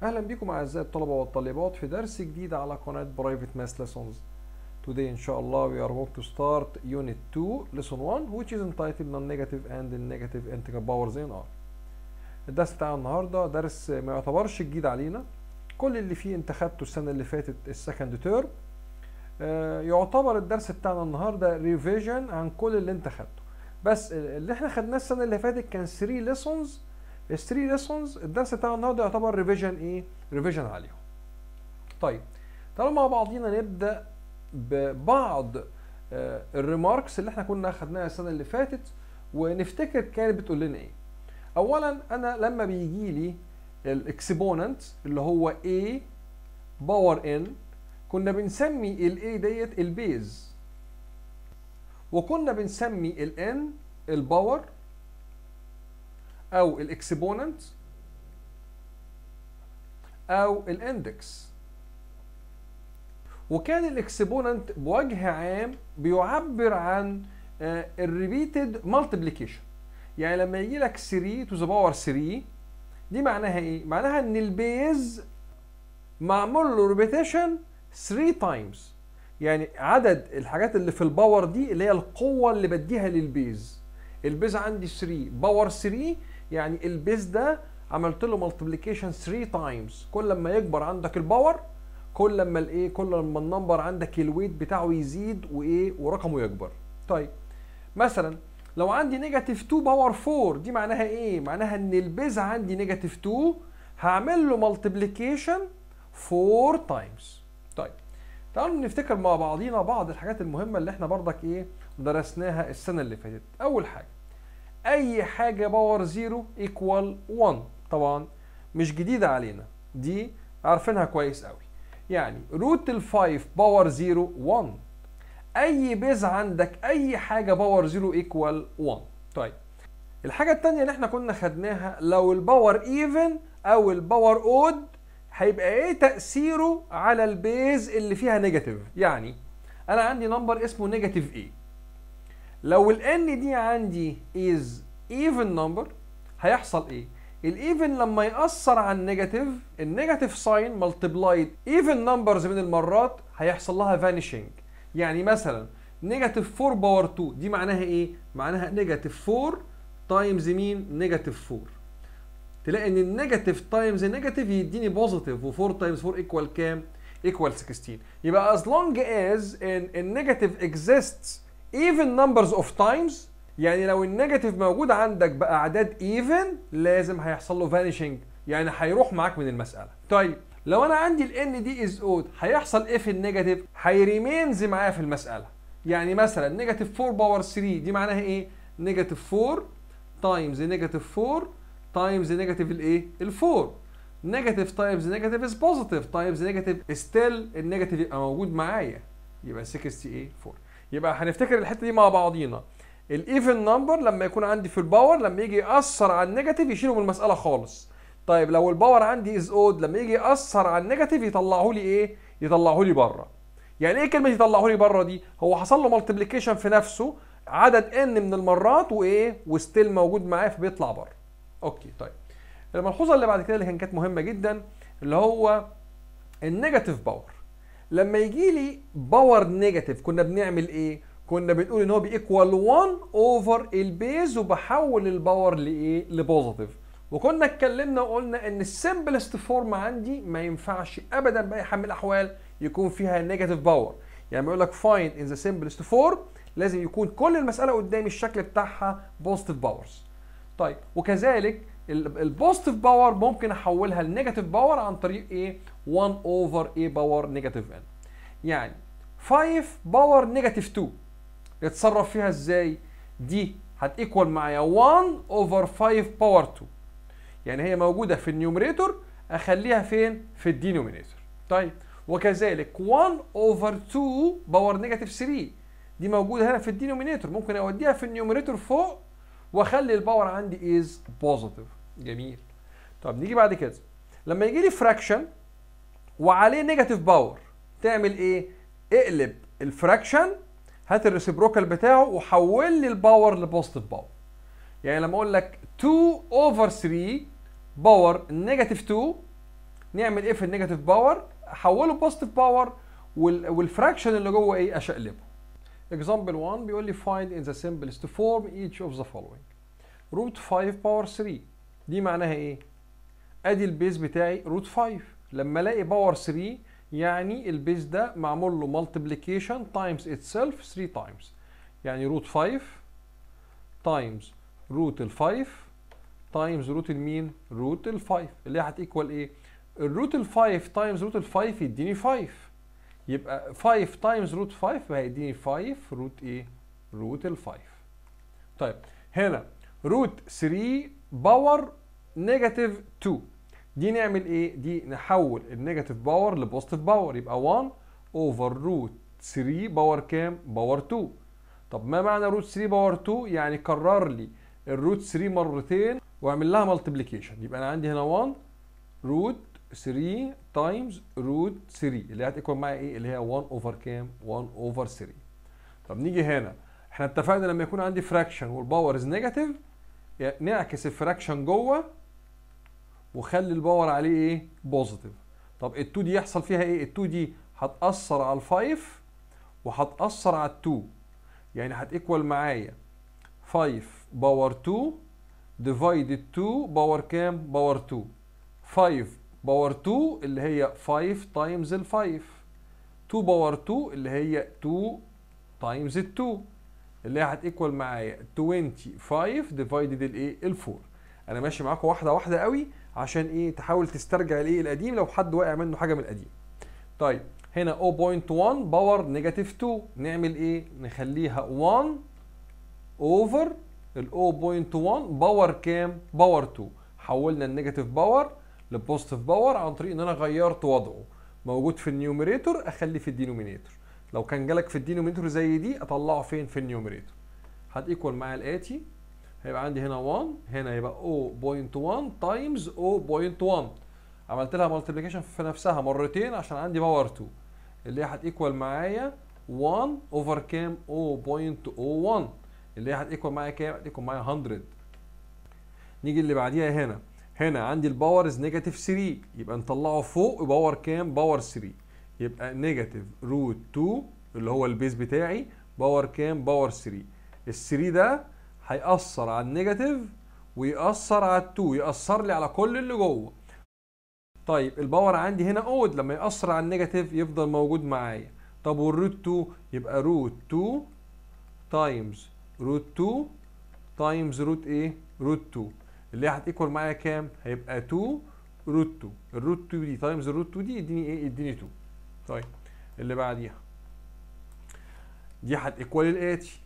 اهلا بكم اعزائي الطلبه والطالبات في درس جديد على قناه برايفت ماس ليسونز Today ان شاء الله we are going to start unit 2 lesson 1 which is entitled non-negative and negative integer powers in R الدرس بتاع النهارده درس ما يعتبرش جديد علينا كل اللي فيه انت خدته السنه اللي فاتت السكند تيرم يعتبر الدرس بتاعنا النهارده ريفيجن عن كل اللي انت خدته بس اللي احنا خدناه السنه اللي فاتت كان 3 ليسونز ال 3 ليسونز الدرس بتاع النهارده يعتبر ريفيجن ايه ريفيجن عليهم طيب تعالوا مع بعضينا نبدا ببعض الريماركس اللي احنا كنا خدناها السنه اللي فاتت ونفتكر كانت بتقول لنا ايه اولا انا لما بيجي لي الاكسبوننت اللي هو a باور n كنا بنسمي ال a ديت البيز وكنا بنسمي ال n الباور او الاكسبوننت او الاندكس وكان الاكسبوننت بوجه عام بيعبر عن الريبيتد مالتيبليكيشن يعني لما يجي لك 3 تو ذا باور 3 دي معناها ايه معناها ان البيز معمول له ريبيتيشن 3 تايمز يعني عدد الحاجات اللي في الباور دي اللي هي القوه اللي بديها للبيز البيز عندي 3 باور 3 يعني البيز ده عملت له مالتيبليكيشن 3 تايمز كل لما يكبر عندك الباور كل لما الايه كل لما النمبر عندك الويت بتاعه يزيد وايه ورقمه يكبر طيب مثلا لو عندي نيجاتيف 2 باور 4 دي معناها ايه معناها ان البيز عندي نيجاتيف 2 هعمل له مالتيبليكيشن 4 تايمز طيب تعالوا نفتكر مع بعضينا بعض الحاجات المهمه اللي احنا برضك ايه درسناها السنه اللي فاتت اول حاجه اي حاجه باور 0 ايكوال 1 طبعا مش جديده علينا دي عارفينها كويس قوي يعني روت ال 5 باور 0 1 اي بيز عندك اي حاجه باور 0 ايكوال 1 طيب الحاجه الثانيه اللي احنا كنا خدناها لو الباور ايفن او الباور اود هيبقى ايه تاثيره على البيز اللي فيها نيجاتيف يعني انا عندي نمبر اسمه نيجاتيف ايه لو الان دي عندي از ايفن نمبر هيحصل ايه الايفن لما ياثر على النيجاتيف النيجاتيف ساين ملتبلايد ايفن نمبرز من المرات هيحصل لها فانيشنج يعني مثلا نيجاتيف 4 باور 2 دي معناها ايه معناها نيجاتيف 4 تايمز مين نيجاتيف 4 تلاقي ان النيجاتيف تايمز نيجاتيف يديني بوزيتيف و4 تايمز 4 ايكوال كام ايكوال 16 يبقى as long as ان النيجاتيف exists even numbers of times يعني لو النيجاتيف موجود عندك باعداد ايفن لازم هيحصل له فانيشنج يعني هيروح معاك من المساله طيب لو انا عندي الان دي از اود هيحصل ايه في النيجاتيف هيريمينز معايا في المساله يعني مثلا نيجاتيف 4 باور 3 دي معناها ايه نيجاتيف 4 تايمز نيجاتيف 4 تايمز نيجاتيف الايه ال4 نيجاتيف تايمز نيجاتيف از بوزيتيف تايمز نيجاتيف ستيل النيجاتيف يبقى موجود معايا يبقى 68 4 يبقى هنفتكر الحته دي مع بعضينا الايفن نمبر لما يكون عندي في الباور لما يجي ياثر على النيجاتيف يشيله من المساله خالص طيب لو الباور عندي از اود لما يجي ياثر على النيجاتيف يطلعه لي ايه يطلعه لي بره يعني ايه كلمه يطلعه لي بره دي هو حصل له مالتيبليكيشن في نفسه عدد ان من المرات وايه وستيل موجود معاه فبيطلع بره اوكي طيب الملحوظه اللي بعد كده اللي كانت مهمه جدا اللي هو النيجاتيف باور لما يجي لي باور نيجاتيف كنا بنعمل ايه كنا بنقول ان هو بيكوال 1 اوفر البيز وبحول الباور لايه لبوزيتيف وكنا اتكلمنا وقلنا ان السمبلست فورم عندي ما ينفعش ابدا باي حال من الاحوال يكون فيها نيجاتيف باور يعني بيقول لك فايند ان ذا سمبلست فورم لازم يكون كل المساله قدامي الشكل بتاعها بوزيتيف باورز طيب وكذلك البوزيتيف باور ممكن احولها لنيجاتيف باور عن طريق ايه 1 اوفر ايه باور نيجاتيف ان يعني 5 باور نيجاتيف 2 يتصرف فيها ازاي دي هتيكوال معايا 1 اوفر 5 باور 2 يعني هي موجوده في النيوميريتور اخليها فين في الدينومينيتور طيب وكذلك 1 اوفر 2 باور نيجاتيف 3 دي موجوده هنا في الدينومينيتور ممكن اوديها في النيوميريتور فوق واخلي الباور عندي از بوزيتيف جميل طب نيجي بعد كده لما يجي لي فراكشن وعليه نيجاتيف باور تعمل ايه اقلب الفراكشن هات الريسيبروكال بتاعه وحول لي الباور لبوزيتيف باور يعني لما اقول لك 2 اوفر 3 باور نيجاتيف 2 نعمل ايه في النيجاتيف باور احوله بوزيتيف باور والفراكشن اللي جوه ايه اشقلبه example 1 بيقول لي find in the simplest form each of the following root 5 باور 3 دي معناها ايه ادي البيز بتاعي روت 5 لما الاقي باور 3 يعني البيز ده معمول له multiplication times itself 3 times يعني روت 5 تايمز روت ال 5 تايمز روت المين روت ال 5 اللي هي هتيكوال ايه الروت ال 5 تايمز روت ال 5 يديني 5 يبقى 5 تايمز روت 5 هيديني 5 روت ايه روت ال 5 طيب هنا روت 3 باور نيجاتيف 2 دي نعمل ايه دي نحول النيجاتيف باور لبوزيتيف باور يبقى 1 اوفر روت 3 باور كام باور 2 طب ما معنى روت 3 باور 2 يعني كرر لي الروت 3 مرتين واعمل لها مالتيبليكيشن يبقى انا عندي هنا 1 روت 3 تايمز روت 3 اللي هتيكوال معايا ايه اللي هي 1 اوفر كام 1 اوفر 3 طب نيجي هنا احنا اتفقنا لما يكون عندي فراكشن والباور از نيجاتيف نعكس الفراكشن جوه وخلي الباور عليه ايه بوزيتيف طب ال2 دي يحصل فيها ايه ال2 دي هتاثر على ال5 وهتاثر على ال2 يعني هتيكوال معايا 5 باور 2 ديفايدد 2 باور كام باور 2 5 باور 2 اللي هي 5 تايمز ال 5 2 باور 2 اللي هي 2 تايمز ال 2 اللي هي هتيكوال معايا 25 ديفايدد الايه ال 4 انا ماشي معاكم واحده واحده قوي عشان ايه تحاول تسترجع الايه القديم لو حد واقع منه حاجه من القديم طيب هنا 0.1 باور نيجاتيف 2 نعمل ايه نخليها 1 اوفر ال 0.1 باور كام باور 2 حولنا النيجاتيف باور لبوزيتيف باور عن طريق ان انا غيرت وضعه موجود في النيوميريتور اخليه في الدينومينيتور لو كان جالك في الدينومينيتور زي دي اطلعه فين في النيوميريتور هتيكوال معايا الاتي هيبقى عندي هنا 1 هنا يبقى 0.1 تايمز 0.1 عملت لها مالتيبليكيشن في نفسها مرتين عشان عندي باور 2 اللي هي هتيكوال معايا 1 اوفر كام 0.01 اللي هي هتيكوال معايا كام هتيكوال معايا 100 نيجي اللي بعديها هنا هنا عندي الباور از نيجاتيف 3 يبقى نطلعه فوق باور كام باور 3 يبقى نيجاتيف روت 2 اللي هو البيز بتاعي باور كام باور 3 ال 3 ده هيأثر على النيجاتيف ويأثر على ال 2 يأثر لي على كل اللي جوه طيب الباور عندي هنا اود لما يأثر على النيجاتيف يفضل موجود معايا طب والروت 2 يبقى روت 2 تايمز روت 2 تايمز روت ايه روت 2 اللي هي هتيكوال معايا كام هيبقى 2 روت 2 الروت 2 دي تايمز الروت 2 دي يديني ايه يديني 2 طيب اللي بعديها دي هتيكوال الاتي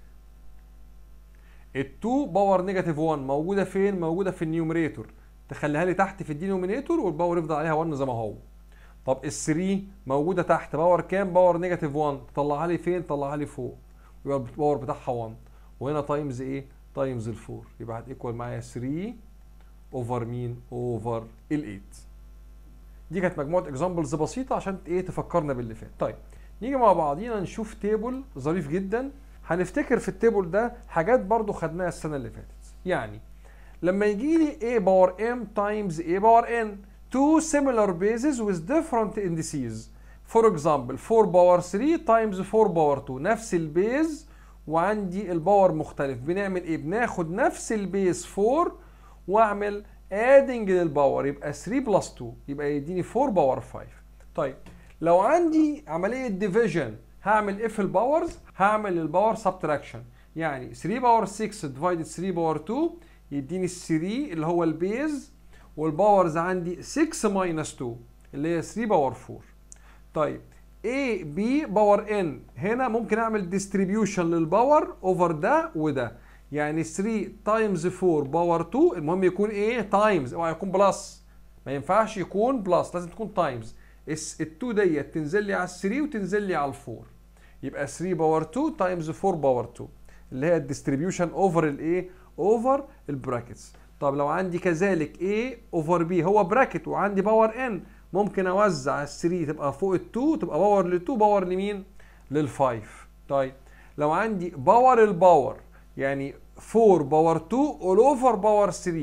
ال2 باور نيجاتيف 1 موجوده فين موجوده في النيوميريتور تخليها لي تحت في الدينومينيتور والباور يفضل عليها 1 زي ما هو طب ال3 موجوده تحت باور كام باور نيجاتيف 1 طلعها لي فين طلعها لي فوق يبقى الباور بتاعها 1 وهنا تايمز ايه تايمز ال 4 يبقى هتيكوال معايا 3 اوفر مين اوفر ال 8 دي كانت مجموعه اكزامبلز بسيطه عشان ايه تفكرنا باللي فات طيب نيجي مع بعضينا نشوف تيبل ظريف جدا هنفتكر في التيبل ده حاجات برضو خدناها السنه اللي فاتت يعني لما يجي لي a باور m times a باور n two similar bases with different indices for example 4 باور 3 times 4 باور 2 نفس البيز وعندي الباور مختلف بنعمل ايه بناخد نفس البيز 4 واعمل ادنج للباور يبقى 3 بلس 2 يبقى يديني 4 باور 5 طيب لو عندي عمليه ديفيجن هعمل ايه في الباورز هعمل الباور سبتراكشن يعني 3 باور 6 ديفايدد 3 باور 2 يديني ال 3 اللي هو البيز والباورز عندي 6 ماينس 2 اللي هي 3 باور 4 طيب A B باور N هنا ممكن اعمل ديستريبيوشن للباور اوفر ده وده يعني 3 تايمز 4 باور 2 المهم يكون ايه تايمز اوعى يكون بلس ما ينفعش يكون بلس لازم تكون تايمز ال 2 ديت تنزل لي على ال 3 وتنزل لي على ال 4 يبقى 3 باور 2 تايمز 4 باور 2 اللي هي الديستريبيوشن اوفر الايه اوفر البراكتس طب لو عندي كذلك A اوفر B هو براكت وعندي باور N ممكن اوزع ال 3 تبقى فوق ال 2 تبقى باور لل 2 باور لمين؟ لل 5 طيب لو عندي باور الباور يعني 4 باور 2 اول اوفر باور 3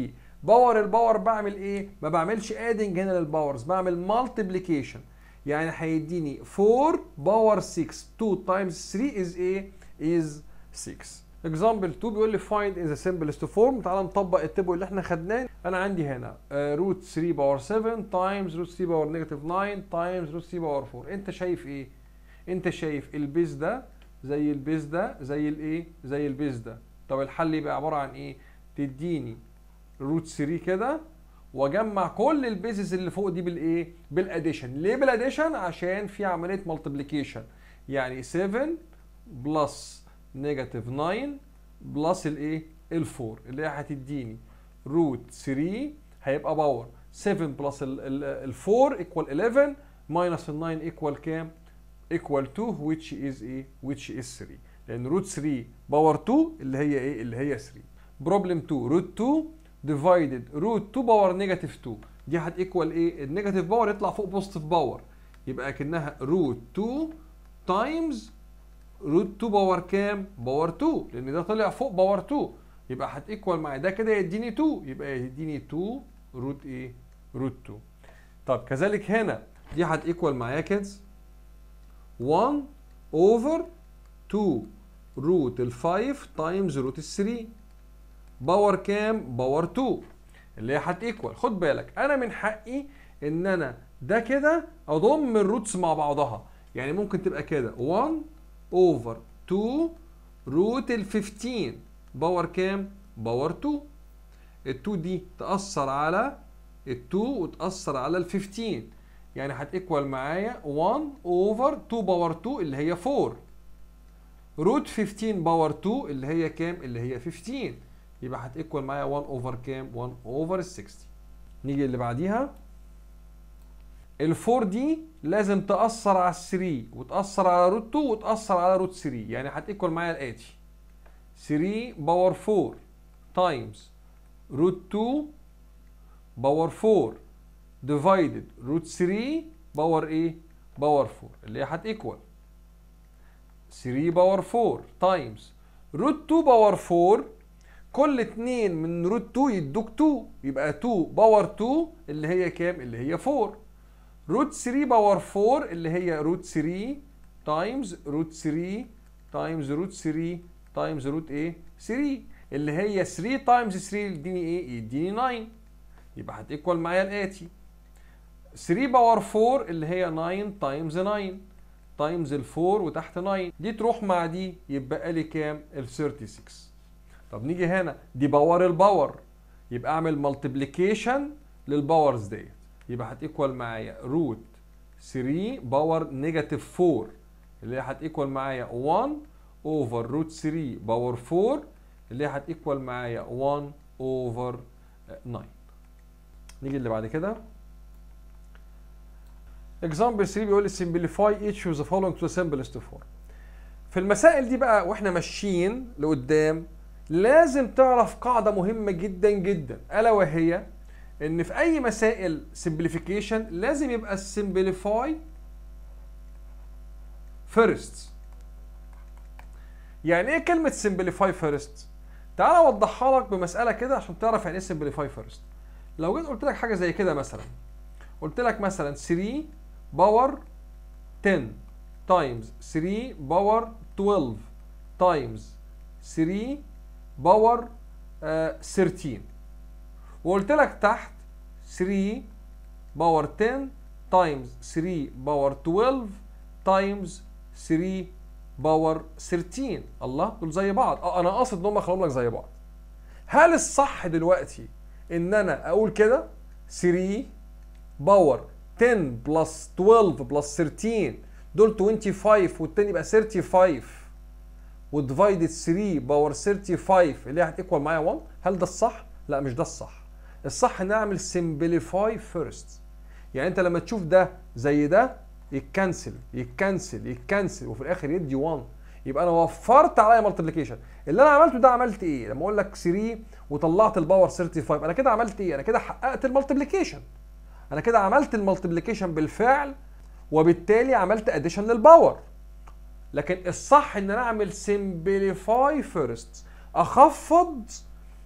باور الباور بعمل ايه ما بعملش ادنج هنا للباورز بعمل مالتيبليكيشن يعني هيديني 4 باور 6 2 تايمز 3 از ايه از 6 اكزامبل 2 بيقول لي find in the simplest form تعال نطبق التبو اللي احنا خدناه انا عندي هنا روت 3 باور 7 تايمز روت 3 باور نيجاتيف 9 تايمز روت 3 باور 4 انت شايف ايه انت شايف البيز ده زي البيز ده زي الايه زي البيز ده طب الحل يبقى عباره عن ايه تديني روت 3 كده واجمع كل البيزز اللي فوق دي بالايه بالاديشن ليه بالاديشن عشان في عمليه مالتيبليكيشن يعني 7 بلس نيجاتيف 9 بلس الايه ال4 اللي هي هتديني روت 3 هيبقى باور 7 بلس ال4 ايكوال 11 ماينس ال 9 ايكوال كام ايكوال 2 which is ايه which is 3 لان روت 3 باور 2 اللي هي ايه اللي هي 3 بروبلم 2 روت 2 ديفايدد روت 2 باور نيجاتيف 2 دي هتيكوال ايه النيجاتيف باور يطلع فوق بوزيتيف باور يبقى اكنها روت 2 تايمز روت 2 باور كام باور 2 لان ده طلع فوق باور 2 يبقى هتيكوال معايا ده كده يديني 2 يبقى يديني 2 روت ايه روت 2 طب كذلك هنا دي هتيكوال معايا كده 1 اوفر 2 روت ال 5 تايمز روت ال 3 باور كام باور 2 اللي هي هتيكوال خد بالك انا من حقي ان انا ده كده اضم الروتس مع بعضها يعني ممكن تبقى كده 1 اوفر 2 روت ال 15 باور كام باور 2 ال 2 دي تاثر على ال 2 وتاثر على ال 15 يعني هتيكوال معايا 1 اوفر 2 باور 2 اللي هي 4 روت 15 باور 2 اللي هي كام اللي هي 15 يبقى هتيكوال معايا 1 اوفر كام 1 اوفر 60 نيجي اللي بعديها ال 4 دي لازم تاثر على ال 3 وتاثر على روت 2 وتاثر على روت 3 يعني هتيكوال معايا الاتي 3 باور 4 تايمز روت 2 باور 4 ديفايدد روت 3 باور ايه باور 4 اللي هي هتيكوال 3 باور 4 تايمز روت 2 باور 4 كل اتنين من روت 2 يدوك 2 يبقى 2 باور 2 اللي هي كام اللي هي 4 روت 3 باور 4 اللي هي روت 3 تايمز روت 3 تايمز روت 3 تايمز روت ايه 3 اللي هي 3 تايمز 3 يديني ايه يديني 9 يبقى هتيكوال معايا الاتي 3 باور 4 اللي هي 9 تايمز 9 تايمز ال 4 وتحت 9 دي تروح مع دي يبقى لي كام ال 36 طب نيجي هنا دي باور الباور يبقى اعمل مالتيبليكيشن للباورز ديت يبقى هتيكوال معايا روت 3 باور نيجاتيف 4 اللي هي هتيكوال معايا 1 اوفر روت 3 باور 4 اللي هي هتيكوال معايا 1 اوفر 9 نيجي اللي بعد كده example 3 بيقول لي simplify each of the following to the simplest form في المسائل دي بقى واحنا ماشيين لقدام لازم تعرف قاعدة مهمة جدا جدا ألا وهي إن في أي مسائل simplification لازم يبقى simplify first يعني إيه كلمة simplify first؟ تعال أوضحها لك بمسألة كده عشان تعرف يعني إيه simplify first لو جيت قلت لك حاجة زي كده مثلا قلت لك مثلا 3 باور 10 تايمز 3 باور 12 تايمز 3 باور 13 وقلت لك تحت 3 باور 10 تايمز 3 باور 12 تايمز 3 باور 13 الله دول زي بعض اه انا قاصد ان هم اخليهم لك زي بعض هل الصح دلوقتي ان انا اقول كده 3 باور 10 بلس 12 بلس 13 دول 25 والتاني يبقى 35 وديفايدد 3 باور 35 اللي هي هتيكوال معايا 1 هل ده الصح؟ لا مش ده الصح الصح ان اعمل سمبليفاي فيرست يعني انت لما تشوف ده زي ده يتكنسل يتكنسل يتكنسل وفي الاخر يدي 1 يبقى انا وفرت عليا مالتيبليكيشن اللي انا عملته ده عملت ايه لما اقول لك 3 وطلعت الباور 35 انا كده عملت ايه انا كده حققت المالتيبليكيشن انا كده عملت المالتيبليكيشن بالفعل وبالتالي عملت اديشن للباور لكن الصح ان انا اعمل سمبليفاي فيرست اخفض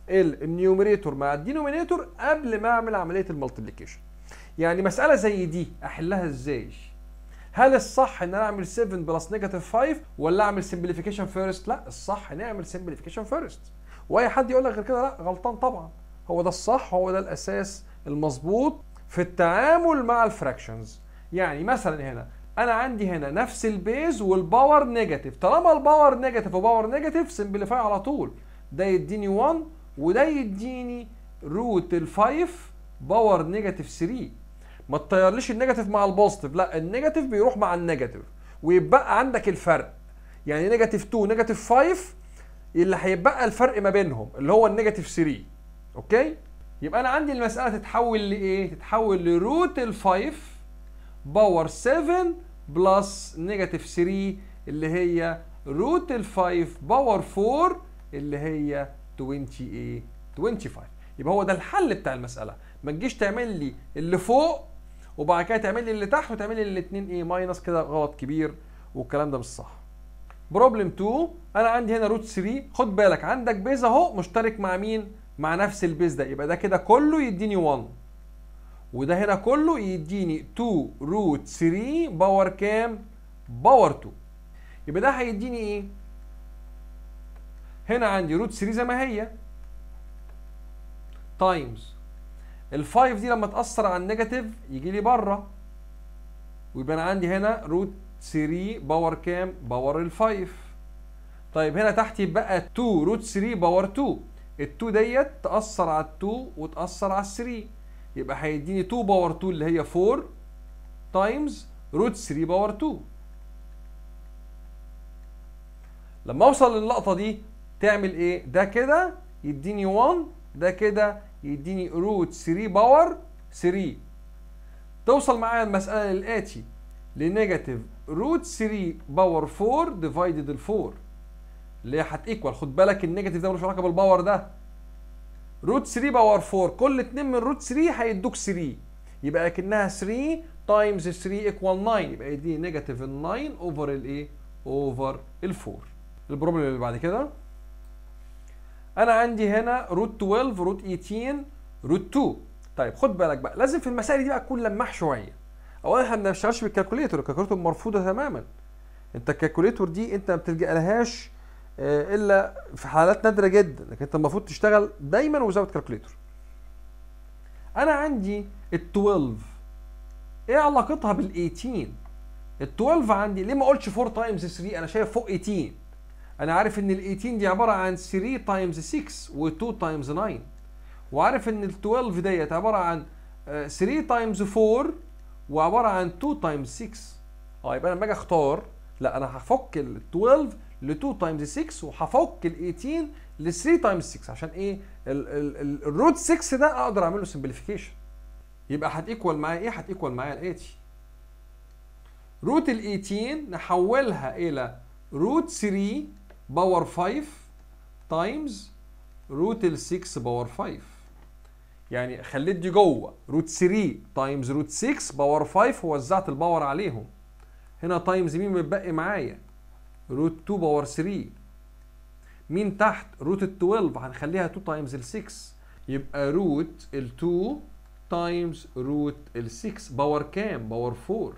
النيوميريتور مع الدينومينيتور قبل ما اعمل عمليه المالتيبليكيشن يعني مساله زي دي احلها ازاي هل الصح ان انا اعمل 7 بلس نيجاتيف 5 ولا اعمل سمبليفيكيشن فيرست لا الصح نعمل سمبليفيكيشن فيرست واي حد يقول لك غير كده لا غلطان طبعا هو ده الصح هو ده الاساس المظبوط في التعامل مع الفراكشنز يعني مثلا هنا انا عندي هنا نفس البيز والباور نيجاتيف طالما الباور نيجاتيف وباور نيجاتيف سمبليفاي على طول ده يديني 1 وده يديني روت ال 5 باور نيجاتيف 3 ما تطيرليش النيجاتيف مع البوزيتيف لا النيجاتيف بيروح مع النيجاتيف ويبقى عندك الفرق يعني نيجاتيف 2 نيجاتيف 5 اللي هيبقى الفرق ما بينهم اللي هو النيجاتيف 3 اوكي يبقى انا عندي المساله تتحول لايه تتحول لروت ال 5 باور 7 بلس نيجاتيف 3 اللي هي روت ال 5 باور 4 اللي هي 20 ايه 25 يبقى هو ده الحل بتاع المساله ما تجيش تعمل لي اللي فوق وبعد كده تعمل لي اللي تحت وتعمل لي الاثنين ايه ماينس كده غلط كبير والكلام ده مش صح بروبلم 2 انا عندي هنا روت 3 خد بالك عندك بيز اهو مشترك مع مين مع نفس البيز ده يبقى ده كده كله يديني 1 وده هنا كله يديني 2 روت 3 باور كام باور 2 يبقى ده هيديني ايه هنا عندي روت 3 زي ما هي تايمز ال5 دي لما تاثر على النيجاتيف يجي لي بره ويبقى انا عندي هنا روت 3 باور كام باور ال5 طيب هنا تحت يبقى 2 روت 3 باور 2 ال2 ديت تاثر على ال2 وتاثر على ال3 يبقى هيديني 2 باور 2 اللي هي 4 تايمز روت 3 باور 2 لما اوصل للقطه دي تعمل ايه ده كده يديني 1 ده كده يديني روت 3 باور 3 توصل معايا المساله للاتي لنيجاتيف روت 3 باور 4 ديفايدد ال 4 اللي هي هتيكوال خد بالك النيجاتيف ده ملوش علاقه بالباور ده روت 3 باور 4 كل 2 من روت 3 هيدوك 3 يبقى اكنها 3 تايمز 3 ايكوال 9 يبقى يديني نيجاتيف ال 9 اوفر الايه؟ اوفر ال 4 البروبلم اللي بعد كده انا عندي هنا روت 12 روت 18 روت 2 طيب خد بالك بقى لازم في المسائل دي بقى تكون لماح شويه اولا احنا ما بنشتغلش بالكالكوليتور الكالكوليتور مرفوضه تماما انت الكالكوليتور دي انت ما بتلجا لهاش الا في حالات نادره جدا لكن انت المفروض تشتغل دايما وزاويه كالكوليتور انا عندي ال 12 ايه علاقتها بال 18 ال 12 عندي ليه ما قلتش 4 تايمز 3 انا شايف فوق 18 انا عارف ان ال 18 دي عباره عن 3 تايمز 6 و2 تايمز 9 وعارف ان ال 12 ديت عباره عن 3 تايمز 4 وعباره عن 2 تايمز 6 اه يبقى انا لما اجي اختار لا انا هفك ال 12 ل 2 تايمز 6 وهفك ال 18 ل 3 تايمز 6 عشان ايه الروت 6 ده اقدر اعمل له سمبليفيكيشن يبقى هتيكوال معايا ايه هتيكوال معايا الاتي روت ال 18 نحولها الى روت 3 باور 5 تايمز روت ال 6 باور 5 يعني خليت دي جوه روت 3 تايمز روت 6 باور 5 ووزعت الباور عليهم هنا تايمز مين متبقي معايا روت 2 باور 3 مين تحت روت ال 12 هنخليها 2 تايمز ال 6 يبقى روت ال 2 تايمز روت ال 6 باور كام باور 4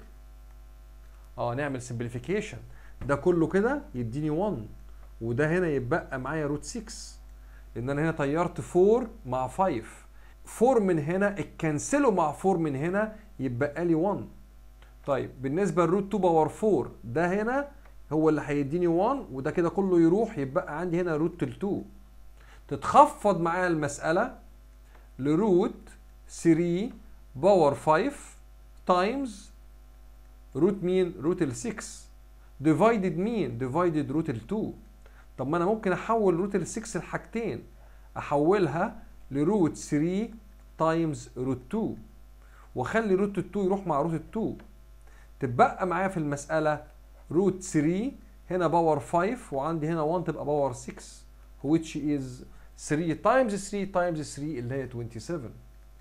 اه نعمل سمبليفيكيشن ده كله كده يديني 1 وده هنا يتبقى معايا روت 6 لان انا هنا طيرت 4 مع 5 4 من هنا اتكنسلوا مع 4 من هنا يتبقى لي 1 طيب بالنسبه للروت 2 باور 4 ده هنا هو اللي هيديني 1 وده كده كله يروح يبقى عندي هنا روت 2 تتخفض معايا المساله لروت 3 باور 5 تايمز روت مين روت ال 6 ديفايدد مين ديفايدد روت ال 2 طب ما انا ممكن احول روت ال 6 لحاجتين احولها لروت 3 تايمز روت 2 واخلي روت 2 يروح مع روت 2 تبقى معايا في المساله روت 3 هنا باور 5 وعندي هنا 1 تبقى باور 6 which is 3 تايمز 3 تايمز 3 اللي هي 27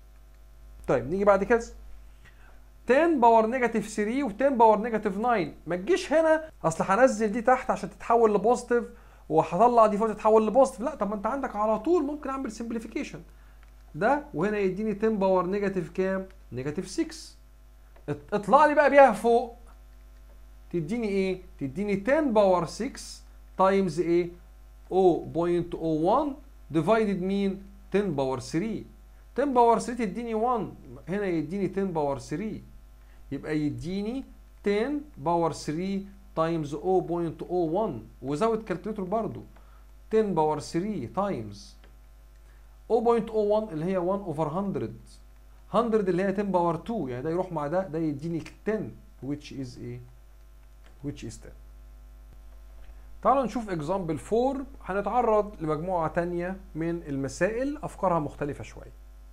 طيب نيجي بعد كده 10 باور نيجاتيف 3 و10 باور نيجاتيف 9 ما تجيش هنا اصل هنزل دي تحت عشان تتحول لبوزيتيف وهطلع دي فوق تتحول لبوزيتيف لا طب ما انت عندك على طول ممكن اعمل سمبليفيكيشن ده وهنا يديني 10 باور نيجاتيف كام نيجاتيف 6 ات- اطلع لي بقى بيها فوق تديني ايه تديني 10 باور 6 تايمز ايه 0.01 ديفايدد مين 10 باور 3 10 باور 3 تديني 1 هنا يديني 10 باور 3 يبقى يديني 10 باور 3 تايمز 0.01 وزود كالكوليتور برضو 10 باور 3 تايمز 0.01 اللي هي 1 اوفر 100 100 اللي هي 10 باور 2 يعني ده يروح مع ده ده يديني 10 which is ايه which is 10 تعالوا نشوف اكزامبل 4 هنتعرض لمجموعة تانية من المسائل افكارها مختلفة شوية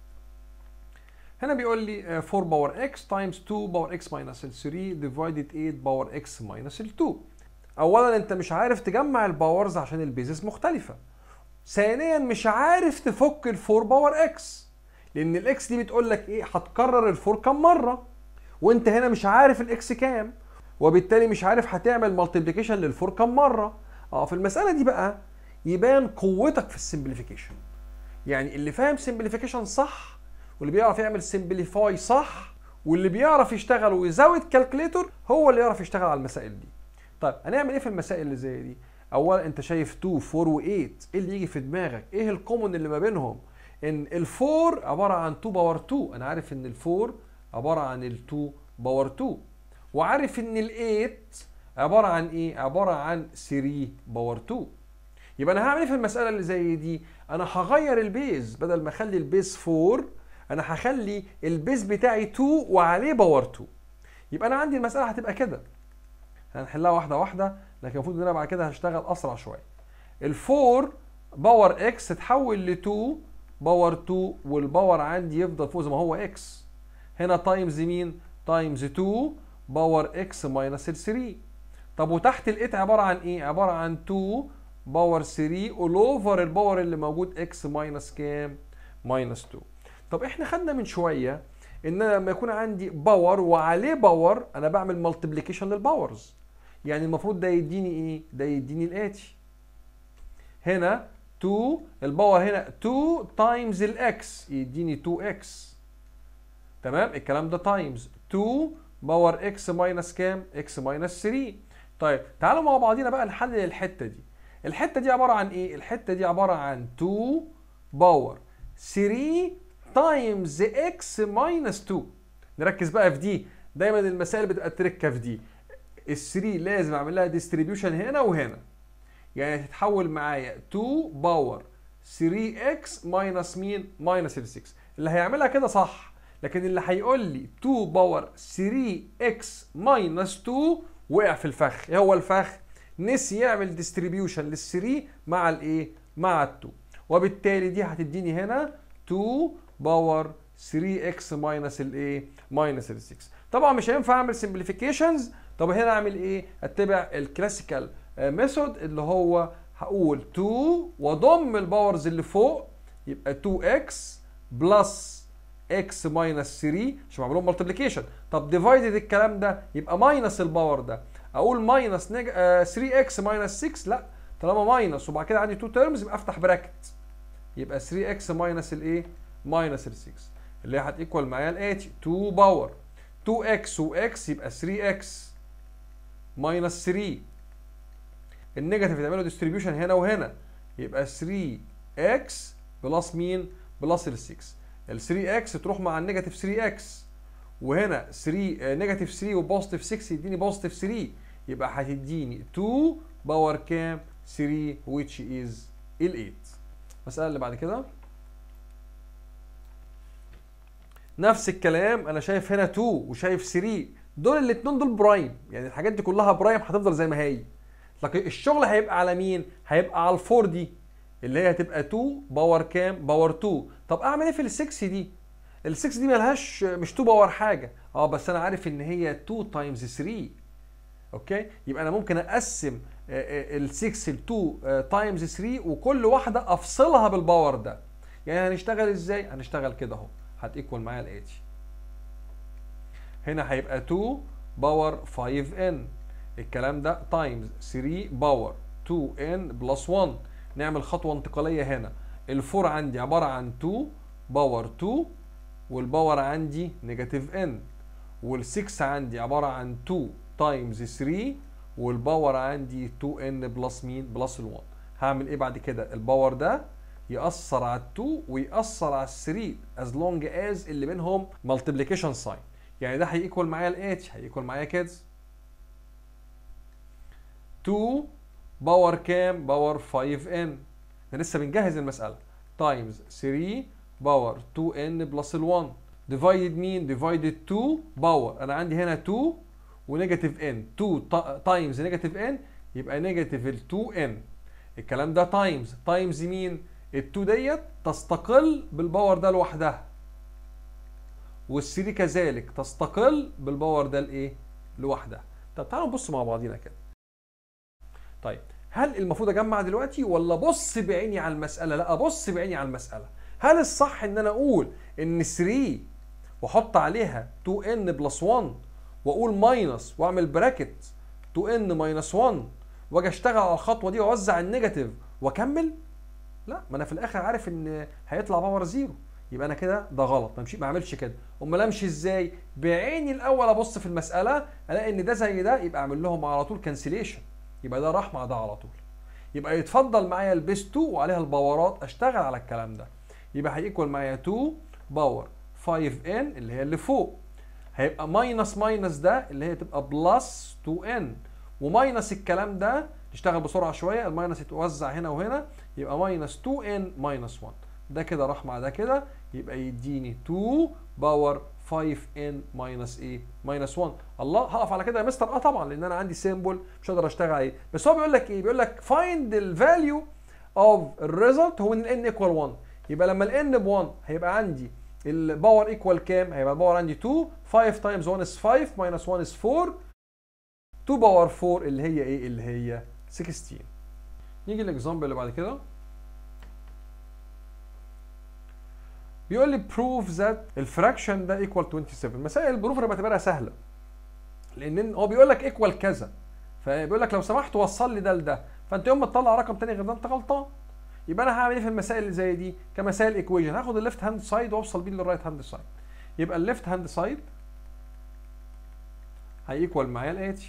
هنا بيقول لي آه، 4 باور x times 2 باور x minus 3 divided 8 باور x minus 2 اولا انت مش عارف تجمع الباورز عشان البيزس مختلفة ثانيا مش عارف تفك ال 4 باور x لان الاكس دي بتقول لك ايه هتكرر الفور كام مره وانت هنا مش عارف الاكس كام وبالتالي مش عارف هتعمل مالتيبليكيشن للفور كام مره اه في المساله دي بقى يبان قوتك في السمبليفيكيشن يعني اللي فاهم سمبليفيكيشن صح واللي بيعرف يعمل سمبليفاي صح واللي بيعرف يشتغل ويزود كالكوليتور هو اللي يعرف يشتغل على المسائل دي طيب هنعمل ايه في المسائل اللي زي دي اولا انت شايف 2 4 و8 ايه اللي يجي في دماغك ايه الكومون اللي ما بينهم ان ال4 عباره عن 2 باور 2 انا عارف ان ال4 عباره عن ال2 باور 2 وعارف ان ال8 عباره عن ايه عباره عن 3 باور 2 يبقى انا هعمل ايه في المساله اللي زي دي انا هغير البيز بدل ما اخلي البيز 4 انا هخلي البيز بتاعي 2 وعليه باور 2 يبقى انا عندي المساله هتبقى كده هنحلها واحده واحده لكن المفروض ان انا بعد كده هشتغل اسرع شويه ال4 باور اكس تتحول ل 2 باور 2 والباور عندي يفضل فوق زي ما هو اكس هنا تايمز مين تايمز 2 باور اكس ماينس ال 3 طب وتحت ال8 عباره عن ايه عباره عن 2 باور 3 اول اوفر الباور اللي موجود اكس ماينس كام ماينس 2 طب احنا خدنا من شويه ان انا لما يكون عندي باور وعليه باور انا بعمل مالتيبليكيشن للباورز يعني المفروض ده يديني ايه ده يديني الاتي هنا 2 الباور هنا 2 تايمز الاكس يديني 2 اكس تمام الكلام ده تايمز 2 باور اكس ماينس كام اكس ماينس 3 طيب تعالوا مع بعضينا بقى نحلل الحته دي الحته دي عباره عن ايه الحته دي عباره عن 2 باور 3 تايمز اكس ماينس 2 نركز بقى في دي دايما المسائل بتبقى تركه في دي ال 3 لازم اعمل لها ديستريبيوشن هنا وهنا يعني هتتحول معايا 2 باور 3x ماينس مين؟ ماينس ال 6 اللي هيعملها كده صح لكن اللي هيقول لي 2 باور 3x ماينس 2 وقع في الفخ ايه هو الفخ؟ نسي يعمل ديستريبيوشن لل 3 مع الايه؟ مع ال 2 وبالتالي دي هتديني هنا 2 باور 3x ماينس الايه؟ ماينس ال 6 طبعا مش هينفع اعمل سمبليفيكيشنز طب هنا اعمل ايه؟ اتبع الكلاسيكال ميثود اللي هو هقول 2 واضم الباورز اللي فوق يبقى 2x بلس x ماينس 3 عشان بعمل لهم مالتيبليكيشن طب ديفايدد الكلام ده يبقى ماينس الباور ده اقول ماينس نج... آه 3x ماينس 6 لا طالما ماينس وبعد كده عندي 2 تيرمز يبقى افتح براكت يبقى 3x ماينس الايه؟ ماينس ال 6 اللي هي هتيكوال معايا الاتي 2 باور 2x وx يبقى 3x ماينس 3 النيجاتيف تعمله ديستريبيوشن هنا وهنا يبقى 3x بلس مين؟ بلس ال 6 ال 3x تروح مع النيجاتيف 3x وهنا 3 نيجاتيف 3 وبوزيتيف 6 يديني بوزيتيف 3 يبقى هتديني 2 باور كام؟ 3 which is ال 8 المسألة اللي بعد كده نفس الكلام انا شايف هنا 2 وشايف 3 دول الاثنين دول برايم يعني الحاجات دي كلها برايم هتفضل زي ما هي لكن الشغل هيبقى على مين؟ هيبقى على الفور دي اللي هي هتبقى 2 باور كام؟ باور 2 طب اعمل ايه في ال 6 دي؟ ال 6 دي ملهاش مش 2 باور حاجه اه بس انا عارف ان هي 2 تايمز 3 اوكي يبقى انا ممكن اقسم ال 6 ل 2 تايمز 3 وكل واحده افصلها بالباور ده يعني هنشتغل ازاي؟ هنشتغل كده اهو هتيكوال معايا الاتي هنا هيبقى 2 باور 5 ان الكلام ده تايمز 3 باور 2n بلس 1 نعمل خطوه انتقاليه هنا ال4 عندي عباره عن 2 باور 2 والباور عندي نيجاتيف n وال6 عندي عباره عن 2 تايمز 3 والباور عندي 2n بلس مين بلس ال1 هعمل ايه بعد كده الباور ده يأثر على ال2 ويأثر على ال3 as long as اللي بينهم multiplication sign يعني ده هيكوال معايا الاتش هيكوال معايا كده 2 باور كام باور 5n احنا لسه بنجهز المسألة تايمز 3 باور 2n بلس ال1 ديفايدد مين ديفايدد 2 باور انا عندي هنا 2 ونيجاتيف n 2 تايمز نيجاتيف n يبقى نيجاتيف ال 2n الكلام ده تايمز تايمز مين ال2 ديت تستقل بالباور ده لوحدها وال3 كذلك تستقل بالباور ده لايه لوحدها طب تعالوا نبص مع بعضينا كده طيب هل المفروض اجمع دلوقتي ولا بص بعيني على المساله لا ابص بعيني على المساله هل الصح ان انا اقول ان 3 واحط عليها 2n بلس 1 واقول ماينس واعمل براكت 2n ماينس 1 واجي اشتغل على الخطوه دي واوزع النيجاتيف واكمل لا ما انا في الاخر عارف ان هيطلع باور زيرو يبقى انا كده ده غلط ما امشي ما اعملش كده امال امشي ازاي بعيني الاول ابص في المساله الاقي ان ده زي ده يبقى اعمل لهم على طول كانسليشن يبقى ده راح مع ده على طول يبقى يتفضل معايا البيس 2 وعليها الباورات اشتغل على الكلام ده يبقى هيكوال معايا 2 باور 5n اللي هي اللي فوق هيبقى ماينس ماينس ده اللي هي تبقى بلس 2n وماينس الكلام ده نشتغل بسرعه شويه الماينس يتوزع هنا وهنا يبقى ماينس 2n ماينس 1 ده كده راح مع ده كده يبقى يديني 2 باور 5n ماينس ايه ماينس 1 الله هقف على كده يا مستر اه طبعا لان انا عندي سيمبل مش هقدر اشتغل عليه بس هو بيقول لك ايه بيقول لك find the value of الريزلت هو ان ال n equal 1 يبقى لما ال n ب 1 هيبقى عندي الباور ايكوال كام هيبقى الباور عندي 2 5 تايمز 1 is 5 minus 1 is 4 2 باور 4 اللي هي ايه اللي هي 16 نيجي الاكزامبل اللي بعد كده بيقول لي prove that الفراكشن ده equal 27 مسائل البروف انا بعتبرها سهله لان هو بيقول لك equal كذا فبيقول لك لو سمحت وصل لي ده لده فانت يوم ما تطلع رقم تاني غير ده انت غلطان يبقى انا هعمل ايه في المسائل اللي زي دي كمسائل ايكويشن هاخد الليفت هاند سايد واوصل بيه للرايت هاند سايد يبقى الليفت هاند سايد هيكوال معايا الاتي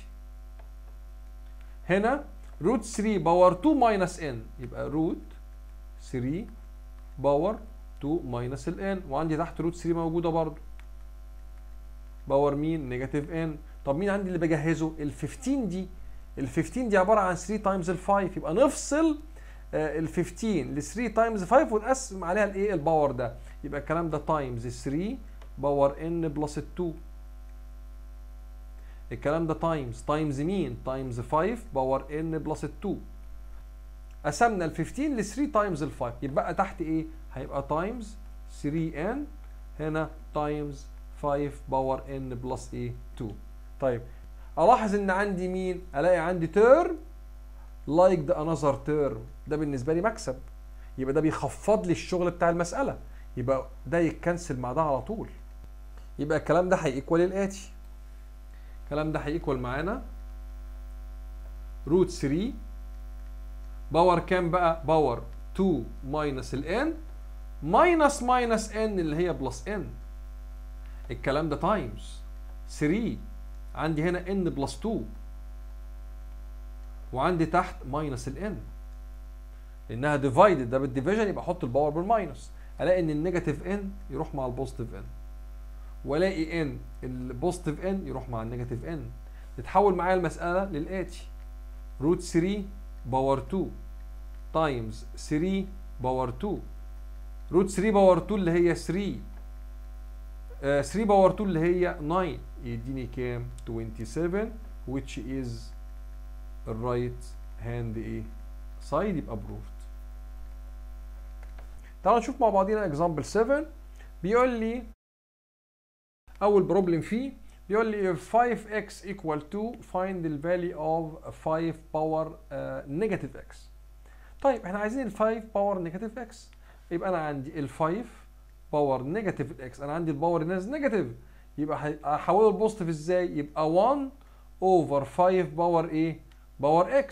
هنا روت 3 باور 2 ماينس ان يبقى روت 3 باور 2 ماينس الان وعندي تحت روت 3 موجوده برضو باور مين نيجاتيف ان طب مين عندي اللي بجهزه ال 15 دي ال 15 دي عباره عن 3 تايمز ال 5 يبقى نفصل ال 15 ل 3 تايمز 5 ونقسم عليها الايه الباور ده يبقى الكلام ده تايمز 3 باور ان بلس 2 الكلام ده تايمز تايمز مين تايمز 5 باور ان بلس 2 قسمنا ال 15 ل 3 تايمز ال 5 يبقى تحت ايه هيبقى تايمز 3 ان هنا تايمز 5 باور ان بلس ايه 2 طيب الاحظ ان عندي مين الاقي عندي تيرم لايك ذا انذر تيرم ده بالنسبه لي مكسب يبقى ده بيخفض لي الشغل بتاع المساله يبقى ده يتكنسل مع ده على طول يبقى الكلام ده هيكوال الاتي الكلام ده هيكوال معانا روت 3 باور كام بقى باور 2 ماينس الان ماينس ماينس ان اللي هي بلس ان الكلام ده تايمز 3 عندي هنا ان بلس 2 وعندي تحت ماينس الان لانها ديفايدد ده بالديفيجن يبقى احط الباور بالماينس الاقي ان النيجاتيف ان يروح مع البوزيتيف ان والاقي ان البوزيتيف ان يروح مع النيجاتيف ان تتحول معايا المساله للاتي روت 3 باور 2 تايمز 3 باور 2 روت 3 باور 2 اللي هي 3 آه 3 باور 2 اللي هي 9 يديني كام 27 which is الرايت هاند ايه سايد يبقى بروفد تعالوا نشوف مع بعضينا اكزامبل 7 بيقول لي اول بروبلم فيه بيقول لي if 5x equal to find the value of 5 power uh, negative x طيب احنا عايزين ال 5 باور نيجاتيف x يبقى انا عندي ال 5 باور نيجاتيف x انا عندي الباور ناز نيجاتيف يبقى هحوله لبوزيتيف ازاي يبقى 1 over 5 باور ايه باور x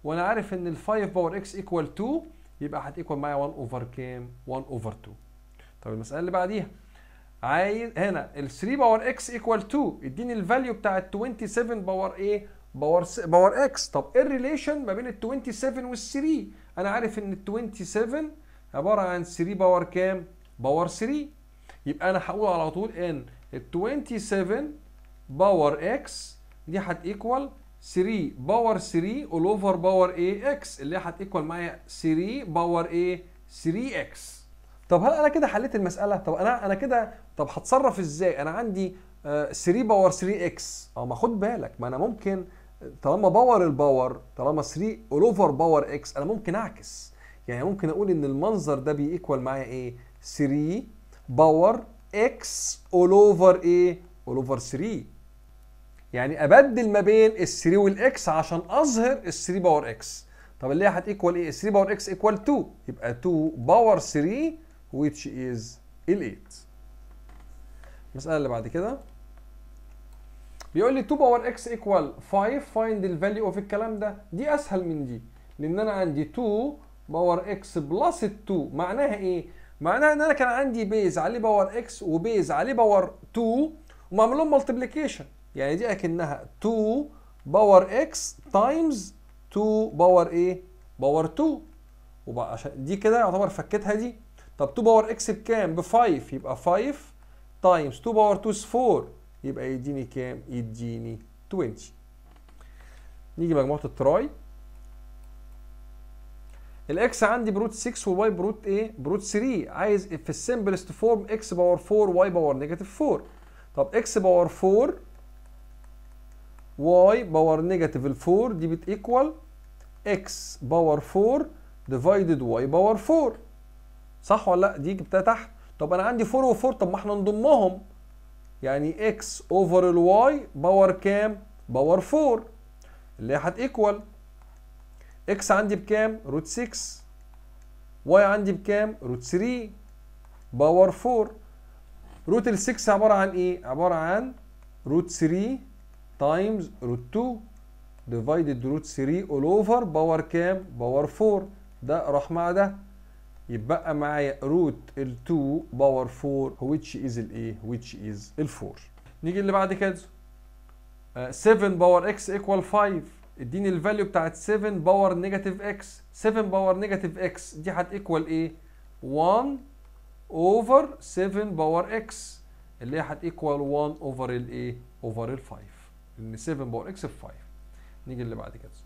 وانا عارف ان ال 5 باور اكس ايكوال 2 يبقى هتيكوال معايا 1 اوفر كام 1 اوفر 2 طب المساله اللي بعديها عايز هنا ال 3 باور اكس ايكوال 2 اديني الفاليو بتاع ال 27 باور ايه باور س... باور اكس طب ايه الريليشن ما بين ال 27 وال 3 انا عارف ان ال 27 عباره عن 3 باور كام باور 3 يبقى انا هقول على طول ان ال 27 باور اكس دي هتيكوال 3 باور 3 اول اوفر باور ايه اكس اللي هتيكوال معايا 3 باور ايه 3 اكس طب هل انا كده حليت المساله طب انا انا كده طب هتصرف ازاي انا عندي آه 3 باور 3 اكس اه ما خد بالك ما انا ممكن طالما باور الباور طالما 3 اول اوفر باور اكس انا ممكن اعكس يعني ممكن اقول ان المنظر ده بيكوال معايا ايه 3 باور اكس اول اوفر ايه اول اوفر 3 يعني ابدل ما بين ال 3 والاكس عشان اظهر ال 3 باور اكس طب اللي هي هتيكوال ايه 3 باور اكس ايكوال 2 يبقى 2 باور 3 which is ال 8 المساله اللي بعد كده بيقول لي 2 باور اكس ايكوال 5 فايند الفاليو اوف الكلام ده دي اسهل من دي لان انا عندي 2 باور اكس بلس 2 معناها ايه معناها ان انا كان عندي بيز عليه باور اكس وبيز عليه باور 2 ومعمول لهم ملتبليكيشن يعني دي اكنها 2 باور اكس تايمز 2 باور ايه باور 2 وبقى عشان دي كده يعتبر فكتها دي طب 2 باور اكس بكام ب 5 يبقى 5 تايمز 2 باور 2 is 4 يبقى يديني كام يديني 20 نيجي مجموعه التراي الاكس عندي بروت 6 والواي بروت ايه بروت 3 عايز في السمبلست فورم اكس باور 4 واي باور نيجاتيف 4 طب اكس باور 4 واي باور نيجاتيف ال 4 دي بتيكوال اكس باور 4 ديفايدد واي باور 4 صح ولا لا دي جبتها تحت طب انا عندي 4 و4 طب ما احنا نضمهم يعني اكس اوفر الواي باور كام باور 4 اللي هي هتيكوال اكس عندي بكام روت 6 واي عندي بكام روت 3 باور 4 روت ال 6 عباره عن ايه عباره عن روت 3 تايمز روت 2 ديفايدد روت 3 اول اوفر باور كام باور 4 ده راح مع ده يبقى معايا روت ال 2 باور 4 which is الايه which is ال 4 نيجي اللي بعد كده 7 باور اكس ايكوال 5 اديني الفاليو بتاعت 7 باور نيجاتيف اكس 7 باور نيجاتيف اكس دي هتيكوال ايه 1 اوفر 7 باور اكس اللي هي هتيكوال 1 اوفر الايه اوفر ال 5 لان 7 باور اكس ب 5 نيجي اللي بعد كده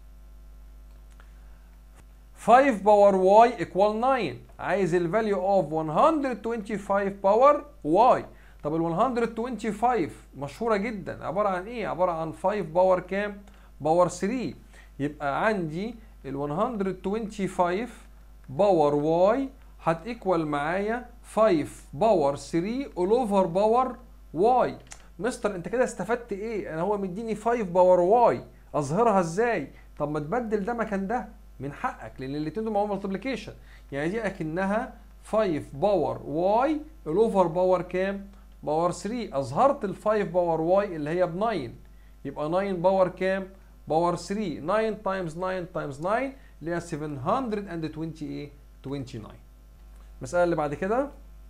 5 باور واي ايكوال 9 عايز الفاليو اوف 125 باور واي طب ال 125 مشهوره جدا عباره عن ايه عباره عن 5 باور كام باور 3 يبقى عندي ال 125 باور واي هتيكوال معايا 5 باور 3 اول اوفر باور واي مستر انت كده استفدت ايه انا هو مديني 5 باور واي اظهرها ازاي طب ما تبدل ده مكان ده من حقك لان الاثنين دول معاهم ملتبليكيشن يعني دي اكنها 5 باور واي الاوفر باور كام باور 3 اظهرت ال 5 باور واي اللي هي ب 9 يبقى 9 باور كام باور 3 9 تايمز 9 تايمز 9 اللي هي 720 ايه 29 المساله اللي بعد كده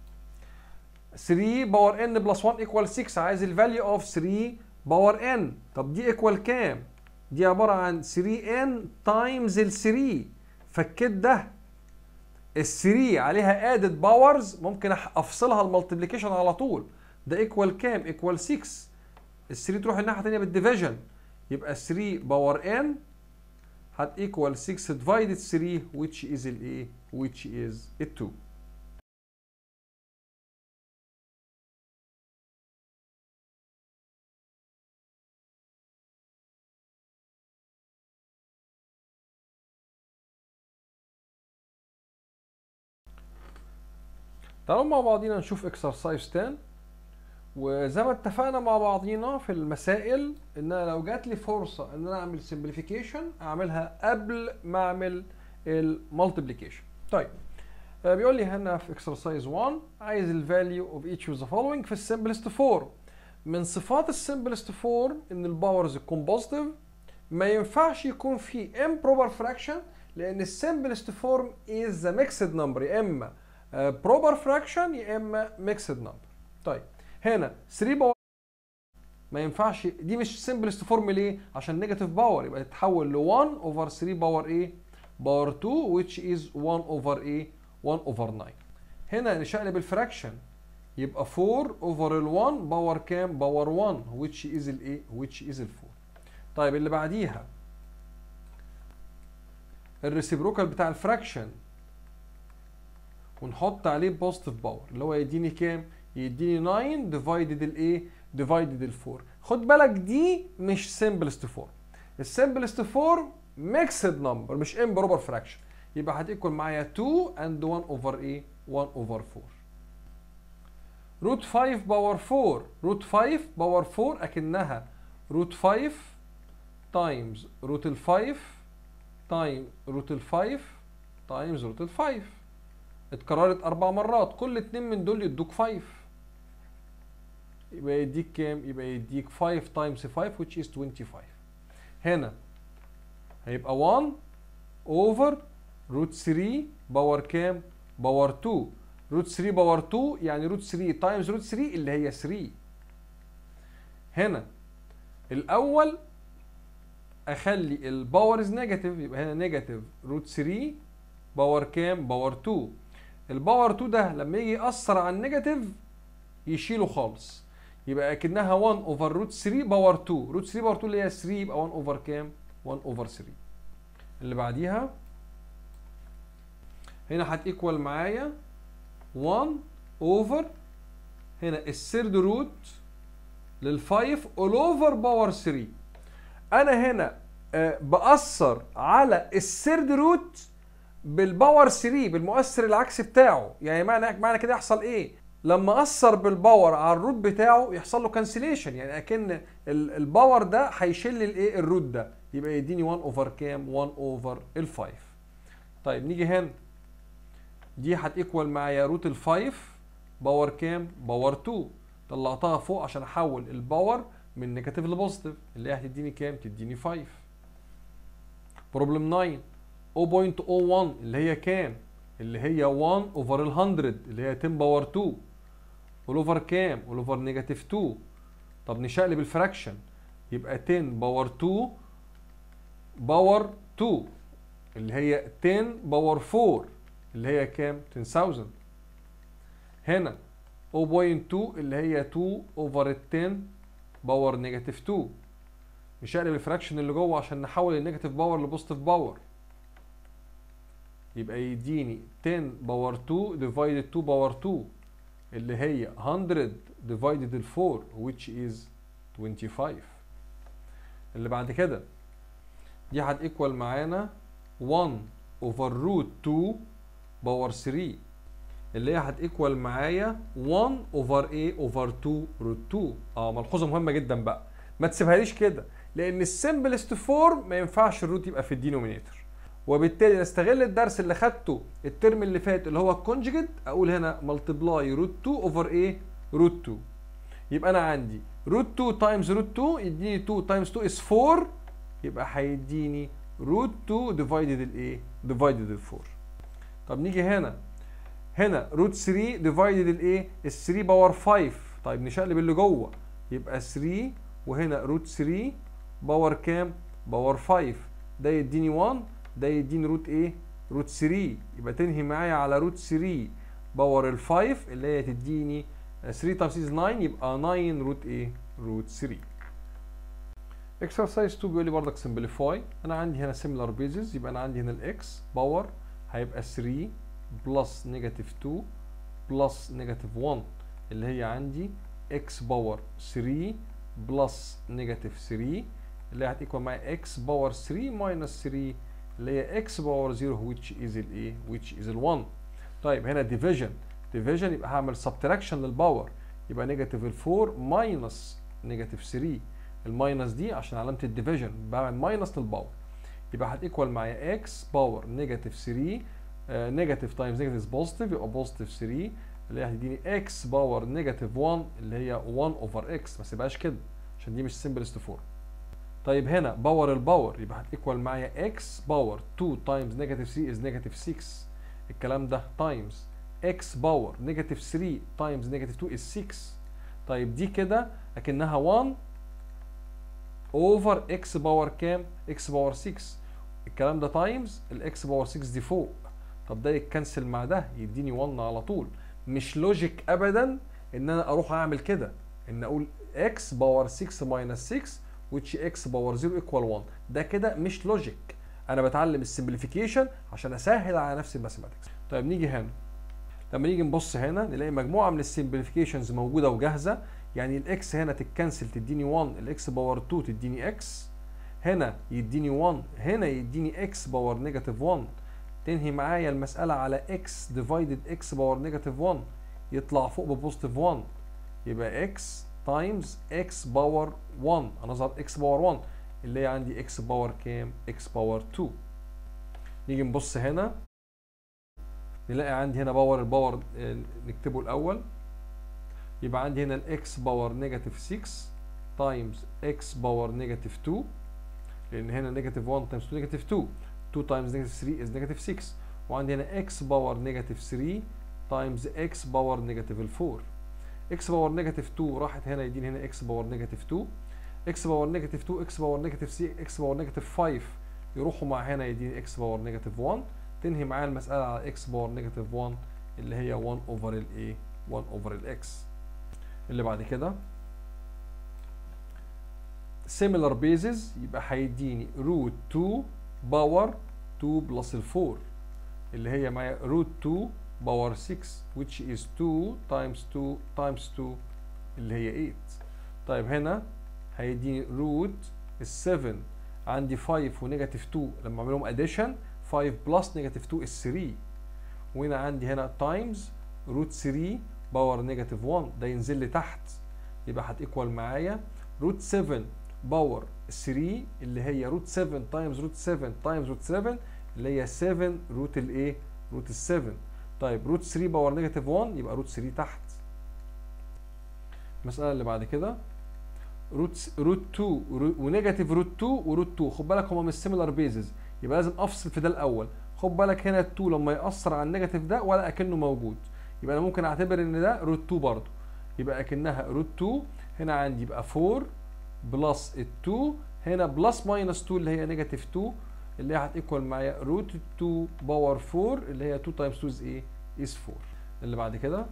3 باور ان بلس 1 ايكوال 6 عايز الفاليو اوف 3 باور ان طب دي ايكوال كام دي عباره عن 3 ان تايمز ال 3 فكيت ده ال 3 عليها ادد باورز ممكن افصلها المالتيبليكيشن على طول ده ايكوال كام ايكوال 6 ال 3 تروح الناحيه الثانيه بالديفيجن يبقى 3 باور ان هت ايكوال 6 ديفايدد 3 which is الايه which is ال 2 تعالوا مع بعضينا نشوف اكسرسايز 10 وزي ما اتفقنا مع بعضينا في المسائل ان انا لو جات لي فرصه ان انا اعمل سمبليفيكيشن اعملها قبل ما اعمل المالتيبليكيشن طيب آه، بيقول لي هنا في اكسرسايز 1 عايز الفاليو اوف each of the following في السمبلست فورم من صفات السمبلست فورم ان الباورز تكون بوزيتيف ما ينفعش يكون في improper fraction لان السمبلست فورم از ميكسد نمبر يا اما بروبر فراكشن يا اما ميكسد نمبر طيب هنا 3 باور ما ينفعش دي مش سمبلست فورم ليه عشان نيجاتيف باور يبقى تتحول ل 1 اوفر 3 باور ايه باور 2 which is 1 اوفر ايه 1 اوفر 9 هنا نشقلب الفراكشن يبقى 4 اوفر ال 1 باور كام باور 1 which is الايه which is ال 4 طيب اللي بعديها الريسيبروكال بتاع الفراكشن ونحط عليه بوزيتيف باور اللي هو يديني كام يديني 9 ديفايدد الايه ديفايدد ال 4 خد بالك دي مش سمبلست فورم السمبلست فورم ميكسد نمبر مش امبروبر فراكشن يبقى هتيكوال معايا 2 اند 1 اوفر ايه 1 اوفر 4 روت 5 باور 4 روت 5 باور 4 اكنها روت 5 تايمز روت ال 5 تايم روت ال 5 تايمز روت ال 5 اتكررت اربع مرات كل اتنين من دول يدوك 5 يبقى يديك كام يبقى يديك 5 تايمز 5 which is 25 هنا هيبقى 1 اوفر روت 3 باور كام باور 2 روت 3 باور 2 يعني روت 3 تايمز روت 3 اللي هي 3 هنا الاول اخلي الباورز نيجاتيف يبقى هنا نيجاتيف روت 3 باور كام باور 2 الباور 2 ده لما يجي ياثر على النيجاتيف يشيله خالص يبقى اكنها 1 اوفر روت 3 باور 2 روت 3 باور 2 اللي هي 3 يبقى 1 اوفر كام 1 اوفر 3 اللي بعديها هنا هتيكوال معايا 1 اوفر هنا الثيرد روت لل5 اول اوفر باور 3 انا هنا آه، باثر على الثيرد روت بالباور 3 بالمؤثر العكسي بتاعه يعني معنى معنى كده يحصل ايه لما اثر بالباور على الروت بتاعه يحصل له كانسليشن يعني اكن ال- الباور ده هيشيل الايه الروت ده يبقى يديني 1 اوفر كام 1 اوفر ال5 طيب نيجي هنا دي هتيكوال معايا روت ال5 باور كام باور 2 طلعتها فوق عشان احول الباور من نيجاتيف لبوزيتيف اللي هي هتديني كام تديني 5 بروبلم 9 0.01 اللي هي كام اللي هي 1 اوفر ال 100 اللي هي 10 باور 2 اوفر كام اوفر نيجاتيف 2 طب نشقلب الفراكشن يبقى 10 باور 2 باور 2 اللي هي 10 باور 4 اللي هي كام 10000 هنا 0.2 اللي هي 2 اوفر ال 10 باور نيجاتيف 2 نشقلب الفراكشن اللي جوه عشان نحول النيجاتيف باور لبوزيتيف باور يبقى يديني 10 باور 2 ديفايدد 2 باور 2 اللي هي 100 ديفايدد ال 4 which is 25 اللي بعد كده دي هتيكوال معانا 1 اوفر روت 2 باور 3 اللي هي هتيكوال معايا 1 اوفر ايه اوفر 2 روت 2 اه ملحوظه مهمه جدا بقى ما تسيبهاليش كده لان السمبلست فورم ما ينفعش الروت يبقى في الدينومينيتور وبالتالي نستغل الدرس اللي خدته الترم اللي فات اللي هو الكونجكت اقول هنا ملتبلاي روت 2 اوفر ايه روت 2 يبقى انا عندي روت 2 تايمز روت 2 يديني 2 تايمز 2 از 4 يبقى هيديني روت 2 ديفايدد الايه ديفايدد ال 4 طب نيجي هنا هنا روت 3 ديفايدد الايه ال 3 باور 5 طيب نشقلب اللي جوه يبقى 3 وهنا روت 3 باور كام باور 5 ده يديني 1 ده يديني روت ايه روت 3 يبقى تنهي معايا على روت 3 باور ال 5 اللي هي تديني 3 تايمز 9 يبقى 9 روت ايه روت 3 اكسرسايز 2 بيقول لي برضك سمبليفاي انا عندي هنا سيميلار بيزز يبقى انا عندي هنا الاكس باور هيبقى 3 بلس نيجاتيف 2 بلس نيجاتيف 1 اللي هي عندي اكس باور 3 بلس نيجاتيف 3 اللي هتيكوال معايا اكس باور 3 ماينس 3 اللي هي اكس باور 0 which is الايه which is ال 1 طيب هنا division division يبقى هعمل subtraction للباور يبقى نيجاتيف ال 4 ماينس نيجاتيف 3 الماينس دي عشان علامه الديفيجن بعمل ماينس للباور يبقى هتيكوال معايا اكس باور نيجاتيف 3 نيجاتيف تايمز نيجاتيف بوزيتيف يبقى بوزيتيف 3 اللي هي هتديني اكس باور نيجاتيف 1 اللي هي 1 اوفر اكس ما سيبهاش كده عشان دي مش سمبلست فورم طيب هنا باور الباور يبقى هتيكوال معايا اكس باور 2 تايمز نيجاتيف 3 از نيجاتيف 6 الكلام ده تايمز اكس باور نيجاتيف 3 تايمز نيجاتيف 2 از 6 طيب دي كده اكنها 1 اوفر اكس باور كام اكس باور 6 الكلام ده تايمز الاكس باور 6 دي فوق طب ده يتكنسل مع ده يديني 1 على طول مش لوجيك ابدا ان انا اروح اعمل كده ان اقول اكس باور 6 ماينس 6 which x باور 0 equal 1 ده كده مش لوجيك انا بتعلم السمبليفيكيشن عشان اسهل على نفسي الماثيماتكس طيب نيجي هنا لما نيجي نبص هنا نلاقي مجموعه من السمبليفيكيشنز موجوده وجاهزه يعني الاكس هنا تتكنسل تديني 1 الاكس باور 2 تديني اكس هنا يديني 1 هنا يديني اكس باور نيجاتيف 1 تنهي معايا المساله على اكس ديفايدد اكس باور نيجاتيف 1 يطلع فوق ببوزيتيف 1 يبقى اكس تايمز اكس باور 1 انا ظهر اكس باور 1 اللي هي عندي اكس باور كام اكس باور 2 نيجي نبص هنا نلاقي عندي هنا باور الباور نكتبه الاول يبقى عندي هنا الاكس باور نيجاتيف 6 تايمز اكس باور نيجاتيف 2 لان هنا نيجاتيف 1 تايمز 2 نيجاتيف 2 2 تايمز نيجاتيف 3 از نيجاتيف 6 وعندي هنا اكس باور نيجاتيف 3 تايمز اكس باور نيجاتيف 4 اكس باور نيجاتيف 2 راحت هنا يديني هنا اكس باور نيجاتيف 2 اكس باور نيجاتيف 2 اكس باور نيجاتيف 3 اكس باور نيجاتيف 5 يروحوا مع هنا يديني اكس باور نيجاتيف 1 تنهي معايا المساله على اكس باور نيجاتيف 1 اللي هي 1 اوفر الايه 1 اوفر الاكس اللي بعد كده similar bases يبقى هيديني روت 2 باور 2 بلس ال 4 اللي هي معايا روت 2 باور 6 which is 2 times 2 times 2 اللي هي 8 طيب هنا هيديني روت ال 7 عندي 5 ونيجاتيف 2 لما اعملهم اديشن 5 بلس نيجاتيف 2 is 3 وهنا عندي هنا تايمز روت 3 باور نيجاتيف 1 ده ينزل لي تحت يبقى هتيكوال معايا روت 7 باور 3 اللي هي روت 7 تايمز روت 7 تايمز روت 7 اللي هي 7 روت الايه روت ال 7 طيب روت 3 باور نيجاتيف 1 يبقى روت 3 تحت المساله اللي بعد كده روت روت 2 ونيجاتيف روت 2 وروت 2 خد بالك هما مش سيميلار بيزز يبقى لازم افصل في ده الاول خد بالك هنا ال 2 لما ياثر على النيجاتيف ده ولا اكنه موجود يبقى انا ممكن اعتبر ان ده روت 2 برضه يبقى اكنها روت 2 هنا عندي يبقى 4 بلس ال 2 هنا بلس ماينس 2 اللي هي نيجاتيف 2 اللي هي هتيكوال معايا روت 2 باور 4 اللي هي 2 تايمز 2 از ايه؟ از 4 اللي بعد كده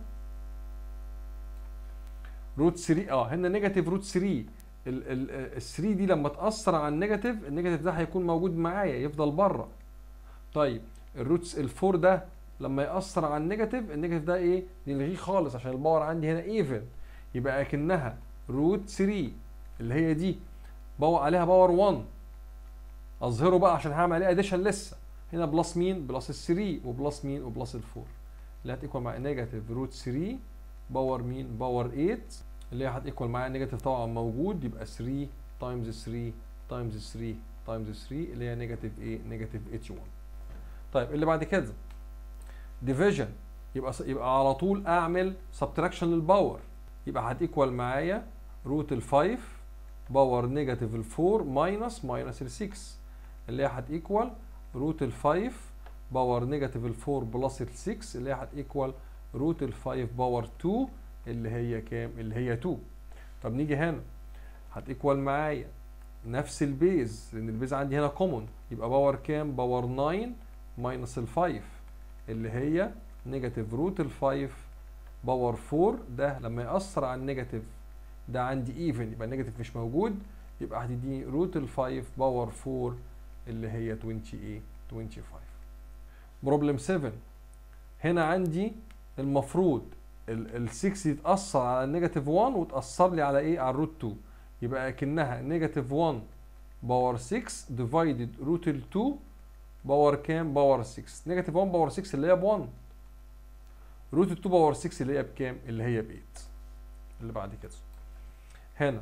روت 3 اه هنا نيجاتيف روت 3 ال 3 دي لما تاثر على النيجاتيف النيجاتيف ده هيكون موجود معايا يفضل بره طيب الروت ال 4 ده لما ياثر على النيجاتيف النيجاتيف ده ايه نلغيه خالص عشان الباور عندي هنا ايفن يبقى اكنها روت 3 اللي هي دي باور عليها باور 1 اظهره بقى عشان هعمل عليه اديشن لسه هنا بلس مين بلس ال 3 وبلس مين وبلس ال 4 اللي هتيكوال مع نيجاتيف روت 3 باور مين باور 8 اللي هي هتيكوال معايا نيجاتيف طبعا موجود يبقى 3 تايمز 3 تايمز 3 تايمز 3 اللي هي نيجاتيف ايه نيجاتيف اتش 1 طيب اللي بعد كده ديفيجن يبقى يبقى على طول اعمل سبتراكشن للباور يبقى هتيكوال معايا روت ال 5 باور نيجاتيف ال 4 ماينس ماينس ال 6 اللي هي هتيكوال روت ال 5 باور نيجاتيف ال 4 بلس ال 6 اللي هي هتيكوال روت ال 5 باور 2 اللي هي كام؟ اللي هي 2 طب نيجي هنا هتيكوال معايا نفس البيز لان البيز عندي هنا كومون يبقى باور كام؟ باور 9 ماينس ال 5 اللي هي نيجاتيف روت ال 5 باور 4 ده لما يأثر على النيجاتيف ده عندي ايفن يبقى النيجاتيف مش موجود يبقى هتديني روت ال 5 باور 4 اللي هي 20 ايه 25 بروبلم 7 هنا عندي المفروض ال 6 يتاثر على النيجاتيف 1 وتاثر لي على ايه على الروت 2 يبقى اكنها نيجاتيف 1 باور 6 ديفايدد روت ال 2 باور كام باور 6 نيجاتيف 1 باور 6 اللي هي ب 1 روت ال 2 باور 6 اللي هي بكام اللي هي ب 8 اللي بعد كده هنا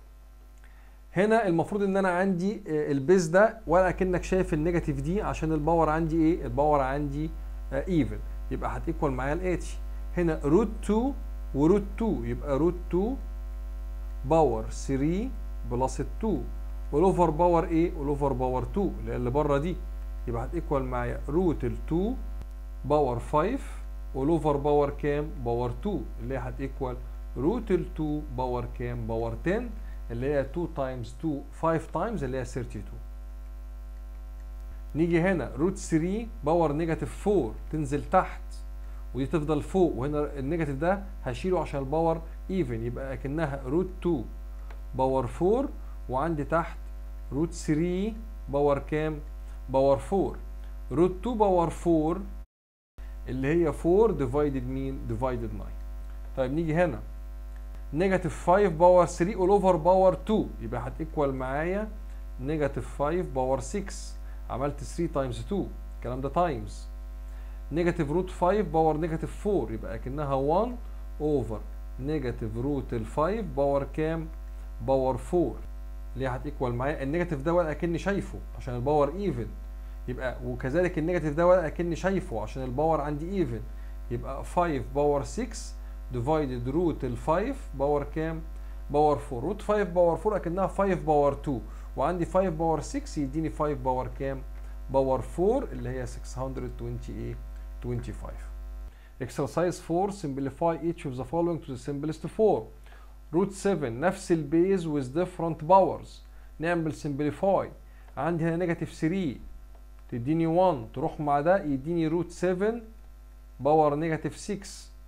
هنا المفروض ان انا عندي البيز ده ولا اكنك شايف النيجاتيف دي عشان الباور عندي ايه الباور عندي ايفن يبقى هتيكوال معايا الاتي هنا روت 2 وروت 2 يبقى روت 2 باور 3 بلس 2 والاوفر باور ايه والاوفر باور 2 اللي هي اللي بره دي يبقى هتيكوال معايا روت ال 2 باور 5 والاوفر باور كام باور 2 اللي هي هتيكوال روت ال 2 باور كام باور 10 اللي هي 2 تايمز 2 5 تايمز اللي هي 32 نيجي هنا روت 3 باور نيجاتيف 4 تنزل تحت ودي تفضل فوق وهنا النيجاتيف ده هشيله عشان الباور ايفن يبقى اكنها روت 2 باور 4 وعندي تحت روت 3 باور كام باور 4 روت 2 باور 4 اللي هي 4 ديفايدد مين ديفايدد 9 طيب نيجي هنا نيجاتيف 5 باور 3 اول اوفر باور 2 يبقى هتيكوال معايا نيجاتيف 5 باور 6 عملت 3 تايمز 2 الكلام ده تايمز نيجاتيف روت 5 باور نيجاتيف 4 يبقى اكنها 1 اوفر نيجاتيف روت ال 5 باور كام باور 4 اللي هي هتيكوال معايا النيجاتيف ده ولا اكني شايفه عشان الباور ايفن يبقى وكذلك النيجاتيف ده ولا اكني شايفه عشان الباور عندي ايفن يبقى 5 باور 6 ديفايدد روت ال 5 باور كام باور 4 روت 5 باور 4 اكنها 5 باور 2 وعندي 5 باور 6 يديني 5 باور كام باور 4 اللي هي 620 ايه 25 exercise 4 simplify each of the following to the simplest form root 7 نفس البيز with different powers نعمل simplify عندي هنا نيجاتيف 3 تديني 1 تروح مع ده يديني روت 7 باور نيجاتيف 6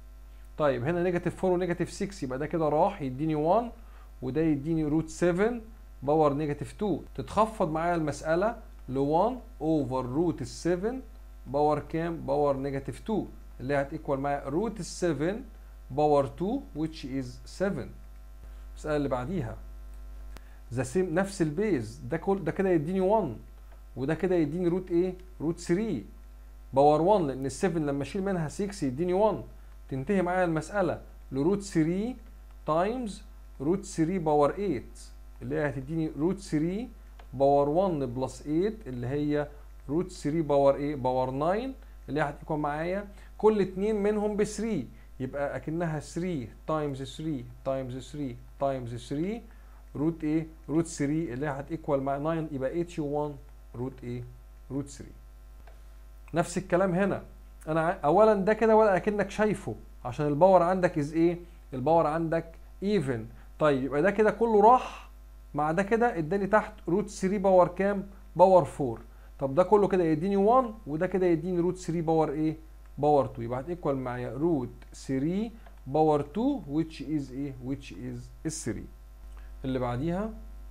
طيب هنا نيجاتيف 4 ونيجاتيف 6 يبقى ده كده راح يديني 1 وده يديني روت 7 باور نيجاتيف 2 تتخفض معايا المسألة ل 1 اوفر روت ال 7 باور كام باور نيجاتيف 2 اللي هتيكوال معايا روت ال 7 باور 2 which is 7 المسألة اللي بعديها ذا سيم نفس البيز ده كل ده كده يديني 1 وده كده يديني روت ايه روت 3 باور 1 لان ال 7 لما اشيل منها 6 يديني 1 تنتهي معايا المسألة لروت 3 تايمز روت 3 باور 8 اللي هي هتديني روت 3 باور 1 بلس 8 اللي هي روت 3 باور ايه باور 9 اللي هي هتكون معايا كل اتنين منهم ب 3 يبقى اكنها 3 تايمز 3 تايمز 3 تايمز 3 روت ايه روت 3 اللي هي هتيكوال مع 9 يبقى 81 روت ايه روت 3 نفس الكلام هنا انا اولا ده كده ولا اكنك شايفه عشان الباور عندك از ايه الباور عندك ايفن طيب يبقى ده كده كله راح مع ده كده اداني تحت روت 3 باور كام باور 4 طب ده كله كده يديني 1 وده كده يديني روت 3 باور ايه باور 2 يبقى هتيكوال معايا روت 3 باور 2 which is ايه which is 3 اللي بعديها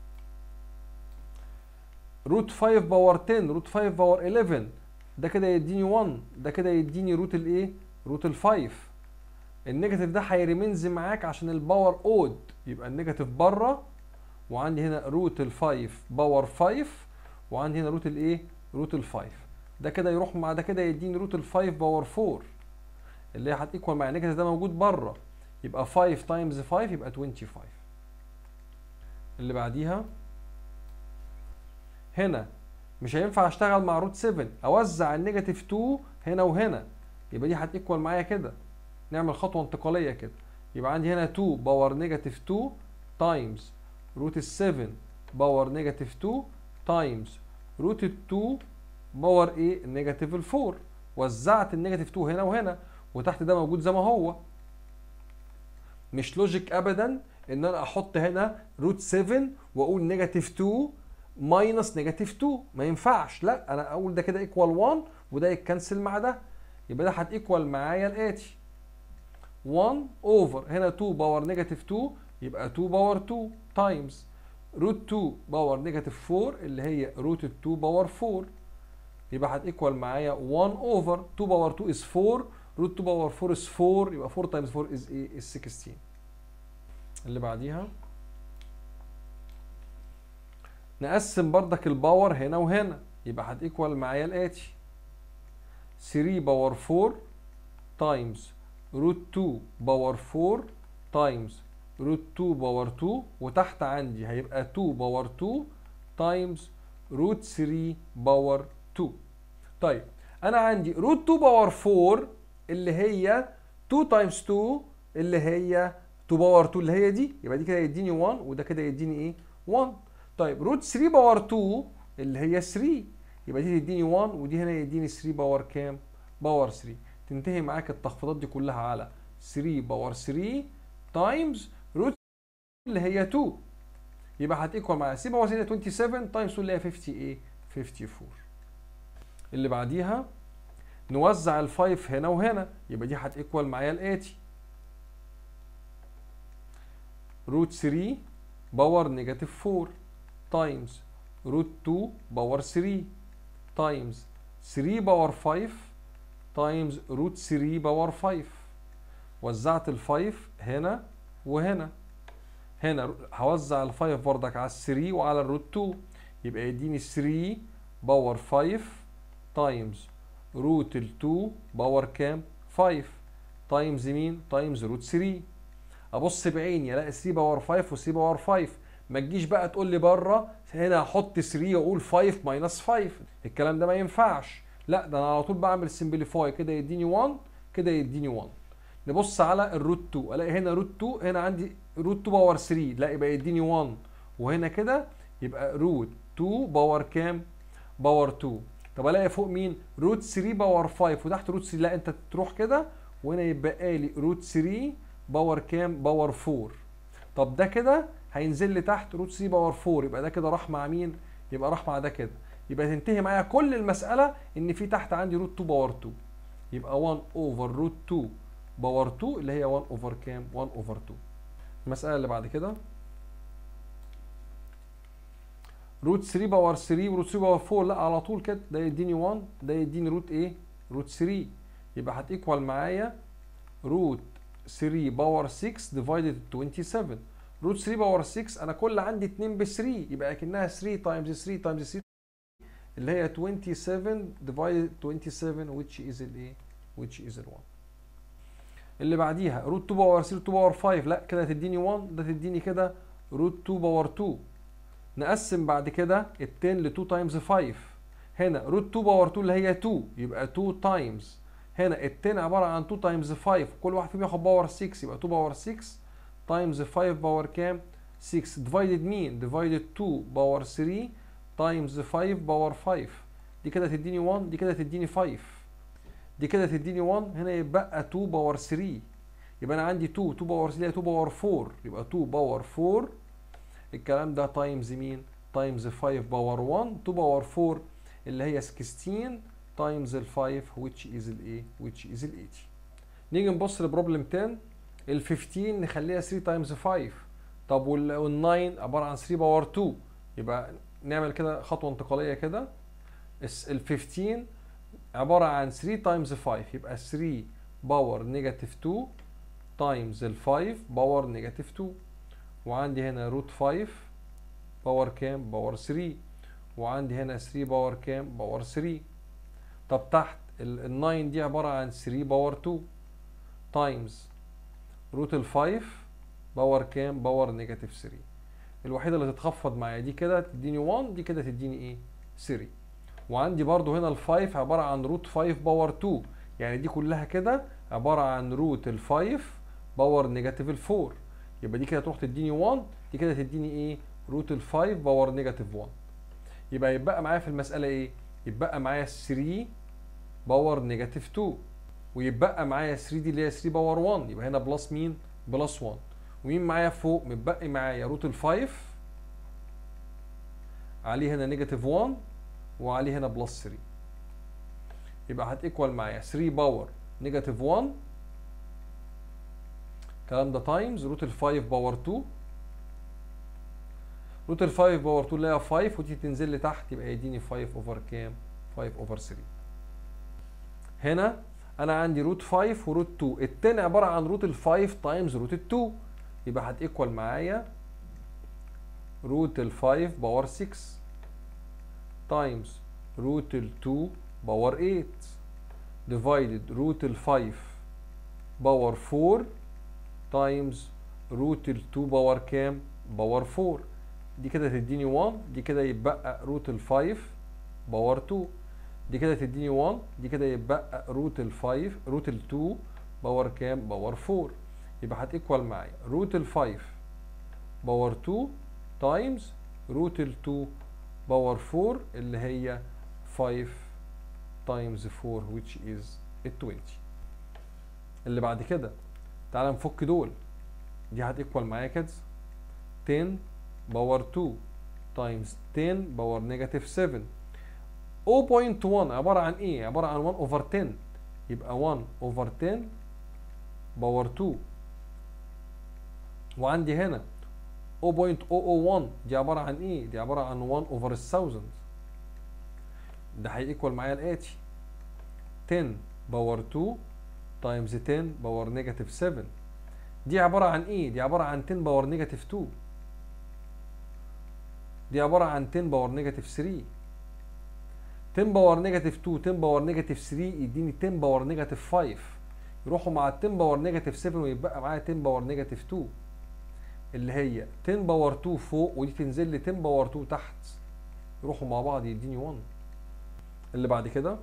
روت 5 باور 10 روت 5 باور 11 ده كده يديني 1 ده كده يديني روت الايه روت ال 5 النيجاتيف ده هيريمينز معاك عشان الباور اود يبقى النيجاتيف بره وعندي هنا روت ال 5 باور 5 وعندي هنا روت الايه روت ال 5 ده كده يروح مع ده كده يديني روت ال 5 باور 4 اللي هي هتيكوال مع النيجاتيف ده موجود بره يبقى 5 تايمز 5 يبقى 25 اللي بعديها هنا مش هينفع اشتغل مع روت 7 اوزع النيجاتيف 2 هنا وهنا يبقى دي هتيكوال معايا كده نعمل خطوه انتقاليه كده يبقى عندي هنا 2 باور نيجاتيف 2 تايمز روت ال 7 باور نيجاتيف 2 تايمز روت ال 2 باور ايه النيجاتيف ال 4 وزعت النيجاتيف 2 هنا وهنا وتحت ده موجود زي ما هو مش لوجيك ابدا ان انا احط هنا روت 7 واقول نيجاتيف 2 ماينس نيجاتيف 2 ما ينفعش لا انا اقول ده كده ايكوال 1 وده يتكنسل مع ده يبقى ده هتيكوال معايا الاتي 1 اوفر هنا 2 باور نيجاتيف 2 يبقى 2 باور 2 تايمز روت 2 باور نيجاتيف 4 اللي هي روت 2 باور 4 يبقى هتيكوال معايا 1 اوفر 2 باور 2 از 4 روت 2 باور 4 از 4 يبقى 4 تايمز 4 از ايه؟ از 16 اللي بعديها نقسم بردك الباور هنا وهنا يبقى هتيكوال معايا الاتي 3 باور 4 تايمز روت 2 باور 4 تايمز روت 2 باور 2 وتحت عندي هيبقى 2 باور 2 تايمز روت 3 باور 2 طيب انا عندي روت 2 باور 4 اللي هي 2 تايمز 2 اللي هي 2 باور 2 اللي هي دي يبقى دي كده يديني 1 وده كده يديني ايه 1 طيب روت 3 باور 2 اللي هي 3 يبقى دي تديني 1 ودي هنا يديني 3 باور كام باور 3 تنتهي معاك التخفيضات دي كلها على 3 باور 3 تايمز روت اللي هي 2 يبقى هتيكوال معايا 3 باور 3 27 تايمز 2 اللي هي 50 ايه 54 اللي بعديها نوزع ال 5 هنا وهنا يبقى دي هتيكوال معايا الاتي روت 3 باور نيجاتيف 4 تايمز روت 2 باور 3 تايمز 3 باور 5 تايمز روت 3 باور 5 وزعت ال 5 هنا وهنا هنا هوزع ال 5 بردك على ال 3 وعلى الروت 2 يبقى يديني 3 باور 5 تايمز روت ال 2 باور كام 5 تايمز مين تايمز روت 3 ابص بعيني الاقي 3 باور 5 و 3 باور 5 ما تجيش بقى تقول لي بره هنا احط 3 واقول 5 ماينس 5 الكلام ده ما ينفعش لا ده انا على طول بعمل سمبليفاي كده يديني 1 كده يديني 1 نبص على الروت 2 الاقي هنا روت 2 هنا عندي روت 2 باور 3 لا يبقى يديني 1 وهنا كده يبقى روت 2 باور كام باور 2 طب الاقي فوق مين روت 3 باور 5 وتحت روت 3 لا انت تروح كده وهنا يبقى لي روت 3 باور كام باور 4 طب ده كده هينزل لي تحت روت 3 باور 4 يبقى ده كده راح مع مين يبقى راح مع ده كده يبقى تنتهي معايا كل المساله ان في تحت عندي روت 2 باور 2 يبقى 1 اوفر روت 2 باور 2 اللي هي 1 اوفر كام 1 اوفر 2 المساله اللي بعد كده روت 3 باور 3 وروت 3 باور 4 لا على طول كده ده يديني 1 ده يديني روت ايه روت 3 يبقى هتيكوال معايا روت 3 باور 6 ديفايدد 27 روت 3 باور 6 انا كل عندي 2 ب 3 يبقى اكنها 3 تايمز 3 تايمز 3 اللي هي 27 ديفايدد 27 which is الايه which is ال 1 اللي بعديها روت 2 باور 3 روت 2 باور 5 لا كده تديني 1 ده تديني كده روت 2 باور 2 نقسم بعد كده ال 10 ل 2 تايمز 5 هنا روت 2 باور 2 اللي هي 2 يبقى 2 تايمز هنا ال 10 عباره عن 2 تايمز 5 كل واحد فيهم ياخد باور 6 يبقى 2 باور 6 تايمز 5 باور كام 6 ديفايدد مين ديفايدد 2 باور 3 تايمز 5 باور 5 دي كده تديني 1 دي كده تديني 5 دي كده تديني 1 هنا يبقى 2 باور 3 يبقى انا عندي 2 2 باور 3 2 باور 4 يبقى 2 باور 4 الكلام ده تايمز مين تايمز 5 باور 1 2 باور 4 اللي هي 16 تايمز ال 5 which is الايه which is ال 80 نيجي نبص لبروبلم 10 ال 15 نخليها 3 تايمز 5 طب وال 9 عباره عن 3 باور 2 يبقى نعمل كده خطوه انتقاليه كده ال 15 عباره عن 3 تايمز 5 يبقى 3 باور نيجاتيف 2 تايمز ال 5 باور نيجاتيف 2 وعندي هنا روت 5 باور كام باور 3 وعندي هنا 3 باور كام باور 3 طب تحت ال 9 دي عباره عن 3 باور 2 تايمز روت ال 5 باور كام باور نيجاتيف 3 الوحيده اللي تتخفض معايا دي كده تديني 1 دي كده تديني ايه 3 وعندي برضو هنا ال 5 عباره عن روت 5 باور 2 يعني دي كلها كده عباره عن روت ال 5 باور نيجاتيف ال 4 يبقى دي كده تروح تديني 1 دي كده تديني ايه روت ال 5 باور نيجاتيف 1 يبقى يبقى معايا في المساله ايه يبقى معايا 3 باور نيجاتيف 2 ويبقى معايا 3 دي اللي هي 3 باور 1 يبقى هنا بلس مين بلس 1 ومين معايا فوق متبقي معايا روت ال 5 عليه هنا نيجاتيف 1 وعليه هنا بلس 3 يبقى هتيكوال معايا 3 باور نيجاتيف 1 الكلام ده تايمز روت ال 5 باور 2 روت ال 5 باور 2 اللي هي 5 ودي تنزل لي تحت يبقى يديني 5 اوفر كام 5 اوفر 3 هنا انا عندي روت 5 وروت 2 التاني عباره عن روت ال 5 تايمز روت ال 2 يبقى هتيكوال معايا روت ال 5 باور 6 تايمز روت ال 2 باور 8 ديفايدد روت ال 5 باور 4 تايمز روت ال 2 باور كام باور 4 دي كده تديني 1 دي كده يتبقى روت ال 5 باور 2 دي كده تديني 1 دي كده يتبقى روت ال 5 روت ال 2 باور كام باور 4 يبقى هتيكوال معايا روت ال 5 باور 2 تايمز روت ال 2 باور 4 اللي هي 5 تايمز 4 which is ال 20 اللي بعد كده تعال نفك دول دي هتيكوال معايا كده 10 باور 2 تايمز 10 باور نيجاتيف 7 0.1 عبارة عن ايه؟ عبارة عن 1 اوفر 10 يبقى 1 اوفر 10 باور 2 وعندي هنا 0.001 دي عبارة عن ايه؟ دي عبارة عن 1 اوفر 1000 ده هيكوال معايا الاتي 10 باور 2 تايمز 10 باور نيجاتيف 7 دي عبارة عن ايه؟ دي عبارة عن 10 باور نيجاتيف 2 دي عبارة عن 10 باور نيجاتيف 3 10 باور نيجاتيف 2 10 باور نيجاتيف 3 يديني 10 باور نيجاتيف 5 يروحوا مع ال 10 باور نيجاتيف 7 ويبقى معايا 10 باور نيجاتيف 2 اللي هي 10 باور 2 فوق ودي تنزل لي 10 باور 2 تحت يروحوا مع بعض يديني 1 اللي بعد كده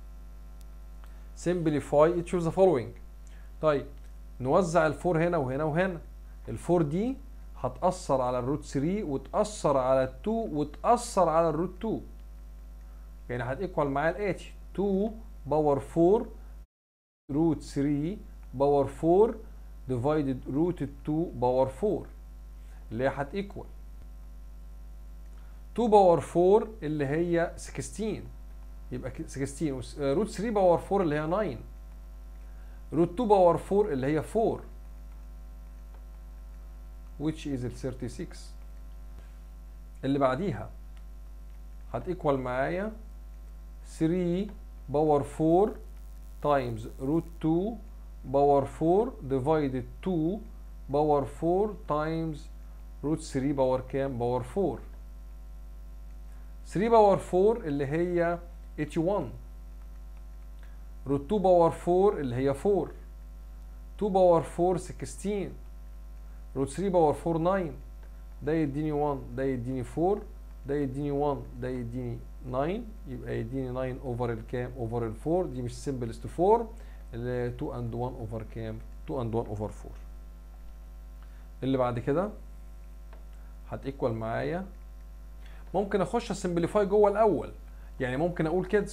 simplify each of the following طيب نوزع الفور هنا وهنا وهنا الفور دي هتأثر على الروت 3 وتأثر على ال 2 وتأثر على الروت 2 يعني هتيكوال معايا الاتي 2 باور 4 روت 3 باور 4 ديفايدد روت 2 باور 4 اللي هي هتيكوال 2 باور 4 اللي هي 16 يبقى 16 روت 3 باور 4 اللي هي 9 روت 2 باور 4 اللي هي 4 which is ال 36 اللي بعديها هتيكوال معايا 3 باور 4 تايمز روت 2 باور 4 ديفايدد 2 باور 4 تايمز روت 3 باور كام باور 4 3 باور 4 اللي هي 81 روت 2 باور 4 اللي هي 4 2 باور 4 16 روت 3 باور 4 9 ده يديني 1 ده يديني 4 ده يديني 1 ده يديني 9 يبقى يديني 9 اوفر الكام اوفر ال 4 دي مش سمبلست 4 اللي 2 اند 1 اوفر كام 2 اند 1 اوفر 4 اللي بعد كده هتيكوال معايا ممكن اخش اسمبليفاي جوه الاول يعني ممكن اقول كده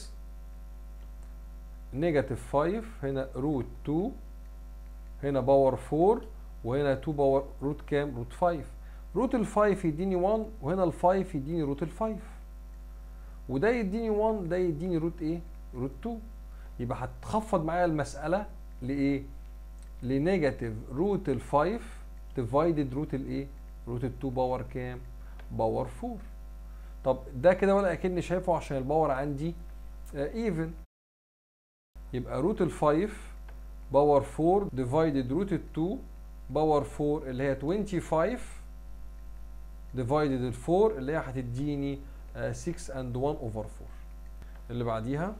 نيجاتيف 5 هنا روت 2 هنا باور 4 وهنا 2 باور روت كام روت 5 روت ال 5 يديني 1 وهنا ال 5 يديني روت ال 5 وده يديني 1 ده يديني روت ايه روت 2 يبقى هتخفض معايا المساله لايه لنيجاتيف روت ال 5 ديفايدد روت الايه روت ال 2 باور كام باور 4 طب ده كده ولا اكني شايفه عشان الباور عندي ايفن يبقى روت ال 5 باور 4 ديفايدد روت ال 2 باور 4 اللي هي 25 ديفايدد ال 4 اللي هي هتديني 6 اند 1 اوفر 4 اللي بعديها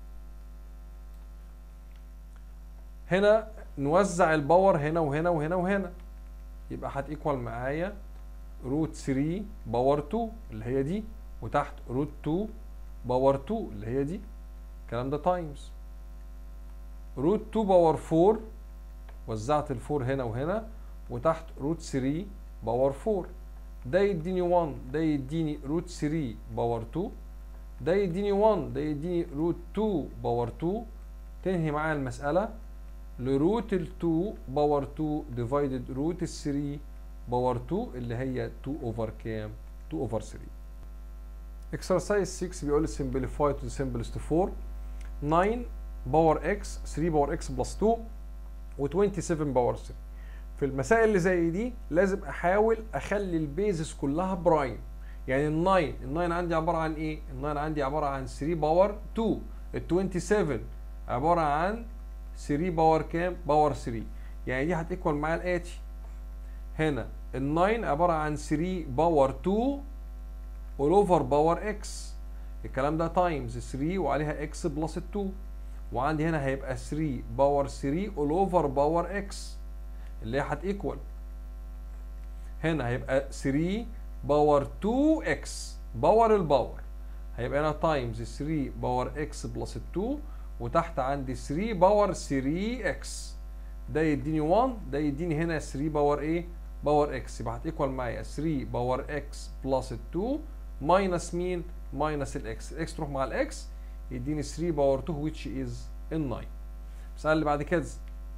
هنا نوزع الباور هنا وهنا وهنا وهنا يبقى هتيكوال معايا روت 3 باور 2 اللي هي دي وتحت روت 2 باور 2 اللي هي دي الكلام ده تايمز روت 2 باور 4 وزعت ال 4 هنا وهنا وتحت روت 3 باور 4 ده يديني 1 ده يديني روت 3 باور 2 ده يديني 1 ده يديني روت 2 باور 2 تنهي معايا المسألة لروت ال 2 باور 2 ديفايدد روت ال 3 باور 2 اللي هي 2 اوفر كام 2 اوفر 3 exercise 6 بيقول لي simplify to the simplest 4 9 باور x 3 باور x بلس 2 و27 باور 3 في المسائل اللي زي دي لازم احاول اخلي البيزس كلها برايم يعني ال 9 ال 9 عندي عباره عن ايه ال 9 عندي عباره عن 3 باور 2 ال 27 عباره عن 3 باور كام باور 3 يعني دي هتيكوال معايا الاتي هنا ال 9 عباره عن 3 باور 2 all over باور اكس الكلام ده تايمز 3 وعليها اكس بلس 2 وعندي هنا هيبقى 3 باور 3 all over باور اكس اللي هي هتيكوال هنا هيبقى 3 باور 2 اكس باور الباور هيبقى هنا تايمز 3 باور اكس بلس 2 وتحت عندي 3 باور 3 اكس ده يديني 1 ده يديني هنا 3 باور ايه باور اكس يبقى هتيكوال معايا 3 باور اكس بلس 2 ماينس مين؟ ماينس الاكس الاكس تروح مع الاكس يديني 3 باور 2 which is ال 9 السؤال اللي بعد كده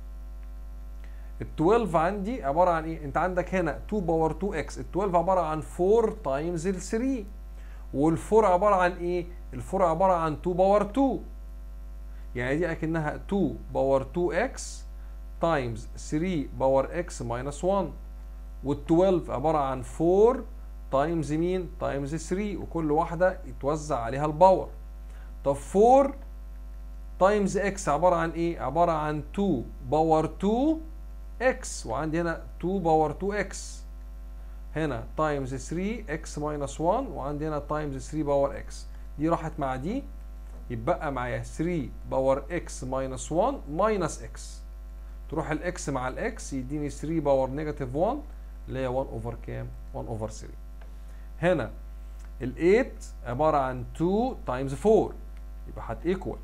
ال 12 عندي عباره عن ايه؟ انت عندك هنا 2 باور 2 اكس ال 12 عباره عن 4 تايمز ال 3 وال 4 عباره عن ايه؟ ال 4 عباره عن 2 باور 2 يعني دي اكنها 2 باور 2 اكس تايمز 3 باور اكس ماينس 1 وال 12 عباره عن 4 تايمز مين؟ تايمز 3 وكل واحده يتوزع عليها الباور طب 4 تايمز اكس عباره عن ايه؟ عباره عن 2 باور 2 اكس وعندي هنا 2 باور 2 اكس هنا تايمز 3 اكس ماينس 1 وعندي هنا تايمز 3 باور اكس دي راحت مع دي يبقى معايا 3 باور اكس ماينس 1 ماينس اكس تروح الاكس مع الاكس يديني 3 باور نيجاتيف 1 اللي هي 1 اوفر كام؟ 1 اوفر 3 هنا ال 8 عباره عن 2 تايمز 4 يبقى هتيكوال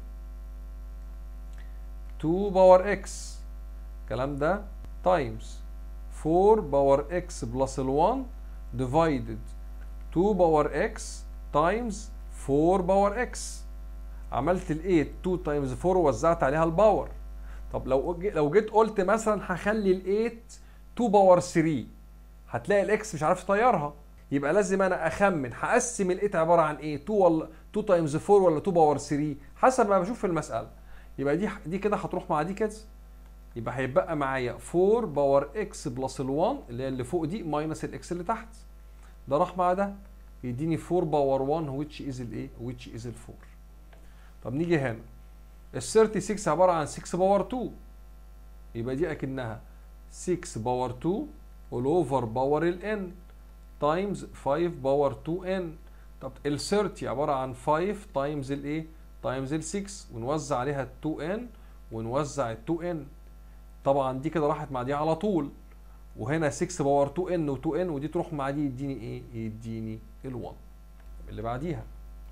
2 باور اكس الكلام ده تايمز 4 باور اكس بلس ال 1 ديفايدد 2 باور اكس تايمز 4 باور اكس عملت ال 8 2 تايمز 4 ووزعت عليها الباور طب لو لو جيت قلت مثلا هخلي ال 8 2 باور 3 هتلاقي الاكس مش عارف يطيرها يبقى لازم انا اخمن هقسم ال 8 عباره عن ايه 2 ولا 2 تايمز 4 ولا 2 باور 3 حسب ما بشوف في المساله يبقى دي دي كده هتروح مع دي كده يبقى هيبقى معايا 4 باور اكس بلس ال 1 اللي هي اللي فوق دي ماينس الاكس اللي تحت ده راح مع ده يديني 4 باور 1 which is الايه which is ال 4 طب نيجي هنا ال 36 عباره عن 6 باور 2 يبقى دي اكنها 6 باور 2 all over باور ال n تايمز 5 باور 2 n طب ال 30 عباره عن 5 تايمز الايه تايمز ال 6 ونوزع عليها ال 2 n ونوزع ال 2 n طبعا دي كده راحت مع دي على طول وهنا 6 باور 2 n و 2 n ودي تروح مع دي يديني ايه يديني ال 1 اللي بعديها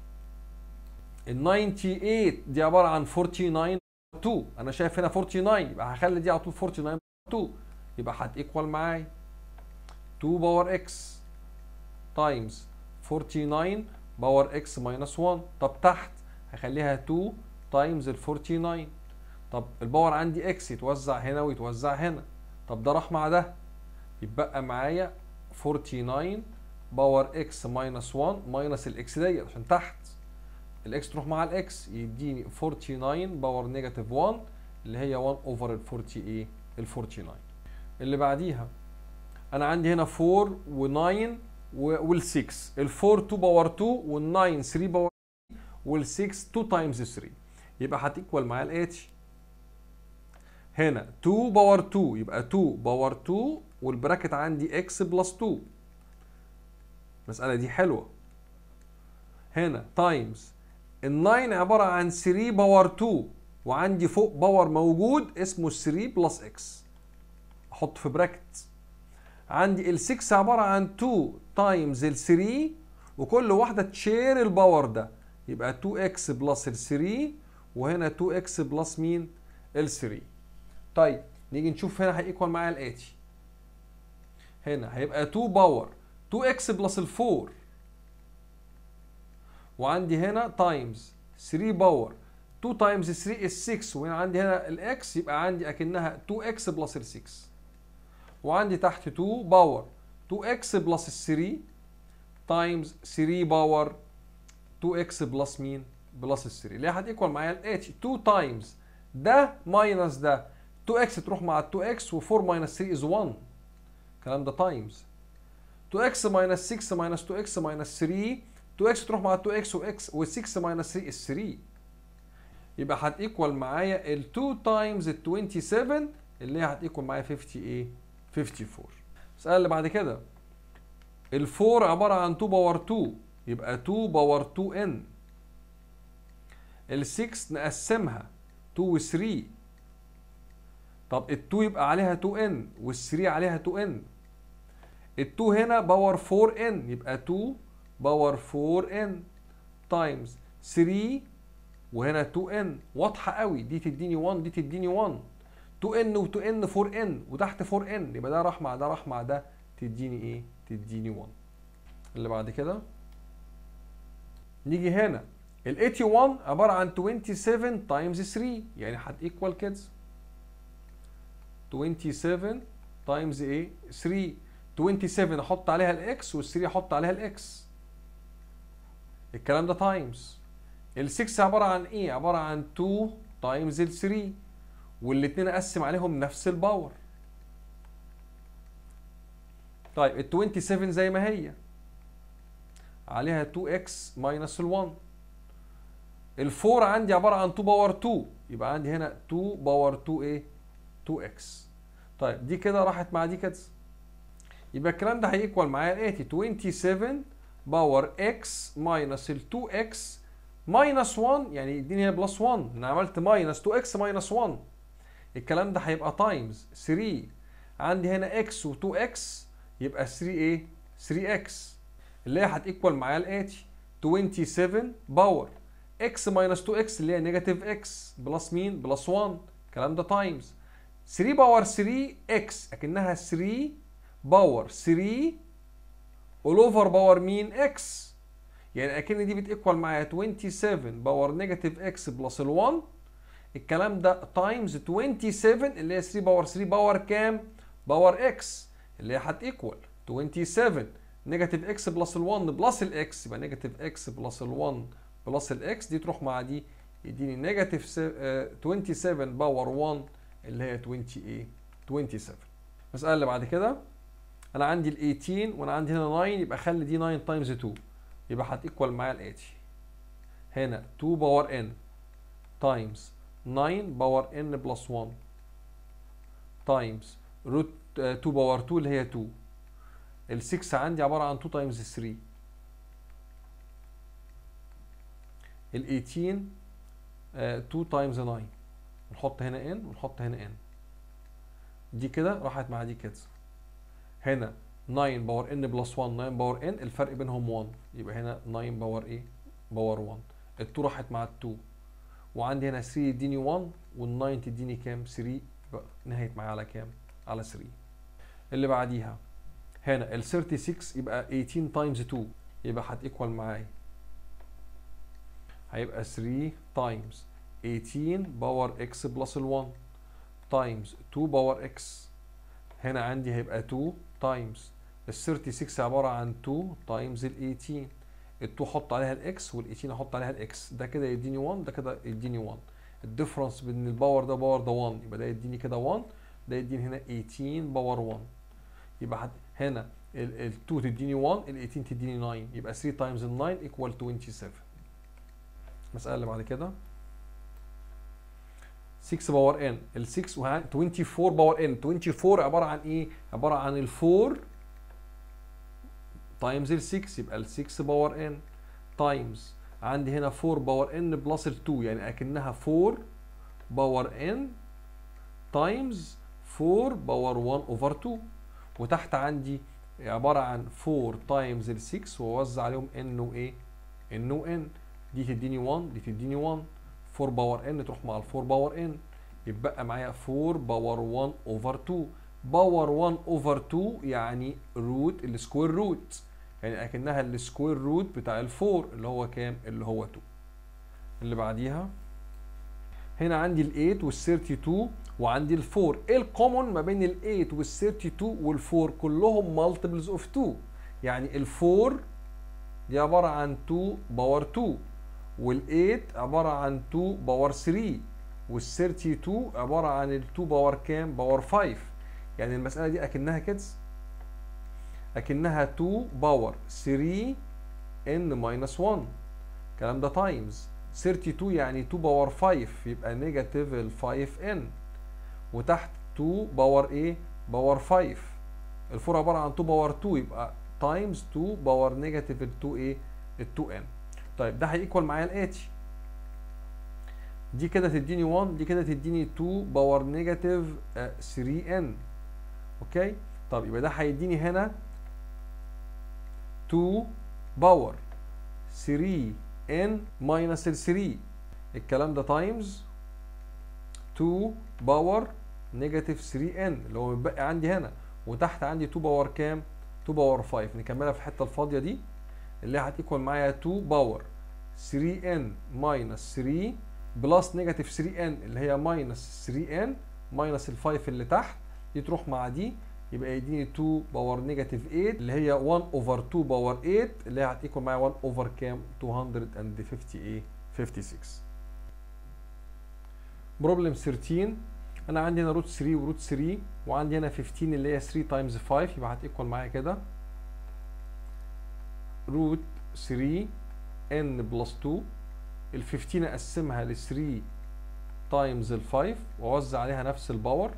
ال 98 دي عباره عن 49 2 انا شايف هنا 49 يبقى هخلي دي على طول 49 2 يبقى هتيكوال معايا 2 باور اكس تايمز 49 باور اكس ماينس 1 طب تحت هخليها 2 تايمز ال 49 طب الباور عندي اكس يتوزع هنا ويتوزع هنا طب ده راح مع ده يبقى معايا 49 باور اكس ماينس 1 ماينس الاكس ديت عشان تحت الاكس تروح مع الاكس يديني 49 باور نيجاتيف 1 اللي هي 1 اوفر ال 40 ايه ال 49 اللي بعديها انا عندي هنا 4 و9 وال 6 ال 4 2 باور 2 وال 9 3 باور وال 6 2 تايمز 3 يبقى هتيكوال معايا الاتي هنا 2 باور 2 يبقى 2 باور 2 والبراكت عندي اكس بلس 2 المسألة دي حلوة هنا تايمز ال 9 عبارة عن 3 باور 2 وعندي فوق باور موجود اسمه 3 بلس اكس احط في براكت عندي ال 6 عبارة عن 2 تايمز ال 3 وكل واحدة تشير الباور ده يبقى 2 اكس بلس ال 3 وهنا 2 اكس بلس مين؟ ال 3 طيب نيجي نشوف هنا هيكوال معايا الاتي هنا هيبقى 2 باور 2 اكس بلس ال 4 وعندي هنا تايمز 3 باور 2 تايمز 3 is 6 وهنا عندي هنا الاكس يبقى عندي اكنها 2 اكس بلس ال 6 وعندي تحت 2 باور 2 اكس بلس ال 3 تايمز 3 باور 2 اكس بلس مين؟ بلس ال 3 اللي هي هتيكوال معايا ال 2 تايمز ده ماينس ده 2 اكس تروح مع 2 اكس و4 ماينس 3 از 1 الكلام ده تايمز 2 اكس ماينس 6 ماينس 2 اكس ماينس 3 2 اكس تروح مع 2 اكس واكس و6 ماينس 3 از 3 يبقى هتيكوال معايا ال 2 تايمز ال 27 اللي هي هتيكوال معايا 50 ايه 54 السؤال اللي بعد كده ال 4 عباره عن 2 باور 2 يبقى 2 باور 2 ان ال 6 نقسمها 2 و 3 طب ال 2 يبقى عليها 2 ان وال 3 عليها 2 ان ال 2 هنا باور 4 ان يبقى 2 باور 4 ان تايمز 3 وهنا 2 ان واضحه قوي دي تديني 1 دي تديني 1 2 ان و2 ان 4 ان وتحت 4 ان يبقى ده راح مع ده راح مع ده تديني ايه تديني 1 اللي بعد كده نيجي هنا ال 81 عباره عن 27 تايمز 3 يعني هتيكوال كده 27 تايمز ايه 3 27 احط عليها الاكس وال3 احط عليها الاكس الكلام ده تايمز ال 6 عباره عن ايه عباره عن 2 تايمز ال 3 والاثنين اقسم عليهم نفس الباور طيب ال 27 زي ما هي عليها 2x ماينس ال 1 ال 4 عندي عباره عن 2 باور 2 يبقى عندي هنا 2 باور 2 ايه 2x طيب دي كده راحت مع دي كده يبقى الكلام ده هيكوال معايا الاتي 27 باور x ماينس ال 2x ماينس 1 يعني يديني هنا بلس 1 انا عملت ماينس 2x ماينس 1 الكلام ده هيبقى تايمز 3 عندي هنا x و 2x يبقى 3 ايه 3x اللي هي هتيكوال معايا الاتي 27 باور x ماينس 2x اللي هي نيجاتيف x بلس مين بلس 1 الكلام ده تايمز 3 باور 3 x اكنها 3 باور 3 all over باور مين x يعني اكن دي بتيكوال معايا 27 باور نيجاتيف x بلس ال 1 الكلام ده تايمز 27 اللي هي 3 باور 3 باور كام باور x اللي هي هتيكوال 27 نيجاتيف x بلس ال 1 بلس الاكس يبقى نيجاتيف x بلس ال 1 بلس الاكس دي تروح مع دي يديني نيجاتيف 27 باور 1 اللي هي 20 ايه 27 المساله اللي بعد كده انا عندي ال 18 وانا عندي هنا 9 يبقى خلي دي 9 تايمز 2 يبقى هتيكوال معايا الاتي هنا 2 باور ان تايمز 9 باور ان بلس 1 تايمز روت 2 باور 2 اللي هي 2 ال 6 عندي عباره عن 2 تايمز 3 ال 18 2 تايمز 9 نحط هنا ان ونحط هنا ان دي كده راحت مع دي كده هنا 9 باور ان بلس 1 9 باور ان الفرق بينهم 1 يبقى هنا 9 باور ايه باور 1 ال 2 راحت مع ال 2 وعندي هنا 3 يديني 1 وال 9 تديني كام 3 يبقى نهيت معايا على كام على 3 اللي بعديها هنا ال 36 يبقى 18 تايمز 2 يبقى هتيكوال معايا هيبقى 3 تايمز 18 باور اكس بلس ال 1 تايمز 2 باور اكس هنا عندي هيبقى 2 تايمز ال 36 عباره عن 2 تايمز ال 18 ال 2 احط عليها الاكس وال 18 احط عليها الاكس ده كده يديني 1 ده كده يديني 1 الديفرنس بين الباور ده باور ده 1 يبقى ده يديني كده 1 ده يديني هنا 18 باور 1 يبقى هنا ال 2 تديني 1 ال 18 تديني 9 يبقى 3 تايمز ال 9 ايكوال 27 المسألة اللي بعد كده 6 باور ان ال 6 وه- 24 باور ان 24 عبارة عن ايه؟ عبارة عن ال 4 تايمز ال 6 يبقى ال 6 باور ان تايمز عندي هنا 4 باور ان بلس ال 2 يعني اكنها 4 باور ان تايمز 4 باور 1 اوفر 2 وتحت عندي عبارة عن 4 تايمز ال 6 واوزع عليهم ان وايه؟ ان وان دي تديني 1 دي تديني 1 4 باور ان تروح مع ال 4 باور ان يبقى معايا 4 باور 1 اوفر 2 باور 1 اوفر 2 يعني روت السكوير روت يعني اكنها السكوير روت بتاع ال 4 اللي هو كام؟ اللي هو 2 اللي بعديها هنا عندي ال 8 وال 32 وعندي ال 4 ايه الكومون ما بين ال 8 وال 32 وال 4 كلهم مالتيبلز اوف 2 يعني ال 4 دي عباره عن 2 باور 2 وال 8 عباره عن 2 باور 3 وال 32 عباره عن ال 2 باور كام باور 5 يعني المساله دي اكنها كده اكنها 2 باور 3 ان ماينس 1 الكلام ده تايمز 32 يعني 2 باور 5 يبقى نيجاتيف ال 5 ان وتحت 2 باور ايه باور 5 الفور عباره عن 2 باور 2 يبقى تايمز 2 باور نيجاتيف ال 2 ايه ال 2 ان طيب ده هيكوال معايا الاتي دي كده تديني 1 دي كده تديني 2 باور نيجاتيف 3 ان اوكي طب يبقى ده هيديني هنا 2 باور 3 ان ماينس ال 3 الكلام ده تايمز 2 باور نيجاتيف 3 ان اللي هو متبقي عندي هنا وتحت عندي 2 باور كام 2 باور 5 نكملها في الحته الفاضيه دي اللي هي هتيكوال معايا 2 باور 3n ماينس 3 بلس نيجاتيف 3n اللي هي ماينس 3n ماينس ال 5 اللي تحت دي تروح مع دي يبقى يديني 2 باور نيجاتيف 8 اللي هي 1 اوفر 2 باور 8 اللي هي هتيكوال معايا 1 اوفر كام 250 ايه 56 بروبلم 13 انا عندي هنا روت 3 وروت 3 وعندي هنا 15 اللي هي 3 تايمز 5 يبقى هتيكوال معايا كده روت 3 n بلس 2 ال 15 اقسمها ل 3 تايمز ال 5 واوزع عليها نفس الباور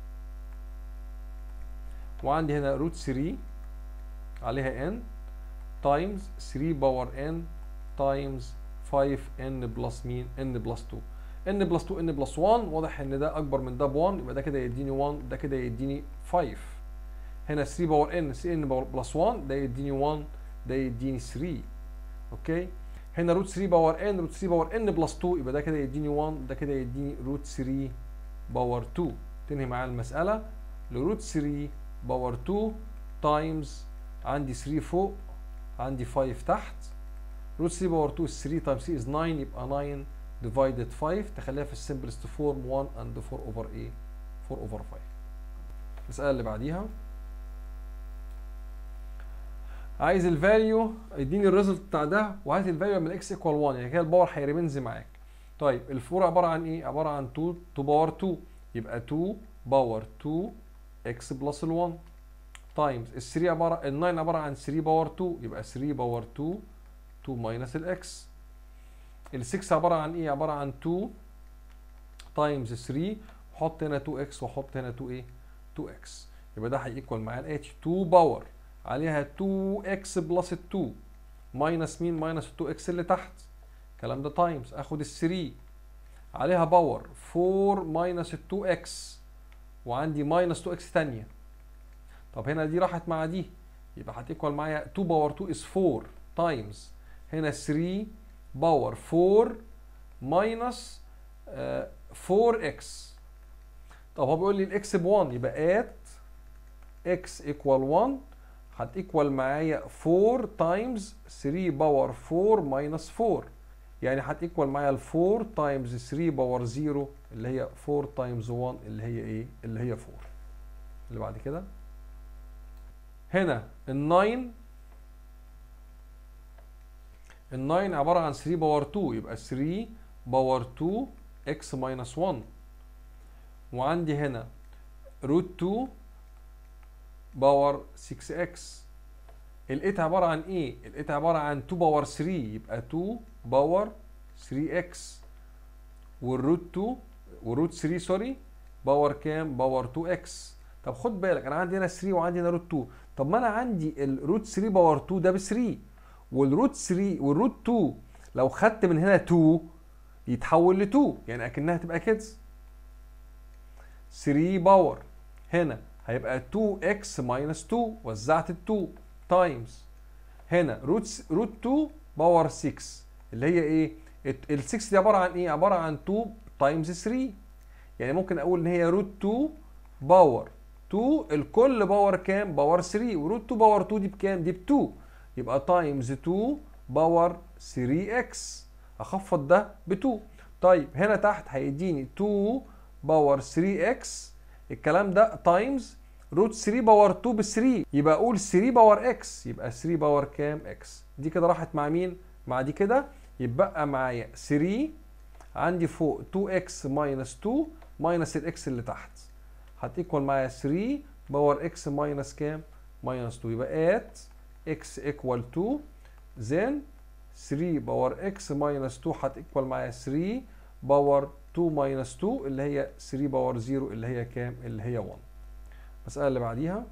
وعندي هنا روت 3 عليها n تايمز 3 باور n تايمز 5 n بلس مين n بلس 2 n بلس 2 n بلس 1 واضح ان ده اكبر من ده ب 1 يبقى ده كده يديني 1 ده كده يديني 5 هنا 3 باور n 3 n باور بلس 1 ده يديني 1 ده يديني 3 اوكي هنا روت 3 باور n روت 3 باور n بلس 2 يبقى ده كده يديني 1 ده كده يديني روت 3 باور 2 تنهي معايا المساله لروت 3 باور 2 تايمز عندي 3 فوق عندي 5 تحت روت 3 باور 2 3 تايمز 3 is 9 يبقى 9 divided 5 تخليها في السمبلست فورم 1 and 4 over ايه 4 over 5 المسألة اللي بعديها عايز الفاليو يديني الريزلت بتاع ده وعايز الفاليو من اكس ايكوال 1 يعني كده الباور هيريمنز معاك طيب الفور عبارة عن ايه؟ عبارة عن 2 2 باور 2 يبقى 2 باور 2 اكس بلس ال 1 تايمز ال 3 عبارة ال 9 عبارة عن 3 باور 2 يبقى 3 باور 2 2 ماينس الاكس ال 6 عباره عن ايه عباره عن 2 تايمز 3 وحط هنا 2 اكس واحط هنا 2 ايه 2 اكس يبقى ده هيكوال معايا الاتش 2 باور عليها 2 اكس بلس 2 ماينس مين ماينس 2 اكس اللي تحت الكلام ده تايمز اخد ال 3 عليها باور 4 ماينس 2 اكس وعندي ماينس 2 اكس ثانيه طب هنا دي راحت مع دي يبقى هتيكوال معايا 2 باور 2 از 4 تايمز هنا 3 باور 4 ماينس 4 اكس طب هو بيقول لي الاكس ب 1 يبقى ات اكس ايكوال 1 هتيكوال معايا 4 تايمز 3 باور 4 ماينس 4 يعني هتيكوال معايا ال 4 تايمز 3 باور 0 اللي هي 4 تايمز 1 اللي هي ايه؟ اللي هي 4 اللي بعد كده هنا ال 9 ال 9 عبارة عن 3 باور 2 يبقى 3 باور 2 اكس ماينس 1 وعندي هنا روت 2 باور 6 اكس ال 8 عبارة عن ايه؟ ال 8 عبارة عن 2 باور 3 يبقى 2 باور 3 اكس والروت 2 والروت 3 سوري باور كام؟ باور 2 اكس طب خد بالك انا عندي هنا 3 وعندي هنا روت 2 طب ما انا عندي الروت 3 باور 2 ده ب 3 والروت 3 والروت 2 لو خدت من هنا 2 يتحول ل 2 يعني اكنها تبقى كده 3 باور هنا هيبقى 2 اكس ماينس 2 وزعت ال 2 تايمز هنا روت روت 2 باور 6 اللي هي ايه؟ ال 6 دي عباره عن ايه؟ عباره عن 2 تايمز 3 يعني ممكن اقول ان هي روت 2 باور 2 الكل باور كام؟ باور 3 وروت 2 باور 2 دي بكام؟ دي ب 2 يبقى تايمز 2 باور 3 اكس اخفض ده ب 2 طيب هنا تحت هيديني 2 باور 3 اكس الكلام ده تايمز روت 3 باور 2 ب 3 يبقى اقول 3 باور اكس يبقى 3 باور كام اكس دي كده راحت مع مين مع دي كده يبقى معايا 3 عندي فوق 2 اكس ماينس 2 ماينس الاكس اللي تحت هتيكوال معايا 3 باور اكس ماينس كام ماينس 2 يبقى ات x equal 2 then 3 باور x minus 2 هتيكوال معايا 3 باور 2 minus 2 اللي هي 3 باور 0 اللي هي كام؟ اللي هي 1 المسألة اللي بعديها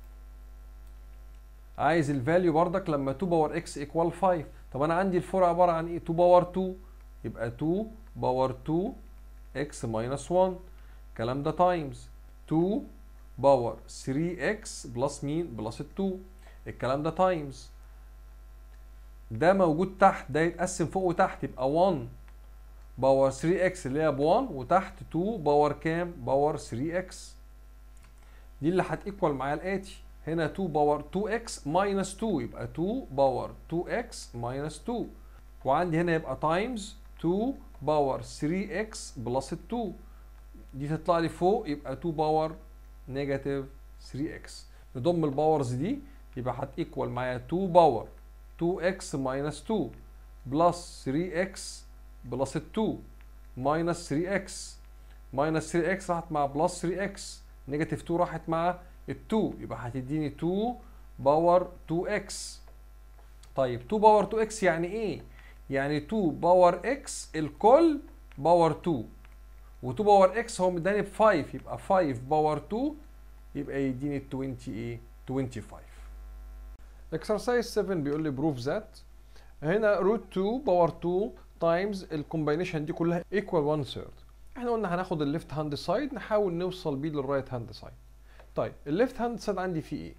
عايز الفاليو بردك لما 2 باور x equal 5 طب انا عندي الفور عبارة عن ايه؟ 2 باور 2 يبقى 2 باور 2 x minus 1 الكلام ده تايمز 2 باور 3x بلس مين؟ بلس 2 الكلام ده تايمز ده موجود تحت ده يتقسم فوق وتحت يبقى 1 باور 3 اكس اللي هي ب 1 وتحت 2 باور كام؟ باور 3 اكس دي اللي هتيكوال معايا الاتي هنا 2 باور 2x ماينس 2 يبقى 2 باور 2x ماينس 2 وعندي هنا يبقى تايمز 2 باور 3x بلس 2 دي تطلع لي فوق يبقى 2 باور نيجاتيف 3x نضم الباورز دي يبقى هتيكوال معايا 2 باور 2x ماينس 2 بلس 3x بلس 2 ماينس 3x ماينس 3x راحت مع بلس 3x نيجاتيف 2 راحت مع ال 2 يبقى هتديني 2 باور 2x طيب 2 باور 2x يعني ايه؟ يعني 2 باور x الكل باور 2 و2 باور x هو مداني ب 5 يبقى 5 باور 2 يبقى يديني 20 ايه؟ 25 اكسرسايز 7 بيقول لي بروف ذات هنا روت 2 باور 2 تايمز الكومباينيشن دي كلها ايكوال 1 ثيرد احنا قلنا هناخد الليفت هاند سايد نحاول نوصل بيه للرايت هاند سايد طيب الليفت هاند سايد عندي فيه ايه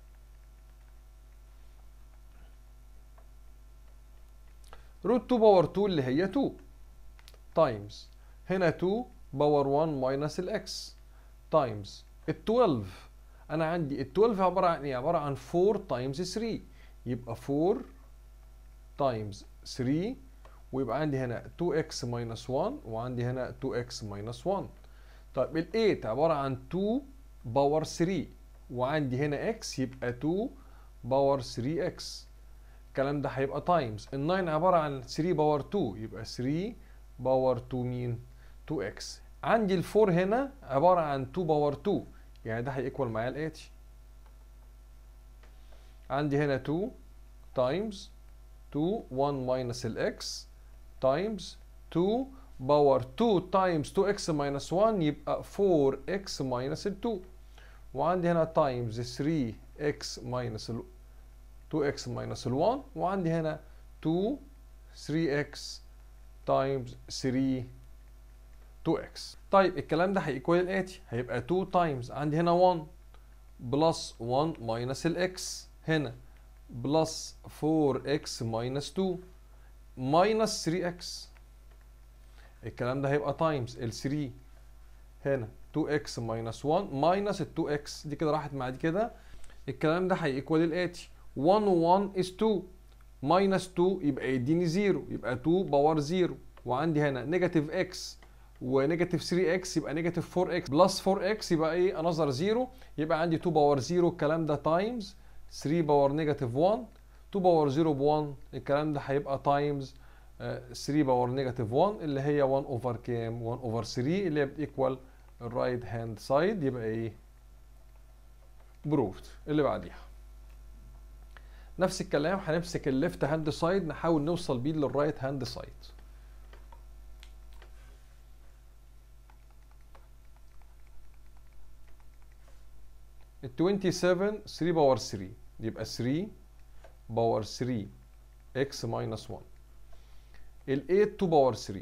روت 2 باور 2 اللي هي 2 تايمز هنا 2 باور 1 ماينس الاكس تايمز ال 12 انا عندي ال 12 عباره عن ايه عباره عن 4 تايمز 3 يبقى 4 تايمز 3 ويبقى عندي هنا 2x minus 1 وعندي هنا 2x minus 1 طيب ال 8 عبارة عن 2 باور 3 وعندي هنا x يبقى 2 باور 3x الكلام ده هيبقى تايمز ال 9 عبارة عن 3 باور 2 يبقى 3 باور 2 مين 2x عندي ال 4 هنا عبارة عن 2 باور 2 يعني ده هيكوال معايا الاتي عندي هنا 2 تايمز 2 1 minus الاكس تايمز 2 باور 2 تايمز 2x minus 1 يبقى 4x minus 2 وعندي هنا تايمز 3x minus 2x minus 1 وعندي هنا 2 3x تايمز 3 2x طيب الكلام ده هيكوال الاتي هيبقى 2 تايمز عندي هنا 1 بلس 1 minus الاكس هنا بلس 4x minus 2 minus 3x الكلام ده هيبقى تايمز ال 3 هنا 2x minus 1 minus ال 2x دي كده راحت مع دي كده الكلام ده هيكوال الاتي 1 و 1 is 2 minus 2 يبقى يديني 0 يبقى 2 باور 0 وعندي هنا نيجاتيف x ونيجاتيف 3x يبقى نيجاتيف 4x بلس 4x يبقى ايه انذر 0 يبقى عندي 2 باور 0 الكلام ده تايمز 3 باور نيجاتيف 1 2 باور 0 ب 1 الكلام ده هيبقى تايمز 3 باور نيجاتيف 1 اللي هي 1 اوفر كام 1 اوفر 3 اللي هي بتيكوال الرايت هاند سايد يبقى ايه بروفد اللي بعديها نفس الكلام هنمسك الليفت هاند سايد نحاول نوصل بيه للرايت هاند سايد ال 27 3 باور 3 يبقى 3 باور 3 x minus 1 ال 8 2 باور 3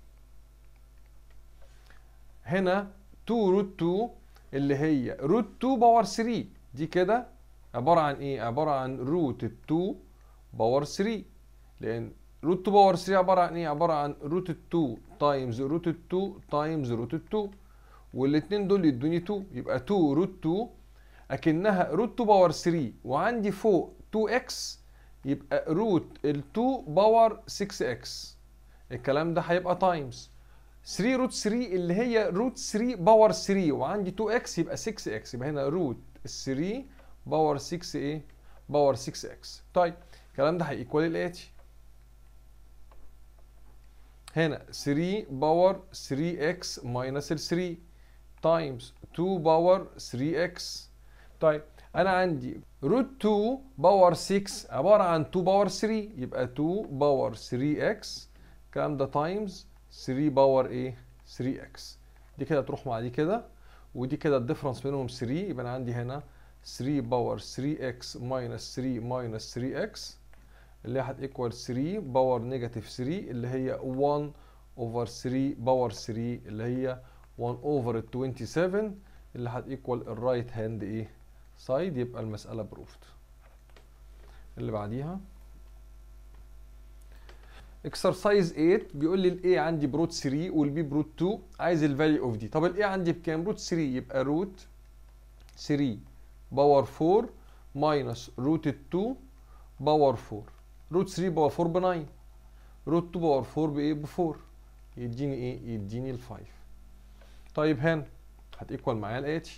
هنا 2 روت 2 اللي هي روت 2 باور 3 دي كده عبارة عن ايه؟ عبارة عن روت 2 باور 3 لأن روت 2 باور 3 عبارة عن ايه؟ عبارة عن روت 2 تايمز روت 2 تايمز روت 2 والاتنين دول يدوني 2 يبقى 2 روت 2 اكنها روت 2 باور 3 وعندي فوق 2x يبقى روت ال 2 باور 6x الكلام ده هيبقى تايمز 3 روت 3 اللي هي روت 3 باور 3 وعندي 2x يبقى 6x يبقى هنا روت 3 باور 6 ايه باور 6x طيب الكلام ده هيكوال الاتي هنا 3 باور 3x ماينس ال 3 تايمز 2 باور 3x طيب انا عندي روت 2 باور 6 عباره عن 2 باور 3 يبقى 2 باور 3x الكلام ده تايمز 3 باور ايه 3x دي كده تروح مع دي كده ودي كده الديفرنس بينهم 3 يبقى انا عندي هنا 3 باور 3x ماينس 3 ماينس 3x اللي هي هتيكوال 3 باور نيجاتيف 3 اللي هي 1 اوفر 3 باور 3 اللي هي 1 اوفر 27 اللي هتيكوال الرايت هاند ايه سايد يبقى المسألة بروفد اللي بعديها اكسرسايز 8 بيقول لي الاي عندي بروت 3 والبي بروت 2 عايز الفاليو اوف دي طب الاي عندي بكام روت 3 يبقى روت 3 باور 4 ماينس روت 2 باور 4 روت 3 باور 4 ب 9 روت 2 باور 4 بايه ب 4 يديني ايه يديني ال 5 طيب هنا هتيكوال معايا الاتي